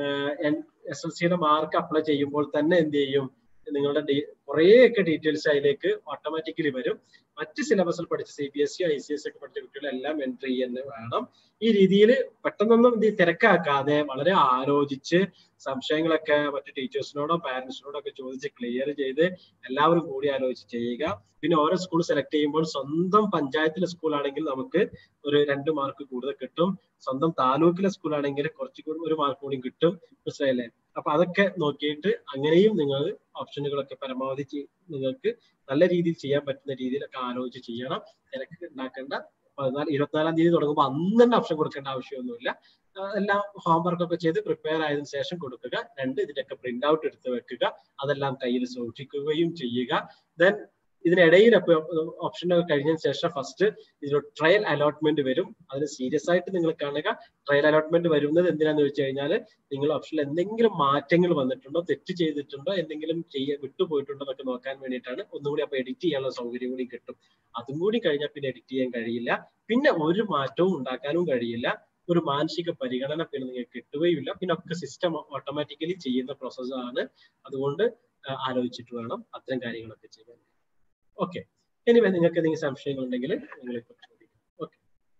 എസ് എൽ സിയുടെ മാർക്ക് അപ്ലൈ ചെയ്യുമ്പോൾ തന്നെ എന്ത് ചെയ്യും നിങ്ങളുടെ കുറേയൊക്കെ ഡീറ്റെയിൽസ് അതിലേക്ക് ഓട്ടോമാറ്റിക്കലി വരും മറ്റ് സിലബസിൽ പഠിച്ച C B S C I C S ഒക്കെ പഠിച്ച കുട്ടികളെല്ലാം എൻട്രി ചെയ്യുന്നത് വേണം ഈ രീതിയിൽ പെട്ടെന്നൊന്നും ഇത് തിരക്കാക്കാതെ വളരെ ആലോചിച്ച് സംശയങ്ങളൊക്കെ മറ്റു ടീച്ചേഴ്സിനോടോ പാരന്റ്സിനോടോ ഒക്കെ ചോദിച്ച് ക്ലിയർ ചെയ്ത് എല്ലാവരും കൂടി ആലോചിച്ച് ചെയ്യുക പിന്നെ ഓരോ സ്കൂൾ സെലക്ട് ചെയ്യുമ്പോൾ സ്വന്തം പഞ്ചായത്തിലെ സ്കൂളാണെങ്കിൽ നമുക്ക് ഒരു രണ്ട് മാർക്ക് കൂടുതൽ കിട്ടും സ്വന്തം താലൂക്കിലെ സ്കൂളാണെങ്കിൽ കുറച്ച് കൂടി ഒരു മാർക്ക് കൂടി കിട്ടും മനസ്സിലായില്ലേ അപ്പൊ അതൊക്കെ നോക്കിയിട്ട് അങ്ങനെയും നിങ്ങൾ ഓപ്ഷനുകളൊക്കെ പരമാവധി നിങ്ങൾക്ക് നല്ല രീതിയിൽ ചെയ്യാൻ പറ്റുന്ന രീതിയിലൊക്കെ ആലോചിച്ച് ചെയ്യണം തിരക്ക് ഉണ്ടാക്കേണ്ട പതിനാല് ഇരുപത്തിനാലാം തീയതി തുടങ്ങുമ്പോൾ അന്ന് തന്നെ ഓപ്ഷൻ കൊടുക്കേണ്ട ആവശ്യമൊന്നുമില്ല എല്ലാം ഹോംവർക്ക് ഒക്കെ ചെയ്ത് പ്രിപ്പയർ ആയതിനു ശേഷം കൊടുക്കുക രണ്ട് ഇതിന്റെയൊക്കെ പ്രിന്റ് ഔട്ട് എടുത്ത് വെക്കുക അതെല്ലാം കയ്യിൽ സൂക്ഷിക്കുകയും ചെയ്യുക ദെൻ ഇതിനിടയിൽ ഓപ്ഷനൊക്കെ കഴിഞ്ഞതിന് ശേഷം ഫസ്റ്റ് ഇതിന് ട്രയൽ അലോട്ട്മെന്റ് വരും അതിന് സീരിയസ് ആയിട്ട് നിങ്ങൾ കാണുക ട്രയൽ അലോട്ട്മെന്റ് വരുന്നത് എന്തിനാന്ന് വെച്ച് കഴിഞ്ഞാൽ നിങ്ങൾ ഓപ്ഷനിൽ എന്തെങ്കിലും മാറ്റങ്ങൾ വന്നിട്ടുണ്ടോ തെറ്റ് ചെയ്തിട്ടുണ്ടോ എന്തെങ്കിലും ചെയ്യ വിട്ടുപോയിട്ടുണ്ടോ എന്നൊക്കെ നോക്കാൻ വേണ്ടിയിട്ടാണ് ഒന്നുകൂടി അപ്പൊ എഡിറ്റ് ചെയ്യാനുള്ള സൗകര്യം കൂടി കിട്ടും അതും കൂടി കഴിഞ്ഞാൽ പിന്നെ എഡിറ്റ് ചെയ്യാൻ കഴിയില്ല പിന്നെ ഒരു മാറ്റവും ഉണ്ടാക്കാനും കഴിയില്ല ഒരു മാനസിക പരിഗണന പിന്നെ നിങ്ങൾക്ക് കിട്ടുകയില്ല പിന്നെ ഒക്കെ സിസ്റ്റം ഓട്ടോമാറ്റിക്കലി ചെയ്യുന്ന പ്രോസസ്സാണ് അതുകൊണ്ട് ആലോചിച്ചിട്ട് വേണം അത്തരം കാര്യങ്ങളൊക്കെ ചെയ്യാൻ ഓക്കെ ഇനി നിങ്ങൾക്ക് എന്തെങ്കിലും സംശയങ്ങൾ ഉണ്ടെങ്കിൽ നിങ്ങൾ ഇപ്പോൾ ചോദിക്കാം ഓക്കെ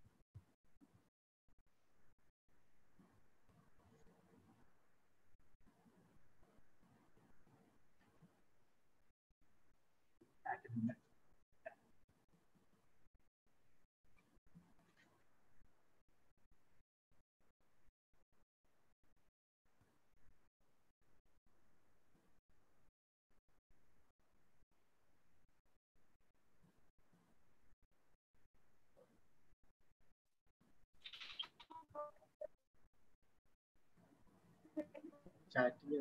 ചാറ്റിൽ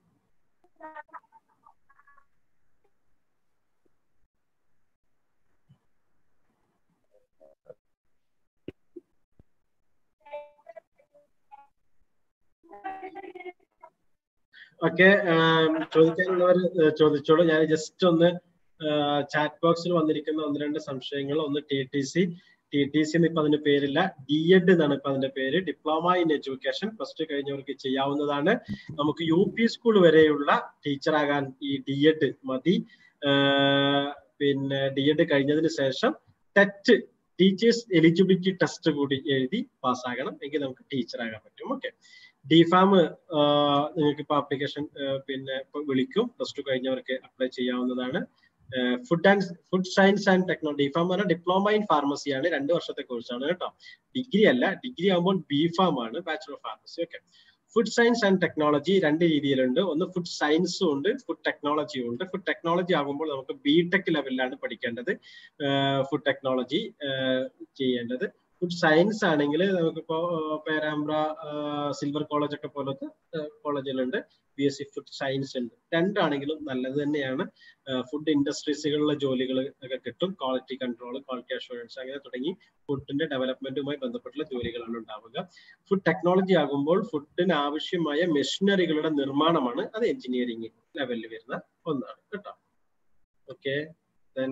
ഓക്കെ ചോദിക്കാനുള്ളവർ ചോദിച്ചോളൂ ഞാൻ ജസ്റ്റ് ഒന്ന് ചാറ്റ് ബോക്സിൽ വന്നിരിക്കുന്ന ഒന്ന് രണ്ട് സംശയങ്ങൾ ഒന്ന് T T C T T C ഇപ്പൊ അതിന്റെ പേരില്ല ഡി എഡ് എന്നാണ് ഇപ്പൊ അതിന്റെ പേര് ഡിപ്ലോമ ഇൻ എഡ്യൂക്കേഷൻ ഫസ്റ്റ് കഴിഞ്ഞവർക്ക് ചെയ്യാവുന്നതാണ് നമുക്ക് യു പി സ്കൂൾ വരെയുള്ള ടീച്ചറാകാൻ ഈ ഡി എഡ് മതി പിന്നെ ഡി എഡ് കഴിഞ്ഞതിന് ശേഷം ടെറ്റ് ടീച്ചേഴ്സ് എലിജിബിലിറ്റി ടെസ്റ്റ് കൂടി എഴുതി പാസ്സാകണം എങ്കിൽ നമുക്ക് ടീച്ചറാകാൻ പറ്റും ഓക്കെ ഡിഫാം നിങ്ങൾക്ക് ഇപ്പൊ ആപ്ലിക്കേഷൻ പിന്നെ ഇപ്പൊ വിളിക്കും പ്ലസ് ടു കഴിഞ്ഞവർക്ക് അപ്ലൈ ചെയ്യാവുന്നതാണ് food and food science and technology D pharm എന്ന് പറഞ്ഞാൽ ഡിപ്ലോമ ഇൻ ഫാർമസി ആണ് രണ്ട് വർഷത്തെ കോഴ്സാണ് കേട്ടോ ഡിഗ്രി അല്ല ഡിഗ്രി ആകുമ്പോൾ ബി ഫാം ആണ് bachelor of pharmacy okay food science and technology രണ്ട് രീതിയിലുണ്ട് ഒന്ന് ഫുഡ് സയൻസും ഉണ്ട് ഫുഡ് ടെക്നോളജിയും ഉണ്ട് ഫുഡ് ടെക്നോളജി ആകുമ്പോൾ നമുക്ക് ബി ടെക് ലെവലിലാണ് പഠിക്കേണ്ടത് ഫുഡ് ടെക്നോളജി ചെയ്യേണ്ടത് ഫുഡ് സയൻസ് ആണെങ്കിൽ നമുക്കിപ്പോ പേരാമ്പ്ര സിൽവർ കോളേജ് ഒക്കെ പോലത്തെ കോളേജിലുണ്ട് B S C food science ഉണ്ട് രണ്ടാണെങ്കിലും നല്ലത് തന്നെയാണ് ഫുഡ് ഇൻഡസ്ട്രീസുകളിലെ ജോലികൾ ഒക്കെ കിട്ടും ക്വാളിറ്റി കൺട്രോൾ ക്വാളിറ്റി അഷുറൻസ് അങ്ങനെ തുടങ്ങി ഫുഡിന്റെ ഡെവലപ്മെന്റുമായി ബന്ധപ്പെട്ടുള്ള ജോലികളാണ് ഉണ്ടാവുക ഫുഡ് ടെക്നോളജി ആകുമ്പോൾ ഫുഡിന് ആവശ്യമായ മെഷീനറികളുടെ നിർമ്മാണമാണ് അത് എഞ്ചിനീയറിംഗ് ലെവലിൽ വരുന്ന ഒന്നാണ് കേട്ടോ okay then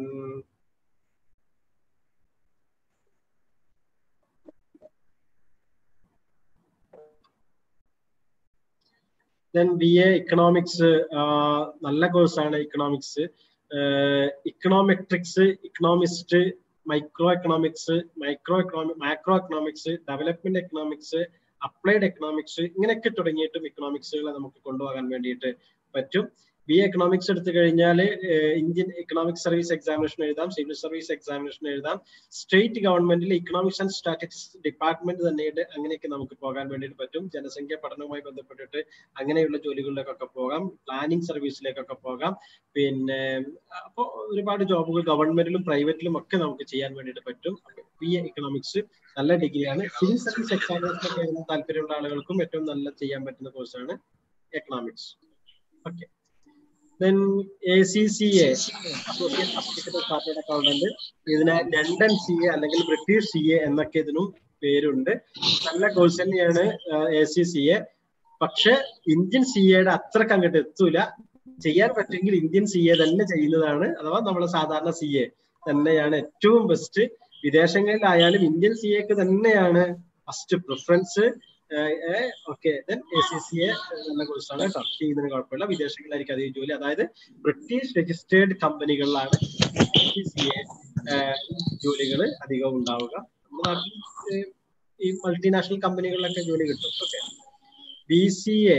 then B A economics നല്ല കോഴ്സാണ് economics econometrics economist micro economics micro economic macro economics development economics applied economics ഇങ്ങനെയൊക്കെ തുടങ്ങിയിട്ടും ഇക്കണോമിക്സുകളെ നമുക്ക് കൊണ്ടുപോകാൻ വേണ്ടിയിട്ട് പറ്റും ബി എക്കണോമിക്സ് എടുത്തു കഴിഞ്ഞാൽ ഇന്ത്യൻ ഇക്കണോമിക് സർവീസ് എക്സാമിനേഷൻ എഴുതാം സിവിൽ സർവീസ് എക്സാമിനേഷൻ എഴുതാം സ്റ്റേറ്റ് ഗവൺമെന്റിൽ ഇക്കണോമിക്സ് ആൻഡ് സ്റ്റാറ്റിസ്റ്റിക്സ് ഡിപ്പാർട്ട്മെന്റ് തന്നെയുണ്ട് അങ്ങനെയൊക്കെ നമുക്ക് പോകാൻ വേണ്ടിയിട്ട് പറ്റും ജനസംഖ്യ പഠനവുമായി ബന്ധപ്പെട്ടിട്ട് അങ്ങനെയുള്ള ജോലികളിലേക്കൊക്കെ പോകാം പ്ലാനിംഗ് സർവീസിലേക്കൊക്കെ പോകാം പിന്നെ അപ്പോൾ ഒരുപാട് ജോബുകൾ ഗവൺമെന്റിലും പ്രൈവറ്റിലും ഒക്കെ നമുക്ക് ചെയ്യാൻ വേണ്ടിയിട്ട് പറ്റും ബി എ ഇക്കണോമിക്സ് നല്ല ഡിഗ്രിയാണ് സിവിൽ സർവീസ് എക്സാമിനേഷൻ ഒക്കെ എഴുതാൻ താല്പര്യമുള്ള ആളുകൾക്കും ഏറ്റവും നല്ല ചെയ്യാൻ പറ്റുന്ന കോഴ്സാണ് economics okay then A C C A associate assistant chartered accountant ഇതിനെ ലണ്ടൻ സി എ അല്ലെങ്കിൽ ബ്രിട്ടീഷ് സി എ എന്നൊക്കെ ഇതിനും പേരുണ്ട് നല്ല കോഴ്സ് തന്നെയാണ് എ സി സി എ പക്ഷെ ഇന്ത്യൻ സി എയുടെ അത്രക്ക് അങ്ങോട്ട് എത്തൂല ചെയ്യാൻ പറ്റുമെങ്കിൽ ഇന്ത്യൻ സി എ തന്നെ ചെയ്യുന്നതാണ് അഥവാ നമ്മുടെ സാധാരണ സി എ തന്നെയാണ് ഏറ്റവും ബെസ്റ്റ് വിദേശങ്ങളിലായാലും ഇന്ത്യൻ സി എക്ക് തന്നെയാണ് first preference okay then A C C A നല്ല കോഴ്സാണ് കേട്ടോ ചെയ്യുന്നതിന് കുഴപ്പമില്ല വിദേശങ്ങളിലായിരിക്കും അധികം ജോലി അതായത് ബ്രിട്ടീഷ് രജിസ്റ്റേർഡ് കമ്പനികളിലാണ് സി സി എ ജോലികൾ അധികം ഉണ്ടാവുക നമ്മുടെ നാട്ടിൽ ഈ മൾട്ടിനാഷണൽ കമ്പനികളിലൊക്കെ ജോലി കിട്ടും okay B C A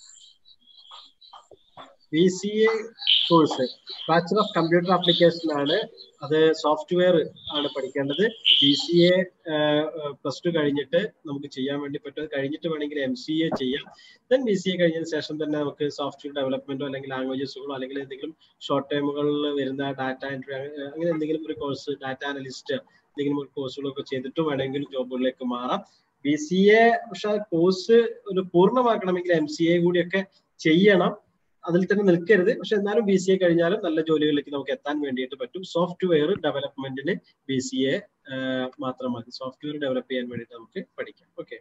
B C A course bachelor of computer application ആണ് അത് സോഫ്റ്റ്വെയർ ആണ് പഠിക്കേണ്ടത് B C A plus two കഴിഞ്ഞിട്ട് നമുക്ക് ചെയ്യാൻ വേണ്ടി പറ്റും കഴിഞ്ഞിട്ട് വേണമെങ്കിൽ എം സി എ ചെയ്യാം ദെൻ ബി സി എ കഴിഞ്ഞതിന് ശേഷം തന്നെ നമുക്ക് സോഫ്റ്റ്വെയർ ഡെവലപ്മെന്റോ അല്ലെങ്കിൽ ലാംഗ്വേജസുകളോ അല്ലെങ്കിൽ എന്തെങ്കിലും ഷോർട്ട് ടൈമുകളിൽ വരുന്ന ഡാറ്റ എൻട്രി അങ്ങനെ എന്തെങ്കിലും ഒരു കോഴ്സ് ഡാറ്റ അനലിസ്റ്റ് എന്തെങ്കിലും ഒരു കോഴ്സുകളൊക്കെ ചെയ്തിട്ട് വേണമെങ്കിൽ ജോബുകളിലേക്ക് മാറാം ബി സി എ പക്ഷെ കോഴ്സ് ഒരു പൂർണ്ണമാക്കണമെങ്കിൽ എം സി എ കൂടിയൊക്കെ ചെയ്യണം അതിൽ തന്നെ നിൽക്കരുത് പക്ഷെ എന്നാലും ബി സി എ കഴിഞ്ഞാലും നല്ല ജോലികളിലേക്ക് നമുക്ക് എത്താൻ വേണ്ടിയിട്ട് പറ്റും സോഫ്റ്റ്വെയർ ഡെവലപ്മെന്റിന് ബി സി എ മാത്രം മതി സോഫ്റ്റ്വെയർ ഡെവലപ്പ് ചെയ്യാൻ വേണ്ടിയിട്ട് നമുക്ക് പഠിക്കാം ഓക്കെ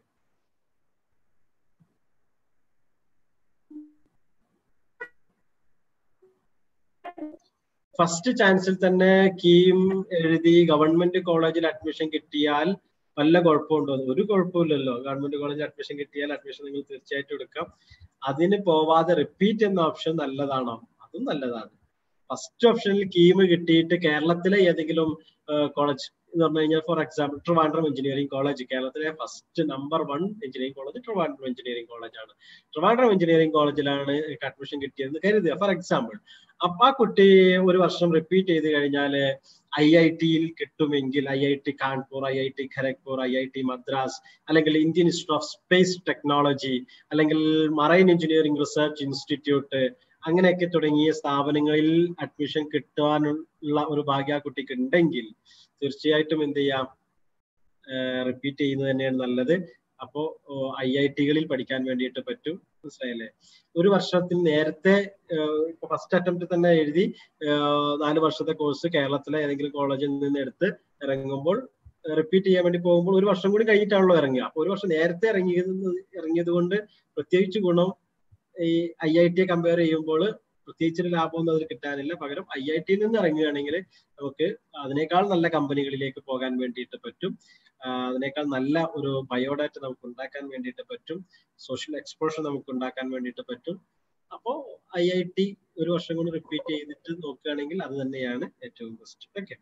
ഫസ്റ്റ് ചാൻസിൽ തന്നെ കീം എഴുതി ഗവൺമെന്റ് കോളേജിൽ അഡ്മിഷൻ കിട്ടിയാൽ വല്ല കുഴപ്പമുണ്ടോ ഒരു കുഴപ്പമില്ലല്ലോ ഗവൺമെന്റ് കോളേജിൽ അഡ്മിഷൻ കിട്ടിയാൽ അഡ്മിഷൻ നിങ്ങൾ തീർച്ചയായിട്ടും എടുക്കാം അതിന് പോവാതെ റിപ്പീറ്റ് എന്ന ഓപ്ഷൻ നല്ലതാണോ അതും നല്ലതാണ് ഫസ്റ്റ് ഓപ്ഷനിൽ കീം കിട്ടിയിട്ട് കേരളത്തിലെ ഏതെങ്കിലും കോളേജ് എന്ന് പറഞ്ഞു കഴിഞ്ഞാൽ for example Trivandrum engineering college കേരളത്തിലെ first number one engineering college Trivandrum engineering college ആണ് ട്രിവാൻഡ്രം എഞ്ചിനീയറിംഗ് കോളേജിലാണ് അഡ്മിഷൻ കിട്ടിയതെന്ന് കരുതുക ഫോർ എക്സാമ്പിൾ അപ്പൊ ആ കുട്ടി ഒരു വർഷം റിപ്പീറ്റ് ചെയ്ത് കഴിഞ്ഞാൽ ഐ ഐ ടിയിൽ കിട്ടുമെങ്കിൽ I I T Kanpur I I T Kharagpur I I T Madras അല്ലെങ്കിൽ Indian institute of space technology അല്ലെങ്കിൽ മറൈൻ എഞ്ചിനീയറിംഗ് റിസർച്ച് ഇൻസ്റ്റിറ്റ്യൂട്ട് അങ്ങനെയൊക്കെ തുടങ്ങിയ സ്ഥാപനങ്ങളിൽ അഡ്മിഷൻ കിട്ടാനുള്ള ഒരു ഭാഗ്യ ആ കുട്ടിക്ക് ഉണ്ടെങ്കിൽ തീർച്ചയായിട്ടും എന്ത് ചെയ്യാം റിപ്പീറ്റ് ചെയ്യുന്നത് തന്നെയാണ് നല്ലത് അപ്പോ ഐ ഐ ടികളിൽ പഠിക്കാൻ വേണ്ടിയിട്ട് പറ്റും മനസ്സിലായല്ലേ ഒരു വർഷത്തിൽ നേരത്തെ ഇപ്പൊ ഫസ്റ്റ് അറ്റംപ്റ്റ് തന്നെ എഴുതി നാല് വർഷത്തെ കോഴ്സ് കേരളത്തിലെ ഏതെങ്കിലും കോളേജിൽ നിന്ന് എടുത്ത് ഇറങ്ങുമ്പോൾ റിപ്പീറ്റ് ചെയ്യാൻ വേണ്ടി പോകുമ്പോൾ ഒരു വർഷം കൂടി കഴിഞ്ഞിട്ടാണല്ലോ ഇറങ്ങുക അപ്പൊ ഒരു വർഷം നേരത്തെ ഇറങ്ങിയത് ഇറങ്ങിയത് കൊണ്ട് പ്രത്യേകിച്ച് ഗുണം ഈ ഐ ഐ ടിയെ കമ്പയർ ചെയ്യുമ്പോൾ പ്രത്യേകിച്ചൊരു ലാഭമൊന്നും അതിൽ കിട്ടാനില്ല പകരം ഐ ഐ ടിയിൽ നിന്ന് ഇറങ്ങുകയാണെങ്കിൽ നമുക്ക് അതിനേക്കാൾ നല്ല കമ്പനികളിലേക്ക് പോകാൻ വേണ്ടിയിട്ട് പറ്റും അതിനേക്കാൾ നല്ല ഒരു ബയോഡാറ്റ നമുക്ക് ഉണ്ടാക്കാൻ വേണ്ടിയിട്ട് പറ്റും സോഷ്യൽ എക്സ്പോഷർ നമുക്ക് ഉണ്ടാക്കാൻ വേണ്ടിയിട്ട് പറ്റും അപ്പോൾ ഐ ഐ ടി ഒരു വർഷം കൊണ്ട് റിപ്പീറ്റ് ചെയ്തിട്ട് നോക്കുകയാണെങ്കിൽ അത് തന്നെയാണ് ഏറ്റവും ബെസ്റ്റ് ഓക്കെ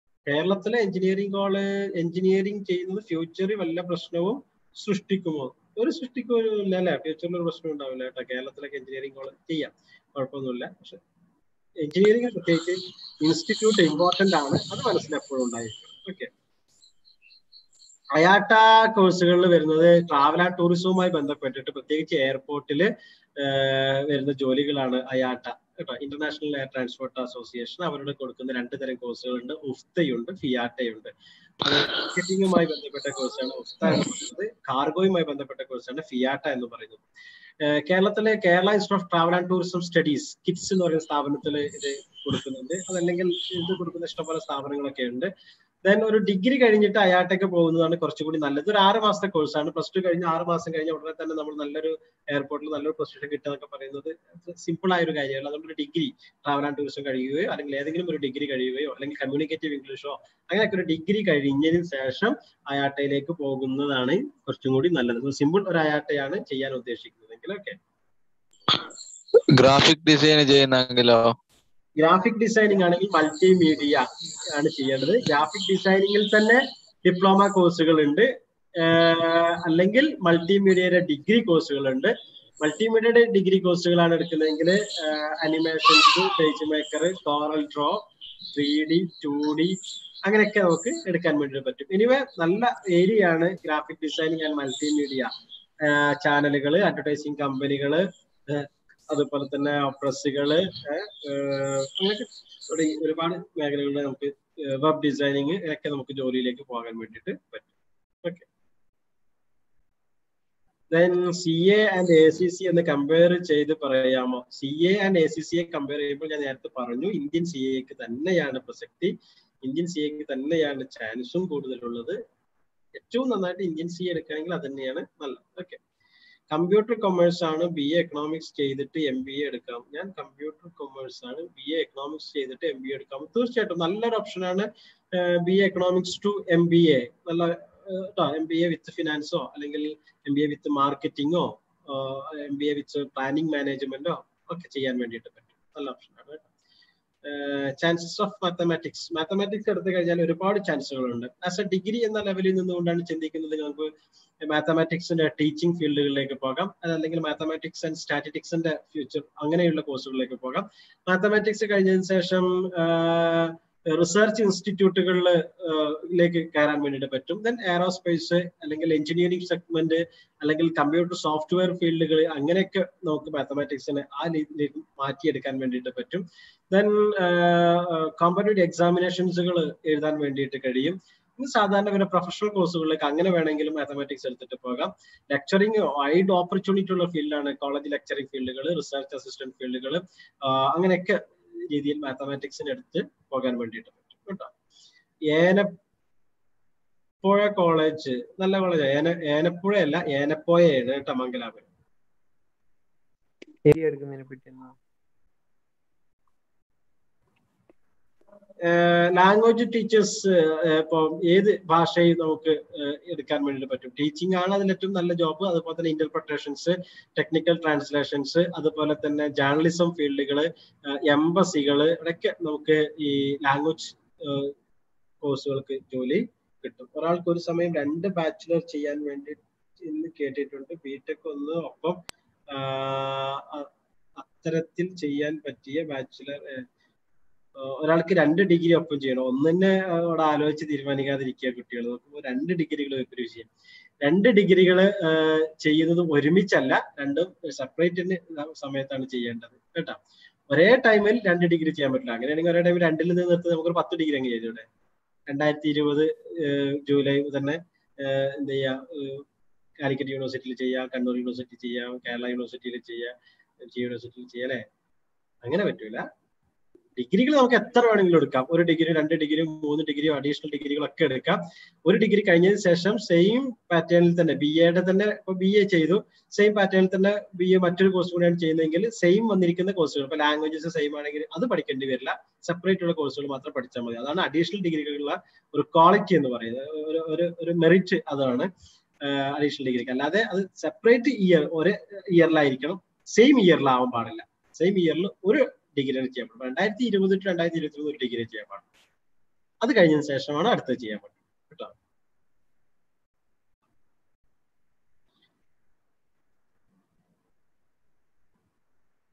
കേരളത്തിലെ എഞ്ചിനീയറിംഗ് കോളേജ് എഞ്ചിനീയറിംഗ് ചെയ്യുന്നത് ഫ്യൂച്ചറിൽ വല്ല പ്രശ്നവും സൃഷ്ടിക്കുമോ ഒരു സൃഷ്ടിക്കില്ല അല്ലേ ഫ്യൂച്ചറിൽ ഒരു പ്രശ്നം ഉണ്ടാവില്ല കേട്ടോ കേരളത്തിലൊക്കെ എഞ്ചിനീയറിംഗ് കോളേജ് ചെയ്യാം കുഴപ്പമൊന്നുമില്ല പക്ഷെ എഞ്ചിനീയറിംഗ് പ്രത്യേകിച്ച് ഇൻസ്റ്റിറ്റ്യൂട്ട് ഇമ്പോർട്ടന്റ് ആണ് അത് മനസ്സിൽ എപ്പോഴും ഉണ്ടായിരിക്കും ഓക്കെ അയാട്ട കോഴ്സുകളിൽ വരുന്നത് ട്രാവൽ ആൻഡ് ടൂറിസവുമായി ബന്ധപ്പെട്ടിട്ട് പ്രത്യേകിച്ച് എയർപോർട്ടിൽ വരുന്ന ജോലികളാണ് അയാട്ട കേട്ടോ ഇന്റർനാഷണൽ എയർ ട്രാൻസ്പോർട്ട് അസോസിയേഷൻ അവരോട് കൊടുക്കുന്ന രണ്ട് തരം കോഴ്സുകളുണ്ട് ഉഫ്തയുണ്ട് ഫിയാട്ടയുണ്ട് അത് ടിക്കറ്റിംഗുമായി ബന്ധപ്പെട്ട കോഴ്സാണ് ഉഫ്ത എന്ന് പറയുന്നത് കാർഗോയുമായി ബന്ധപ്പെട്ട കോഴ്സാണ് ഫിയാട്ട എന്ന് പറയുന്നത് കേരളത്തിലെ Kerala institute of travel and tourism studies KITTS എന്ന് പറയുന്ന സ്ഥാപനത്തിൽ ഇത് കൊടുക്കുന്നുണ്ട് അതല്ലെങ്കിൽ ഇത് കൊടുക്കുന്ന ഇഷ്ടംപോലെ സ്ഥാപനങ്ങളൊക്കെ ഉണ്ട് ദെൻ ഒരു ഡിഗ്രി കഴിഞ്ഞിട്ട് അയാട്ടേക്ക് പോകുന്നതാണ് കുറച്ചുകൂടി നല്ലത് ഒരു ആറ് മാസത്തെ കോഴ്സാണ് പ്ലസ് ടു കഴിഞ്ഞ് ആറ് മാസം കഴിഞ്ഞ ഉടനെ തന്നെ നമ്മൾ നല്ലൊരു എയർപോർട്ടിൽ നല്ലൊരു പൊസിഷൻ കിട്ടുക എന്നൊക്കെ പറയുന്നത് സിമ്പിൾ ആയ ഒരു കാര്യമല്ല അതുകൊണ്ട് ഒരു ഡിഗ്രി ട്രാവൽ ആൻഡ് ടൂറിസം കഴിയുകയോ അല്ലെങ്കിൽ ഏതെങ്കിലും ഒരു ഡിഗ്രി കഴിയുകയോ അല്ലെങ്കിൽ കമ്മ്യൂണിക്കേറ്റീവ് ഇംഗ്ലീഷോ അങ്ങനെയൊക്കെ ഒരു ഡിഗ്രി കഴിഞ്ഞതിന് ശേഷം അയാട്ടയിലേക്ക് പോകുന്നതാണ് കുറച്ചും കൂടി നല്ലത് സിമ്പിൾ ഒരു അയാട്ടയാണ് ചെയ്യാൻ ഉദ്ദേശിക്കുന്നതെങ്കിൽ ഓക്കെ ഗ്രാഫിക് ഡിസൈൻ ചെയ്യുന്നെങ്കിലോ ഗ്രാഫിക് ഡിസൈനിങ് ആണെങ്കിൽ മൾട്ടിമീഡിയ ആണ് ചെയ്യേണ്ടത് ഗ്രാഫിക് ഡിസൈനിങ്ങിൽ തന്നെ ഡിപ്ലോമ കോഴ്സുകൾ ഉണ്ട് അല്ലെങ്കിൽ മൾട്ടിമീഡിയയുടെ ഡിഗ്രി കോഴ്സുകൾ ഉണ്ട് മൾട്ടിമീഡിയയുടെ ഡിഗ്രി കോഴ്സുകളാണ് എടുക്കുന്നതെങ്കിൽ animations page maker corel draw three D two D അങ്ങനെയൊക്കെ നമുക്ക് എടുക്കാൻ വേണ്ടി പറ്റും എനിവേ നല്ല ഏരിയ ആണ് ഗ്രാഫിക് ഡിസൈനിങ് ആൻഡ് മൾട്ടിമീഡിയ ചാനലുകൾ അഡ്വർടൈസിങ് കമ്പനികള് അതുപോലെ തന്നെ പ്രസ്സുകള് അങ്ങനെയൊക്കെ ഒരുപാട് മേഖലകളിൽ നമുക്ക് വെബ് ഡിസൈനിങ് ഒക്കെ നമുക്ക് ജോലിയിലേക്ക് പോകാൻ വേണ്ടിയിട്ട് പറ്റും okay then C A and A C C എന്ന് കമ്പയർ ചെയ്ത് പറയാമോ C A and A C സിയെ കമ്പയർ ചെയ്യുമ്പോൾ ഞാൻ നേരത്തെ പറഞ്ഞു ഇന്ത്യൻ സി എക്ക് തന്നെയാണ് പ്രസക്തി ഇന്ത്യൻ സി എക്ക് തന്നെയാണ് ചാൻസും കൂടുതലുള്ളത് ഏറ്റവും നന്നായിട്ട് ഇന്ത്യൻ സി എടുക്കുകയാണെങ്കിൽ അത് തന്നെയാണ് നല്ലത് ഓക്കെ കമ്പ്യൂട്ടർ കൊമേഴ്സ് ആണ് ബി എ എക്കണോമിക്സ് ചെയ്തിട്ട് എം ബി എ എടുക്കാം ഞാൻ കമ്പ്യൂട്ടർ കൊമേഴ്സ് ആണ് ബി എ എക്കണോമിക്സ് ചെയ്തിട്ട് എം ബി എ എടുക്കാം തീർച്ചയായിട്ടും നല്ലൊരു ഓപ്ഷനാണ് B A economics to M B A നല്ല എം ബി എ വിത്ത് ഫിനാൻസോ അല്ലെങ്കിൽ എം ബി എ വിത്ത് മാർക്കറ്റിങ്ങോ M B A with planning മാനേജ്മെന്റോ ഒക്കെ ചെയ്യാൻ വേണ്ടിയിട്ട് പറ്റും നല്ല ഓപ്ഷനാണ് ചാൻസസ് ഓഫ് മാത്തമാറ്റിക്സ് മാത്തമാറ്റിക്സ് എടുത്തു കഴിഞ്ഞാൽ ഒരുപാട് ചാൻസുകളുണ്ട് ആസ് എ ഡിഗ്രി എന്ന ലെവലിൽ നിന്നുകൊണ്ടാണ് ചിന്തിക്കുന്നത് നമുക്ക് മാത്തമാറ്റിക്സിന്റെ ടീച്ചിങ് ഫീൽഡുകളിലേക്ക് പോകാം അതല്ലെങ്കിൽ മാത്തമാറ്റിക്സ് ആൻഡ് സ്റ്റാറ്റിറ്റിക്സിന്റെ ഫ്യൂച്ചർ അങ്ങനെയുള്ള കോഴ്സുകളിലേക്ക് പോകാം മാത്തമാറ്റിക്സ് കഴിഞ്ഞതിന് ശേഷം റിസർച്ച് ഇൻസ്റ്റിറ്റ്യൂട്ടുകളിലേക്ക് കയറാൻ വേണ്ടിയിട്ട് പറ്റും ദെൻ എയറോസ്പേസ് അല്ലെങ്കിൽ എഞ്ചിനീയറിംഗ് സെഗ്മെന്റ് അല്ലെങ്കിൽ കമ്പ്യൂട്ടർ സോഫ്റ്റ്വെയർ ഫീൽഡുകൾ അങ്ങനെയൊക്കെ നമുക്ക് മാത്തമാറ്റിക്സിനെ ആ രീതിയിലേക്ക് മാറ്റിയെടുക്കാൻ വേണ്ടിയിട്ട് പറ്റും ദെൻ കോമ്പറ്റേറ്റീവ് എക്സാമിനേഷൻസുകൾ എഴുതാൻ വേണ്ടിയിട്ട് കഴിയും ഇനി സാധാരണ പിന്നെ പ്രൊഫഷണൽ കോഴ്സുകളിലേക്ക് അങ്ങനെ വേണമെങ്കിലും മാത്തമാറ്റിക്സ് എടുത്തിട്ട് പോകാം ലെക്ചറിങ് വൈഡ് ഓപ്പർച്യൂണിറ്റി ഉള്ള ഫീൽഡാണ് കോളേജ് ലെക്ചറിങ് ഫീൽഡുകൾ റിസർച്ച് അസിസ്റ്റന്റ് ഫീൽഡുകൾ അങ്ങനെയൊക്കെ രീതിയിൽ മാത്തമാറ്റിക്സിന് എടുത്ത് പോകാൻ വേണ്ടിയിട്ട് പറ്റും കേട്ടോ ഏനപ്പുഴ കോളേജ് നല്ല കോളേജ് ഏന ഏനപ്പുഴയല്ല ഏനപ്പോയാണ് കേട്ടോ മംഗലാപുരം എടുക്കുന്നതിനെ പറ്റി ലാംഗ്വേജ് ടീച്ചേഴ്സ് ഇപ്പം ഏത് ഭാഷയും നമുക്ക് എടുക്കാൻ വേണ്ടിയിട്ട് പറ്റും ടീച്ചിങ് ആണ് അതിൽ ഏറ്റവും നല്ല ജോബ് അതുപോലെ തന്നെ ഇന്റർപ്രിട്ടേഷൻസ് ടെക്നിക്കൽ ട്രാൻസ്ലേഷൻസ് അതുപോലെ തന്നെ ജേർണലിസം ഫീൽഡുകൾ എംബസികൾ ഇവിടെയൊക്കെ നമുക്ക് ഈ ലാംഗ്വേജ് കോഴ്സുകൾക്ക് ജോലി കിട്ടും ഒരാൾക്ക് ഒരു സമയം രണ്ട് ബാച്ചിലർ ചെയ്യാൻ വേണ്ടി ഇന്ന് കേട്ടിട്ടുണ്ട് ബിടെക് ഒന്ന് ഒപ്പം അത്തരത്തിൽ ചെയ്യാൻ പറ്റിയ ബാച്ചിലർ ഒരാൾക്ക് രണ്ട് ഡിഗ്രി ഒപ്പം ചെയ്യണം ഒന്ന് തന്നെ അവിടെ ആലോചിച്ച് തീരുമാനിക്കാതിരിക്കുക കുട്ടികൾ നോക്കുമ്പോൾ രണ്ട് ഡിഗ്രികൾ വെക്കൊരു ചെയ്യാം രണ്ട് ഡിഗ്രികൾ ചെയ്യുന്നത് ഒരുമിച്ചല്ല രണ്ടും സെപ്പറേറ്റ് സമയത്താണ് ചെയ്യേണ്ടത് കേട്ടോ ഒരേ ടൈമിൽ രണ്ട് ഡിഗ്രി ചെയ്യാൻ പറ്റില്ല അങ്ങനെയാണെങ്കിൽ ഒരേ ടൈമിൽ രണ്ടിൽ നിന്ന് നിർത്തി നമുക്കൊരു പത്ത് ഡിഗ്രി അങ്ങ് ചെയ്തൂടെ രണ്ടായിരത്തി ഇരുപത് ജൂലൈ തന്നെ എന്ത് ചെയ്യാ കാലിക്കറ്റ് യൂണിവേഴ്സിറ്റിയിൽ ചെയ്യാം കണ്ണൂർ യൂണിവേഴ്സിറ്റി ചെയ്യാം കേരള യൂണിവേഴ്സിറ്റിയിൽ ചെയ്യാം യൂണിവേഴ്സിറ്റിയിൽ ചെയ്യാം അല്ലെ അങ്ങനെ പറ്റൂല ഡിഗ്രികൾ നമുക്ക് എത്ര വേണമെങ്കിലും എടുക്കാം ഒരു ഡിഗ്രി രണ്ട് ഡിഗ്രി മൂന്ന് ഡിഗ്രി അഡീഷണൽ ഡിഗ്രികളൊക്കെ എടുക്കാം ഒരു ഡിഗ്രി കഴിഞ്ഞതിന് ശേഷം സെയിം പാറ്റേണിൽ തന്നെ ബി എയുടെ തന്നെ ഇപ്പൊ ബി എ ചെയ്തു സെയിം പാറ്റേണിൽ തന്നെ ബി എ മറ്റൊരു കോഴ്സ് കൂടിയാണ് ചെയ്യുന്നതെങ്കിൽ സെയിം വന്നിരിക്കുന്ന കോഴ്സുകൾ ഇപ്പൊ ലാംഗ്വേജസ് സെയിം ആണെങ്കിൽ അത് പഠിക്കേണ്ടി വരില്ല സെപ്പറേറ്റ് ഉള്ള കോഴ്സുകൾ മാത്രം പഠിച്ചാൽ മതി അതാണ് അഡീഷണൽ ഡിഗ്രികളുള്ള ഒരു ക്വാളിറ്റി എന്ന് പറയുന്നത് ഒരു ഒരു ഒരു മെറിറ്റ് അതാണ് അഡീഷണൽ ഡിഗ്രിക്ക് അല്ലാതെ അത് സെപ്പറേറ്റ് ഇയർ ഒരു ഇയറിലായിരിക്കണം സെയിം ഇയറിലാവാൻ പാടില്ല സെയിം ഇയറിൽ ഒരു ഡിഗ്രിയാണ് ചെയ്യാൻ പാടും രണ്ടായിരത്തി ഇരുപത് ടു രണ്ടായിരത്തി ഇരുപത്തി മൂന്ന് ഒരു ഡിഗ്രി ചെയ്യാൻ പാടും അത് കഴിഞ്ഞതിന് ശേഷമാണ് അടുത്തത് ചെയ്യാൻ പറ്റും കേട്ടോ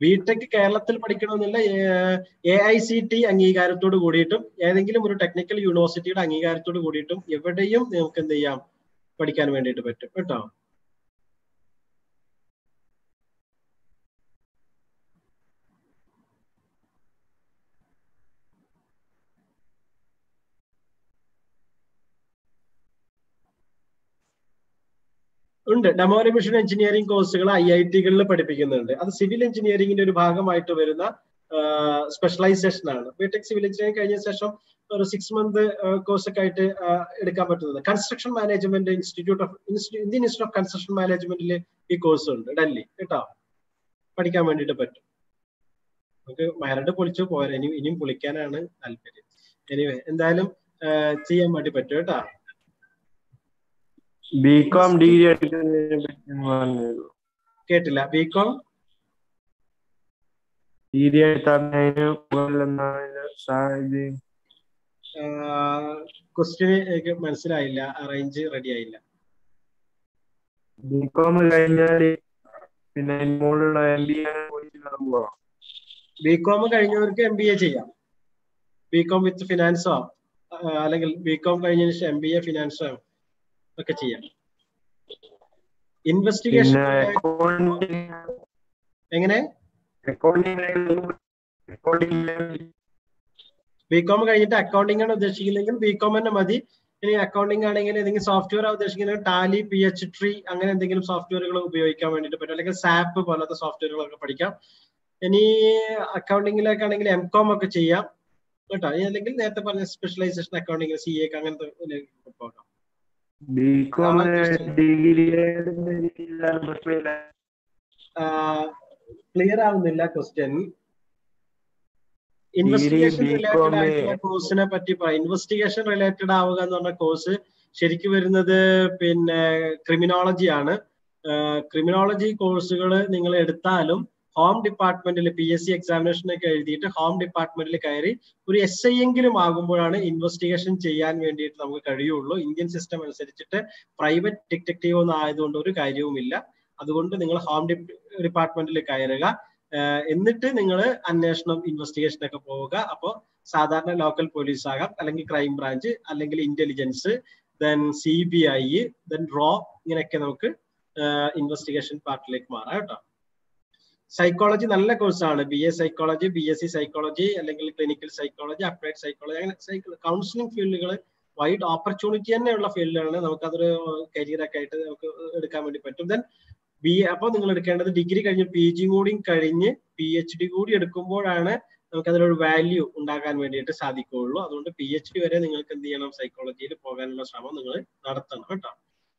ബിടെക് കേരളത്തിൽ പഠിക്കണമെന്നില്ല എ ഐ സി ടി അംഗീകാരത്തോട് കൂടിയിട്ടും ഏതെങ്കിലും ഒരു ടെക്നിക്കൽ യൂണിവേഴ്സിറ്റിയുടെ അംഗീകാരത്തോട് കൂടിയിട്ടും എവിടെയും നമുക്ക് എന്ത് ചെയ്യാം പഠിക്കാൻ വേണ്ടിയിട്ട് പറ്റും കേട്ടോ ഉണ്ട് ഡെമോലിമിഷൻ എഞ്ചിനീയറിംഗ് കോഴ്സുകൾ ഐ ഐ ടികളിൽ പഠിപ്പിക്കുന്നുണ്ട് അത് സിവിൽ എഞ്ചിനീയറിംഗിന്റെ ഒരു ഭാഗമായിട്ട് വരുന്ന സ്പെഷ്യലൈസേഷൻ ആണ് ബിടെക് സിവിൽ എഞ്ചിനീയറിംഗ് കഴിഞ്ഞ ശേഷം ഒരു സിക്സ് മന്ത് കോഴ്സ് ഒക്കെ ആയിട്ട് എടുക്കാൻ പറ്റുന്നത് construction management institute of Indian institute of construction മാനേജ്മെന്റിൽ ഈ കോഴ്സ് ഉണ്ട് ഡൽഹി കേട്ടോ പഠിക്കാൻ വേണ്ടിയിട്ട് പറ്റും നമുക്ക് മരട് പൊളിച്ചു പോരാ ഇനി ഇനിയും പൊളിക്കാനാണ് താല്പര്യം എനിവേ എന്തായാലും ചെയ്യാൻ വേണ്ടി പറ്റും കേട്ടോ ബികോം ഡിഗ്രി എടുക്കുന്നതിനെ പറ്റി പറഞ്ഞത് കേട്ടില്ല ബികോം ഡിഗ്രി എടുത്താൽ അതിന് മുകളിലെന്നാണ് ഇത് ക്വസ്റ്റ്യന് എനിക്ക് മനസ്സിലായില്ല റേഞ്ച് റെഡി ആയില്ല ബികോം കഴിഞ്ഞാൽ പിന്നെ അതിന് മുകളിലുള്ള എം ബി എ പോവാം ബികോം കഴിഞ്ഞവർക്ക് എം ബി എ ചെയ്യാം ബികോം വിത്ത് ഫിനാൻസോ അല്ലെങ്കിൽ ബികോം കഴിഞ്ഞതിന് ശേഷം എം ബി എ ഫിനാൻസോ ഒക്കെ ചെയ്യാം ഇൻവെസ്റ്റിഗേഷൻ പിന്നെ അക്കൗണ്ടിങ് എങ്ങനെ അക്കൗണ്ടിങ് അക്കൗണ്ടിങ് ബികോം കഴിഞ്ഞിട്ട് അക്കൗണ്ടിംഗ് ആണ് ഉദ്ദേശിക്കുന്നതെങ്കിൽ ബികോം തന്നെ മതി ഇനി അക്കൗണ്ടിംഗ് ആണെങ്കിൽ ഏതെങ്കിലും സോഫ്റ്റ്വെയർ ഉദ്ദേശിക്കുന്നത് ടാലി പി എച്ച് ട്രീ അങ്ങനെ എന്തെങ്കിലും സോഫ്റ്റ്വെയറുകൾ ഉപയോഗിക്കാൻ വേണ്ടിയിട്ട് പറ്റും അല്ലെങ്കിൽ സാപ്പ് പോലത്തെ സോഫ്റ്റ്വെയറുകളൊക്കെ പഠിക്കാം ഇനി അക്കൗണ്ടിങ്ങിലേക്കാണെങ്കിൽ എം കോം ഒക്കെ ചെയ്യാം കേട്ടോ ഇനി അല്ലെങ്കിൽ നേരത്തെ പറഞ്ഞ സ്പെഷ്യലൈസേഷൻ അക്കൗണ്ടിങ് സി എക്ക് അങ്ങനത്തെ ഇതിലേക്ക് പോകാം ബികോം ഡിഗ്രി ക്ലിയർ ആവുന്നില്ല ക്വസ്റ്റ്യൻ ഇൻവെസ്റ്റിഗേഷൻ BCom റിലേറ്റഡ് ആയിട്ടുള്ള കോഴ്സിനെ പറ്റി പറയാം ഇൻവെസ്റ്റിഗേഷൻ റിലേറ്റഡ് ആവുക എന്ന് പറഞ്ഞ കോഴ്സ് ശരിക്കും വരുന്നത് പിന്നെ ക്രിമിനോളജി ആണ് ക്രിമിനോളജി കോഴ്സുകൾ നിങ്ങൾ എടുത്താലും ഹോം ഡിപ്പാർട്ട്മെന്റിൽ പി എസ് സി എക്സാമിനേഷൻ ഒക്കെ എഴുതിയിട്ട് ഹോം ഡിപ്പാർട്ട്മെന്റിൽ കയറി ഒരു എസ് ഐ എങ്കിലും ആകുമ്പോഴാണ് ഇൻവെസ്റ്റിഗേഷൻ ചെയ്യാൻ വേണ്ടിയിട്ട് നമുക്ക് കഴിയുള്ളൂ ഇന്ത്യൻ സിസ്റ്റം അനുസരിച്ചിട്ട് പ്രൈവറ്റ് ഡിറ്റക്റ്റീവ് ഒന്നും ആയതുകൊണ്ട് ഒരു കാര്യവുമില്ല അതുകൊണ്ട് നിങ്ങൾ ഹോം ഡിപ്പാർട്ട്മെന്റിൽ കയറുക എന്നിട്ട് നിങ്ങൾ അന്വേഷണം ഇൻവെസ്റ്റിഗേഷൻ ഒക്കെ പോവുക അപ്പോൾ സാധാരണ ലോക്കൽ പോലീസ് ആകാം അല്ലെങ്കിൽ ക്രൈം ബ്രാഞ്ച് അല്ലെങ്കിൽ intelligence then C B I then റോ ഇങ്ങനെയൊക്കെ നമുക്ക് ഇൻവെസ്റ്റിഗേഷൻ പാർട്ടിലേക്ക് മാറാം കേട്ടോ സൈക്കോളജി നല്ല കോഴ്സാണ് B A psychology B S C psychology അല്ലെങ്കിൽ ക്ലിനിക്കൽ സൈക്കോളജി അപ്ലൈഡ് സൈക്കോളജി അങ്ങനെ കൗൺസിലിംഗ് ഫീൽഡുകൾ വൈഡ് ഓപ്പർച്യൂണിറ്റി തന്നെയുള്ള ഫീൽഡാണ് നമുക്കതൊരു കരിയർ ഒക്കെ ആയിട്ട് നമുക്ക് എടുക്കാൻ വേണ്ടി പറ്റും ദെൻ ബി എ അപ്പോൾ നിങ്ങൾ എടുക്കേണ്ടത് ഡിഗ്രി കഴിഞ്ഞ് പി ജി കൂടി കഴിഞ്ഞ് പി എച്ച് ഡി കൂടി എടുക്കുമ്പോഴാണ് നമുക്ക് അതിലൊരു വാല്യൂ ഉണ്ടാക്കാൻ വേണ്ടിയിട്ട് സാധിക്കുകയുള്ളൂ അതുകൊണ്ട് പി എച്ച് ഡി വരെ നിങ്ങൾക്ക് എന്ത് ചെയ്യണം സൈക്കോളജിയിൽ പോകാനുള്ള ശ്രമം നിങ്ങൾ നടത്തണം കേട്ടോ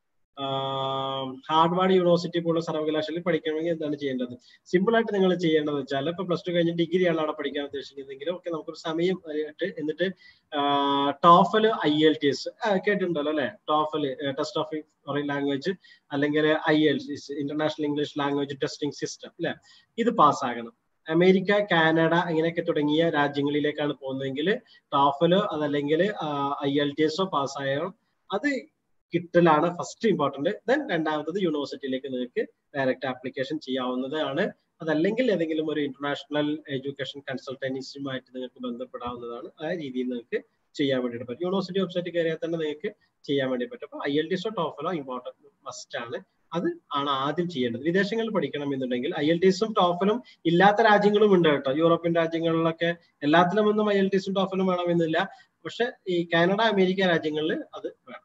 ഹാർഡ്വാർഡ് യൂണിവേഴ്സിറ്റി പോലുള്ള സർവകലാശാലയിൽ പഠിക്കണമെങ്കിൽ എന്താണ് ചെയ്യേണ്ടത് സിമ്പിൾ ആയിട്ട് നിങ്ങൾ ചെയ്യേണ്ടത് വെച്ചാൽ ഇപ്പൊ പ്ലസ് ടു കഴിഞ്ഞ് ഡിഗ്രിയാണ് അവിടെ പഠിക്കാൻ ഉദ്ദേശിക്കുന്നതെങ്കിൽ ഒക്കെ നമുക്കൊരു സമയം ആയിട്ട് എന്നിട്ട് TOEFL I L T S കേട്ടിട്ടുണ്ടല്ലോ അല്ലെ TOEFL test of foreign language അല്ലെങ്കിൽ I L T S international English language testing system അല്ലെ ഇത് പാസ്സാകണം അമേരിക്ക കാനഡ ഇങ്ങനെയൊക്കെ തുടങ്ങിയ രാജ്യങ്ങളിലേക്കാണ് പോകുന്നതെങ്കിൽ ടോഫലോ അതല്ലെങ്കിൽ ഐ എൽ ടി എസോ പാസ്സായോ അത് കിട്ടലാണ് ഫസ്റ്റ് ഇമ്പോർട്ടന്റ് ദെൻ രണ്ടാമത്തത് യൂണിവേഴ്സിറ്റിയിലേക്ക് നിങ്ങൾക്ക് ഡയറക്റ്റ് ആപ്ലിക്കേഷൻ ചെയ്യാവുന്നതാണ് അതല്ലെങ്കിൽ ഏതെങ്കിലും ഒരു ഇന്റർനാഷണൽ എഡ്യൂക്കേഷൻ കൺസൾട്ടൻസിയുമായിട്ട് നിങ്ങൾക്ക് ബന്ധപ്പെടാവുന്നതാണ് ആ രീതിയിൽ നിങ്ങൾക്ക് ചെയ്യാൻ വേണ്ടിയിട്ട് പറ്റും യൂണിവേഴ്സിറ്റി വെബ്സൈറ്റ് കയറിയാൽ തന്നെ നിങ്ങൾക്ക് ചെയ്യാൻ വേണ്ടി പറ്റും അപ്പോൾ ഐ എൽ ടി എസോ ടോഫലോ ഇമ്പോർട്ടൻറ്റ് മസ്റ്റ് ആണ് അത് ആണ് ആദ്യം ചെയ്യേണ്ടത് വിദേശങ്ങളിൽ പഠിക്കണം എന്നുണ്ടെങ്കിൽ ഐ എൽ ടി എസും ടോഫലും ഇല്ലാത്ത രാജ്യങ്ങളും ഉണ്ട് കേട്ടോ യൂറോപ്യൻ രാജ്യങ്ങളിലൊക്കെ എല്ലാത്തിലും ഒന്നും ഐ എൽ ടി എസും ടോഫലും വേണമെന്നില്ല പക്ഷെ ഈ കാനഡ അമേരിക്ക രാജ്യങ്ങളിൽ അത് വേണം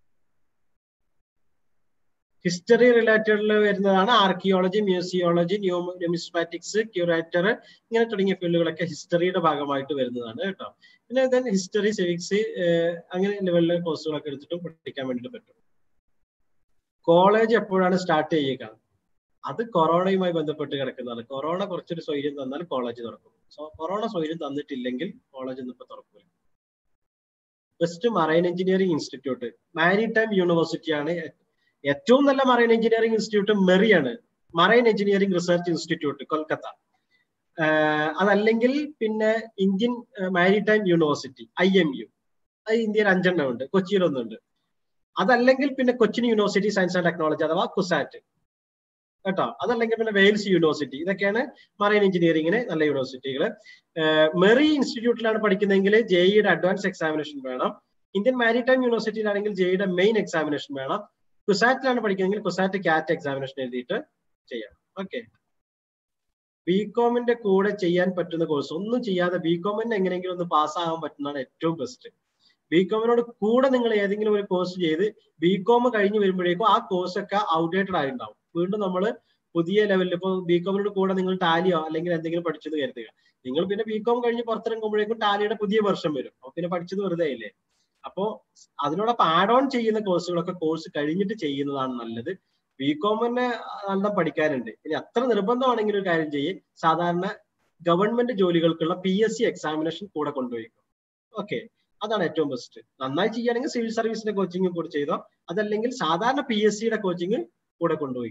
ഹിസ്റ്ററി റിലേറ്റഡിൽ വരുന്നതാണ് ആർക്കിയോളജി മ്യൂസിയോളജി ന്യൂമിസ്മാറ്റിക്സ് ക്യൂറേറ്റർ ഇങ്ങനെ തുടങ്ങിയ ഫീൽഡുകളൊക്കെ ഹിസ്റ്ററിയുടെ ഭാഗമായിട്ട് വരുന്നതാണ് കേട്ടോ പിന്നെ ദെൻ ഹിസ്റ്ററി സിവിക്സ് അങ്ങനെ ലെവലിലെ കോഴ്സുകളൊക്കെ എടുത്തിട്ടും പഠിക്കാൻ വേണ്ടിയിട്ട് പറ്റും കോളേജ് എപ്പോഴാണ് സ്റ്റാർട്ട് ചെയ്യുക അത് കൊറോണയുമായി ബന്ധപ്പെട്ട് കിടക്കുന്നതാണ് കൊറോണ കുറച്ചൊരു സ്വൈര്യം തന്നാൽ കോളേജ് തുറക്കും സോ കൊറോണ സ്വൈര്യം തന്നിട്ടില്ലെങ്കിൽ കോളേജ് ഒന്നും ഇപ്പൊ തുറക്കില്ല west marine engineering institute maritime യൂണിവേഴ്സിറ്റിയാണ് ഏറ്റവും നല്ല മറൈൻ എഞ്ചിനീയറിംഗ് ഇൻസ്റ്റിറ്റ്യൂട്ട് മെറിയാണ് marine engineering research institute Kolkata അതല്ലെങ്കിൽ പിന്നെ Indian maritime university I M U അത് ഇന്ത്യയിൽ അഞ്ചെണ്ണം ഉണ്ട് കൊച്ചിയിലൊന്നുണ്ട് അതല്ലെങ്കിൽ പിന്നെ Cochin university science and technology അഥവാ കുസാറ്റ് കേട്ടോ അതല്ലെങ്കിൽ പിന്നെ വെയിൽസ് യൂണിവേഴ്സിറ്റി ഇതൊക്കെയാണ് മറൈൻ എഞ്ചിനീയറിംഗിന് നല്ല യൂണിവേഴ്സിറ്റികൾ മെറി ഇൻസ്റ്റിറ്റ്യൂട്ടിലാണ് പഠിക്കുന്നതെങ്കിൽ ജെഇയുടെ അഡ്വാൻസ് എക്സാമിനേഷൻ വേണം ഇന്ത്യൻ മാരിടൈം യൂണിവേഴ്സിറ്റിയിലാണെങ്കിൽ ജെഇയുടെ മെയിൻ എക്സാമിനേഷൻ വേണം കുസാറ്റിലാണ് പഠിക്കുന്നതെങ്കിൽ കുസാറ്റ് കാറ്റ് എക്സാമിനേഷൻ എഴുതിയിട്ട് ചെയ്യാം ഓക്കെ ബികോമിന്റെ കൂടെ ചെയ്യാൻ പറ്റുന്ന കോഴ്സ് ഒന്നും ചെയ്യാതെ ബികോമിന് എങ്ങനെയെങ്കിലും ഒന്ന് പാസ്സാകാൻ പറ്റുന്നതാണ് ഏറ്റവും ബെസ്റ്റ് ബികോമിനോട് കൂടെ നിങ്ങൾ ഏതെങ്കിലും ഒരു കോഴ്സ് ചെയ്ത് ബികോം കഴിഞ്ഞ് വരുമ്പോഴേക്കും ആ കോഴ്സ് ഒക്കെ ഔട്ട്ഡേറ്റഡ് ആയിട്ടുണ്ടാവും വീണ്ടും നമ്മൾ പുതിയ ലെവലിൽ ഇപ്പോൾ ബികോമിനോട് കൂടെ നിങ്ങൾ ടാലിയോ അല്ലെങ്കിൽ എന്തെങ്കിലും പഠിച്ചത് കരുതുക നിങ്ങൾ പിന്നെ ബികോം കഴിഞ്ഞ് പുറത്തിറങ്ങുമ്പോഴേക്കും ടാലിയുടെ പുതിയ വർഷം വരും അപ്പൊ പിന്നെ പഠിച്ചത് വെറുതെ ഇല്ലേ അപ്പോ അതിനോടൊപ്പം ആഡ് ഓൺ ചെയ്യുന്ന കോഴ്സുകളൊക്കെ കോഴ്സ് കഴിഞ്ഞിട്ട് ചെയ്യുന്നതാണ് നല്ലത് ബികോമിന് നല്ല പഠിക്കാനുണ്ട് ഇനി അത്ര നിർബന്ധമാണെങ്കിൽ ഒരു കാര്യം ചെയ്യ് സാധാരണ ഗവൺമെന്റ് ജോലികൾക്കുള്ള പി എസ് സി എക്സാമിനേഷൻ കൂടെ കൊണ്ടുപോയിക്കും ഓക്കെ അതാണ് ഏറ്റവും ബെസ്റ്റ് നന്നായി ചെയ്യുകയാണെങ്കിൽ സിവിൽ സർവീസിന്റെ കോച്ചിങ് കൂടെ ചെയ്തോ അതല്ലെങ്കിൽ സാധാരണ പി എസ് സിയുടെ കോച്ചിങ് കൂടെ കൊണ്ടുപോയി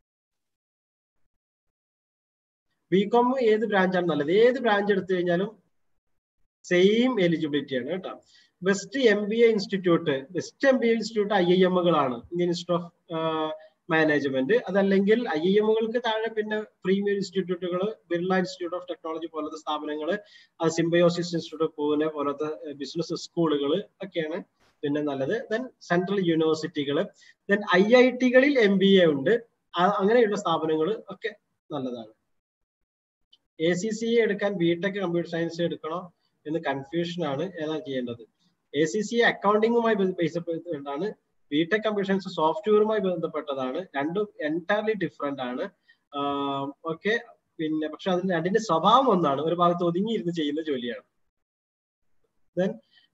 ബികോം ഏത് ബ്രാഞ്ചാണ് നല്ലത് ഏത് ബ്രാഞ്ച് എടുത്തു കഴിഞ്ഞാലും സെയിം എലിജിബിലിറ്റി ആണ് കേട്ടോ best M B A institute best M B A institute I I എമ്മുകളാണ് ഇന്ത്യൻ ഇൻസ്റ്റിറ്റ്യൂട്ട് ഓഫ് മാനേജ്മെന്റ് അതല്ലെങ്കിൽ ഐ ഐ എമ്മുകൾക്ക് താഴെ പിന്നെ പ്രീമിയർ ഇൻസ്റ്റിറ്റ്യൂട്ടുകൾ ബിർള ഇൻസ്റ്റിറ്റ്യൂട്ട് ഓഫ് ടെക്നോളജി പോലത്തെ സ്ഥാപനങ്ങൾ സിംബയോസിസ് ഇൻസ്റ്റിറ്റ്യൂട്ട് പൂനെ പോലത്തെ ബിസിനസ് സ്കൂളുകൾ ഒക്കെയാണ് പിന്നെ നല്ലത് ദെൻ സെൻട്രൽ യൂണിവേഴ്സിറ്റികൾ ദെൻ ഐ ഐ ടികളിൽ എം ബി എ ഉണ്ട് അങ്ങനെയുള്ള സ്ഥാപനങ്ങൾ ഒക്കെ നല്ലതാണ് എ സി സി എടുക്കാൻ ബിടെക് കമ്പ്യൂട്ടർ സയൻസ് എടുക്കണോ എന്ന് കൺഫ്യൂഷൻ ആണ് ഏതാണ് ചെയ്യേണ്ടത് എ സി സി അക്കൗണ്ടിങ്ങുമായി ബന്ധപ്പെട്ടാണ് ബിടെക് കമ്പ്യൂട്ടർ സയൻസ് സോഫ്റ്റ്വെയറുമായി ബന്ധപ്പെട്ടതാണ് രണ്ടും എൻറ്റയർലി ഡിഫറെന്റ് ആണ് ഓക്കെ പിന്നെ പക്ഷെ അതിന് രണ്ടിന്റെ സ്വഭാവം ഒന്നാണ് ഒരു ഭാഗത്ത് ഒതുങ്ങിയിരുന്ന് ചെയ്യുന്ന ജോലിയാണ് ദെൻ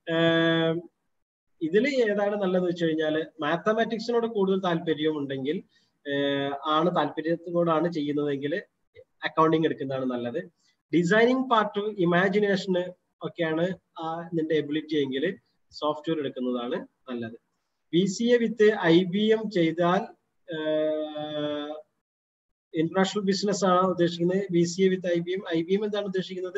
ഇതിൽ ഏതാണ് നല്ലതെന്ന് വെച്ച് കഴിഞ്ഞാൽ മാത്തമാറ്റിക്സിനോട് കൂടുതൽ താല്പര്യം ഉണ്ടെങ്കിൽ ആണ് താല്പര്യത്തോടാണ് ചെയ്യുന്നതെങ്കിൽ അക്കൗണ്ടിങ് എടുക്കുന്നതാണ് നല്ലത് ഡിസൈനിങ് പാർട്ട് ഇമാജിനേഷന് ഒക്കെയാണ് നിന്റെ എബിലിറ്റി എങ്കിൽ സോഫ്റ്റ്വെയർ എടുക്കുന്നതാണ് നല്ലത് B C A with I B M ചെയ്താൽ ഇന്റർനാഷണൽ ബിസിനസ് ആണ് ഉദ്ദേശിക്കുന്നത് B C A with I B M I B M എന്താണ് ഉദ്ദേശിക്കുന്നത്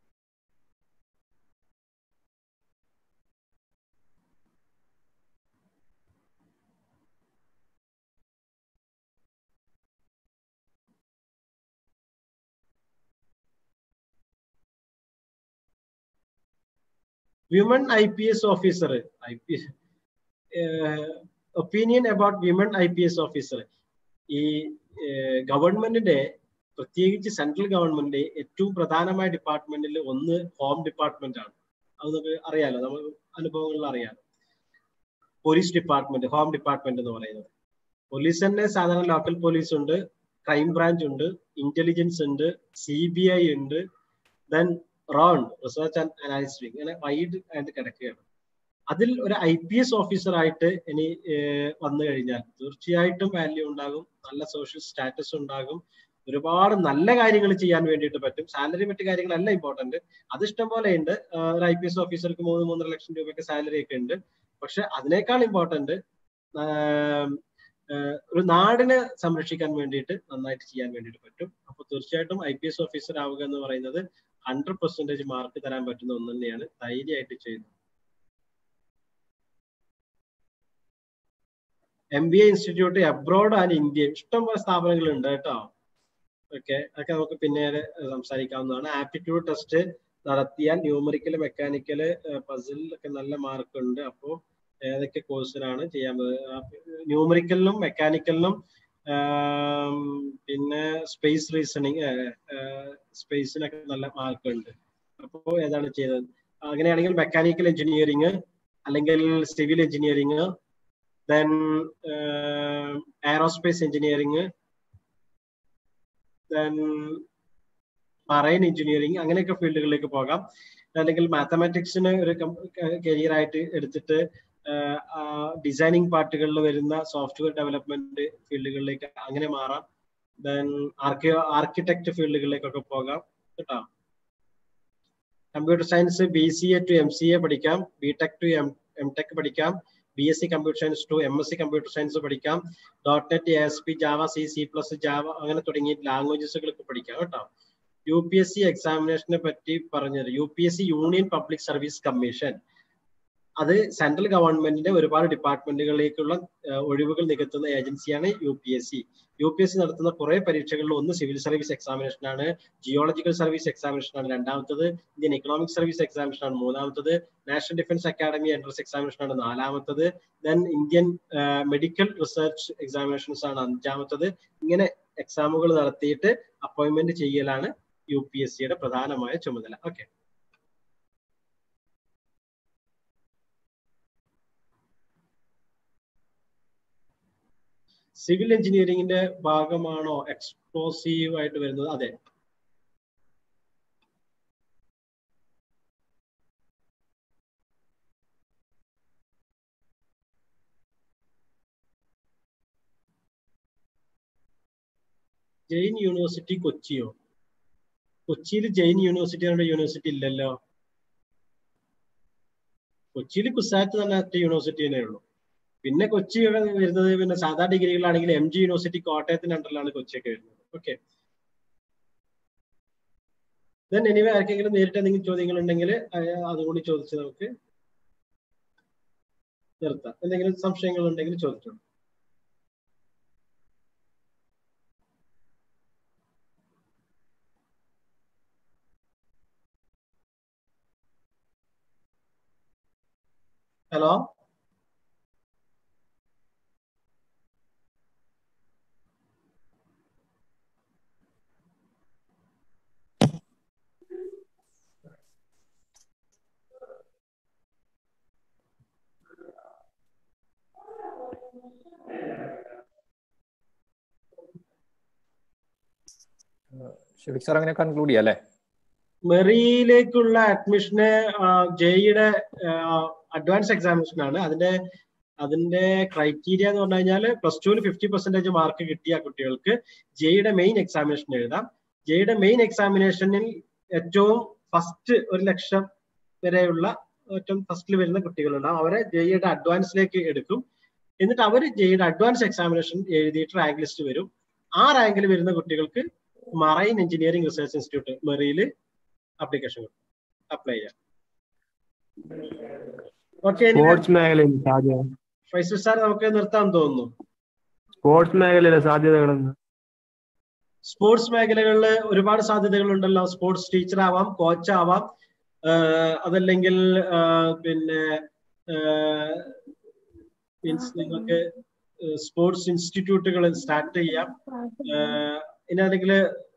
women I P S officer I P opinion about women I P S officer ഈ ഗവൺമെന്റിന്റെ പ്രത്യേകിച്ച് central government ഏറ്റവും പ്രധാനമായ ഡിപ്പാർട്ട്മെന്റിൽ ഒന്ന് ഹോം ഡിപ്പാർട്ട്മെന്റ് ആണ് അത് നമുക്ക് അറിയാലോ നമ്മൾ അനുഭവങ്ങളിൽ അറിയാലോ പോലീസ് ഡിപ്പാർട്ട്മെന്റ് ഹോം ഡിപ്പാർട്ട്മെന്റ് എന്ന് പറയുന്നത് പോലീസ് തന്നെ സാധാരണ ലോക്കൽ പോലീസ് ഉണ്ട് ക്രൈം ബ്രാഞ്ച് ഉണ്ട് ഇന്റലിജൻസ് ഉണ്ട് സി ബി ഐ ഉണ്ട് then raw research and analysis ഇങ്ങനെ വൈഡ് ആയിട്ട് കിടക്കുകയാണ് അതിൽ ഒരു ഐ പി എസ് ഓഫീസർ ആയിട്ട് ഇനി വന്നു കഴിഞ്ഞാൽ തീർച്ചയായിട്ടും വാല്യൂ ഉണ്ടാകും നല്ല സോഷ്യൽ സ്റ്റാറ്റസ് ഉണ്ടാകും ഒരുപാട് നല്ല കാര്യങ്ങൾ ചെയ്യാൻ വേണ്ടിയിട്ട് പറ്റും സാലറി മറ്റു കാര്യങ്ങളല്ല ഇമ്പോർട്ടന്റ് അത് ഇഷ്ടം പോലെ ഉണ്ട് ഒരു ഐ പി എസ് ഓഫീസർക്ക് മൂന്ന് മൂന്നര ലക്ഷം രൂപയൊക്കെ സാലറി ഒക്കെ ഉണ്ട് പക്ഷെ അതിനേക്കാൾ ഇമ്പോർട്ടന്റ് ഒരു നാടിനെ സംരക്ഷിക്കാൻ വേണ്ടിയിട്ട് നന്നായിട്ട് ചെയ്യാൻ വേണ്ടിയിട്ട് പറ്റും അപ്പൊ തീർച്ചയായിട്ടും ഐ പി എസ് ഓഫീസർ ആവുക എന്ന് പറയുന്നത് ഹൺഡ്രഡ് പെർസെന്റേജ് മാർക്ക് തരാൻ പറ്റുന്ന ഒന്ന് തന്നെയാണ് ധൈര്യമായിട്ട് ചെയ്യുന്നത് M B A institute abroad and India ഇഷ്ടംപോലെ സ്ഥാപനങ്ങൾ ഉണ്ട് കേട്ടോ ഓക്കെ അതൊക്കെ നമുക്ക് പിന്നീട് സംസാരിക്കാവുന്നതാണ് ആപ്റ്റിറ്റ്യൂഡ് ടെസ്റ്റ് നടത്തിയാൽ ന്യൂമറിക്കൽ മെക്കാനിക്കൽ പസിൽ ഒക്കെ നല്ല മാർക്ക് ഉണ്ട് അപ്പോൾ ഏതൊക്കെ കോഴ്സിനാണ് ചെയ്യാൻ ന്യൂമറിക്കലിനും മെക്കാനിക്കലിനും പിന്നെ സ്പേസ് റീസണിങ് സ്പേസിനൊക്കെ നല്ല മാർക്ക് ഉണ്ട് അപ്പോൾ ഏതാണ് ചെയ്തത് അങ്ങനെയാണെങ്കിൽ മെക്കാനിക്കൽ എഞ്ചിനീയറിങ് അല്ലെങ്കിൽ civil engineering then aerospace engineering then marine engineering അങ്ങനെയൊക്കെ ഫീൽഡുകളിലേക്ക് പോകാം അല്ലെങ്കിൽ മാത്തമാറ്റിക്സിന് ഒരു കരിയർ ആയിട്ട് എടുത്തിട്ട് ഡിസൈനിങ് പാർട്ടുകളിൽ വരുന്ന സോഫ്റ്റ്വെയർ ഡെവലപ്മെന്റ് ഫീൽഡുകളിലേക്ക് അങ്ങനെ മാറാം ദെൻ ആർക്കി ആർക്കിടെക്ട് ഫീൽഡുകളിലേക്കൊക്കെ പോകാം കേട്ടോ computer science B C A to M C A പഠിക്കാം B tech to M M tech പഠിക്കാം B S C computer science to M S C computer science പഠിക്കാം dot net A S P Java C C plus Java അങ്ങനെ തുടങ്ങിയ ലാംഗ്വേജസുകളൊക്കെ പഠിക്കാം കേട്ടോ U P S C എക്സാമിനേഷനെ പറ്റി പറഞ്ഞത് U P S C union public service commission അത് സെൻട്രൽ ഗവൺമെന്റിന്റെ ഒരുപാട് ഡിപ്പാർട്ട്മെന്റുകളിലേക്കുള്ള ഒഴിവുകൾ നികത്തുന്ന ഏജൻസിയാണ് U P S C U P S C നടത്തുന്ന കുറെ പരീക്ഷകളിൽ ഒന്ന് സിവിൽ സർവീസ് എക്സാമിനേഷൻ ആണ് ജിയോളജിക്കൽ സർവീസ് എക്സാമിനേഷൻ ആണ് രണ്ടാമത്തത് ഇന്ത്യൻ എക്കണോമിക് സർവീസ് എക്സാമിനേഷൻ ആണ് മൂന്നാമത്തത് national defence academy entrance examination ആണ് നാലാമത്തത് then Indian medical research examinations ആണ് അഞ്ചാമത്തത് ഇങ്ങനെ എക്സാമുകൾ നടത്തിയിട്ട് അപ്പോയിന്റ്മെന്റ് ചെയ്യലാണ് യു പി എസ് സിയുടെ പ്രധാനമായ ചുമതല ഓക്കെ സിവിൽ എഞ്ചിനീയറിംഗിന്റെ ഭാഗമാണോ എക്സ്പ്ലോസീവ് ആയിട്ട് വരുന്നത് അതെ ജെയിൻ യൂണിവേഴ്സിറ്റി കൊച്ചിയോ കൊച്ചിയിൽ ജെയിൻ യൂണിവേഴ്സിറ്റി എന്ന യൂണിവേഴ്സിറ്റി ഇല്ലല്ലോ കൊച്ചിയിൽ കുസാറ്റ് തന്നെ ഒറ്റ യൂണിവേഴ്സിറ്റി തന്നെ ഉള്ളൂ പിന്നെ കൊച്ചി വരുന്നത് പിന്നെ സാധാ ഡിഗ്രികളാണെങ്കിൽ എം ജി യൂണിവേഴ്സിറ്റി കോട്ടയത്തിന്റെ അണ്ടറിലാണ് കൊച്ചിയൊക്കെ വരുന്നത് ഓക്കെ ദെൻ എനിവേ ആർക്കെങ്കിലും നേരിട്ട് എന്തെങ്കിലും ചോദ്യങ്ങൾ ഉണ്ടെങ്കിൽ അതുകൂടി ചോദിച്ച് നമുക്ക് നിർത്താം എന്തെങ്കിലും സംശയങ്ങൾ ഉണ്ടെങ്കിൽ ചോദിച്ചോളൂ ഹലോ ഷെഫിക് സാർ അങ്ങനെ കൺക്ലൂഡ് ചെയ്യാം അല്ലേ മെറിയിലേക്കുള്ള അഡ്മിഷന് ജെയുടെ അഡ്വാൻസ് എക്സാമിനേഷൻ ആണ് അതിന്റെ അതിന്റെ ക്രൈറ്റീരിയ എന്ന് പറഞ്ഞു കഴിഞ്ഞാൽ പ്ലസ് ടുവിൽ ഫിഫ്റ്റി പെർസെന്റേജ് മാർക്ക് കിട്ടിയ കുട്ടികൾക്ക് ജെയുടെ മെയിൻ എക്സാമിനേഷൻ എഴുതാം ജെയുടെ മെയിൻ എക്സാമിനേഷനിൽ ഏറ്റവും ഫസ്റ്റ് ഒരു ലക്ഷം വരെയുള്ള ഏറ്റവും ഫസ്റ്റിൽ വരുന്ന കുട്ടികളുണ്ടാവും അവരെ ജെയുടെ അഡ്വാൻസിലേക്ക് എടുക്കും എന്നിട്ട് അവർ ജെയുടെ അഡ്വാൻസ് എക്സാമിനേഷൻ എഴുതിയിട്ട് റാങ്ക് ലിസ്റ്റ് വരും ആ റാങ്കിൽ വരുന്ന കുട്ടികൾക്ക് മറൈൻ എഞ്ചിനീയറിംഗ് റിസർച്ച് ഇൻസ്റ്റിറ്റ്യൂട്ട് മെറിയിൽ അപ്ലിക്കേഷൻ അപ്ലൈ ചെയ്യാം ഓക്കെ സ്പോർട്സ് മേഖലയിൽ സാധ്യത ഫൈസൽ സാർ നമുക്ക് നിർത്താൻ തോന്നുന്നു സ്പോർട്സ് മേഖലയിലെ സാധ്യതകളെന്ന് സ്പോർട്സ് മേഖലകളിൽ ഒരുപാട് സാധ്യതകൾ ഉണ്ടല്ലോ സ്പോർട്സ് ടീച്ചർ ആവാം കോച്ച് ആവാം അതല്ലെങ്കിൽ പിന്നെ മീൻസ് നിങ്ങൾക്ക് സ്പോർട്സ് ഇൻസ്റ്റിറ്റ്യൂട്ടുകൾ സ്റ്റാർട്ട് ചെയ്യാം ഇനി അല്ലെങ്കിൽ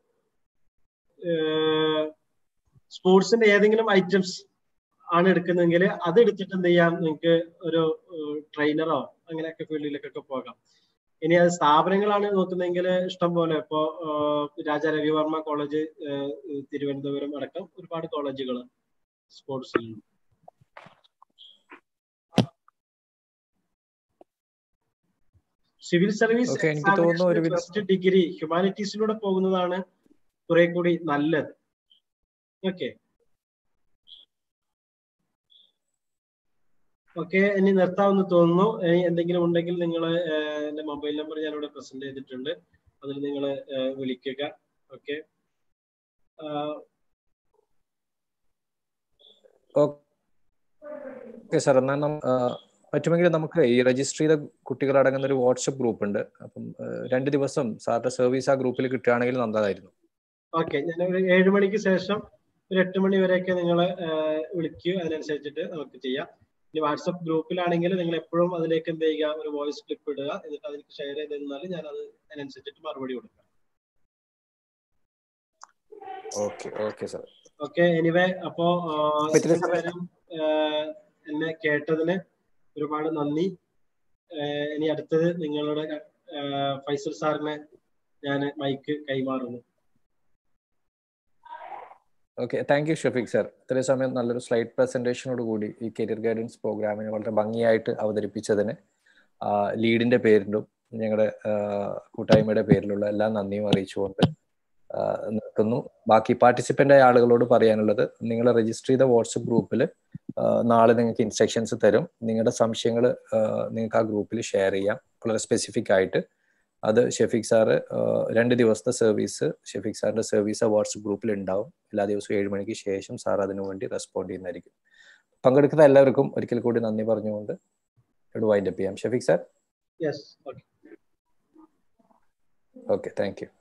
സ്പോർട്സിന്റെ ഏതെങ്കിലും ഐറ്റംസ് ആണ് എടുക്കുന്നതെങ്കിൽ അത് എടുത്തിട്ട് എന്ത് ചെയ്യാം നിങ്ങൾക്ക് ഒരു ട്രെയിനറോ അങ്ങനെയൊക്കെ ഫീൽഡിലേക്കൊക്കെ പോകാം ഇനി അത് സ്ഥാപനങ്ങളാണ് നോക്കുന്നതെങ്കിൽ ഇഷ്ടം പോലെ ഇപ്പോ രാജാ രവിവർമ്മ കോളേജ് തിരുവനന്തപുരം അടക്കം ഒരുപാട് കോളേജുകൾ സ്പോർട്സിലുണ്ട് സിവിൽ സർവീസ് Okay, എനിക്ക് തോന്നുന്നു ഒരുവിധം- ഫസ്റ്റ് ഡിഗ്രി ഹ്യൂമാനിറ്റീസിലൂടെ പോകുന്നതാണ് കുറെ കൂടി നല്ലത് ഓക്കെ ഓക്കെ ഇനി നിർത്താമെന്ന് തോന്നുന്നു ഇനി എന്തെങ്കിലും ഉണ്ടെങ്കിൽ നിങ്ങൾ എന്റെ മൊബൈൽ നമ്പർ ഞാനിവിടെ പ്രസന്റ് ചെയ്തിട്ടുണ്ട് അതിൽ നിങ്ങൾ വിളിക്കുക ഓക്കെ ഓക്കെ സാർ എന്നാൽ നം- ആ, പറ്റുമെങ്കിൽ നമുക്ക് ഈ രജിസ്റ്റർ ചെയ്ത കുട്ടികൾ അടങ്ങുന്ന ഒരു വാട്സപ്പ് ഗ്രൂപ്പ് ഉണ്ട് അപ്പം ആ, രണ്ട് ദിവസം സാറിന്റെ സർവീസ് ആ ഗ്രൂപ്പിൽ കിട്ടുകയാണെങ്കിൽ നല്ലതായിരുന്നു ഓക്കെ ഞാൻ ഒരു ഏഴ് മണിക്ക് ശേഷം ഒരു എട്ട് മണി വരെയൊക്കെ നിങ്ങൾ വിളിക്കുക അതിനനുസരിച്ചിട്ട് നമുക്ക് ചെയ്യാം ഇനി വാട്സപ്പ് ഗ്രൂപ്പിലാണെങ്കിൽ നിങ്ങൾ എപ്പോഴും അതിലേക്ക് എന്ത് ചെയ്യുക ഒരു വോയിസ് ക്ലിപ്പ് ഇടുക എന്നിട്ട് അതിലേക്ക് ഷെയർ ചെയ്ത് തന്നാൽ ഞാൻ അത് അതിനനുസരിച്ചിട്ട് മറുപടി കൊടുക്കാം okay okay sir okay anyway അപ്പോ ആ, അപ്പൊ ഇത്രയും ഇത്രയും നേരം, ആ, എന്നെ കേട്ടതിന് ഒരുപാട് നന്ദി ആ, ഇനി അടുത്തത് നിങ്ങളുടെ ആ, ഫൈസൽ സാറിന് ഞാൻ മൈക്ക് കൈമാറുന്നു okay thank you Shafeeq sir ഇത്രയും സമയം നല്ലൊരു സ്ലൈഡ് പ്രസന്റേഷനോട് കൂടി ഈ കരിയർ ഗൈഡൻസ് പ്രോഗ്രാമിനെ വളരെ ഭംഗിയായിട്ട് അവതരിപ്പിച്ചതിന് ആ, ലീഡിന്റെ പേരിലും ഞങ്ങളുടെ ആ, കൂട്ടായ്മയുടെ പേരിലുള്ള എല്ലാ നന്ദിയും അറിയിച്ചുകൊണ്ട് ആ, നിർത്തുന്നു ബാക്കി പാർട്ടിസിപ്പന്റ് ആയ ആളുകളോട് പറയാനുള്ളത് നിങ്ങൾ രജിസ്റ്റർ ചെയ്ത വാട്സപ്പ് ഗ്രൂപ്പിൽ നാളെ നിങ്ങൾക്ക് ഇൻസ്ട്രക്ഷൻസ് തരും നിങ്ങളുടെ സംശയങ്ങൾ നിങ്ങൾക്ക് ആ ഗ്രൂപ്പിൽ ഷെയർ ചെയ്യാം വളരെ സ്പെസിഫിക് ആയിട്ട് അത് ഷെഫീഖ് സാറ് രണ്ട് ദിവസത്തെ സർവീസ് ഷെഫീഖ് സാറിന്റെ സർവീസ് വാട്സപ്പ് ഗ്രൂപ്പിൽ ഉണ്ടാവും എല്ലാ ദിവസവും ഏഴ് മണിക്ക് ശേഷം സാർ അതിനു വേണ്ടി റെസ്പോണ്ട് ചെയ്യുന്നതായിരിക്കും പങ്കെടുക്കുന്ന എല്ലാവർക്കും ഒരിക്കൽ കൂടി നന്ദി പറഞ്ഞുകൊണ്ട് ഇവിടെ വൈൻഡപ്പ് ചെയ്യാം Shafeeq sir yes okay okay thank U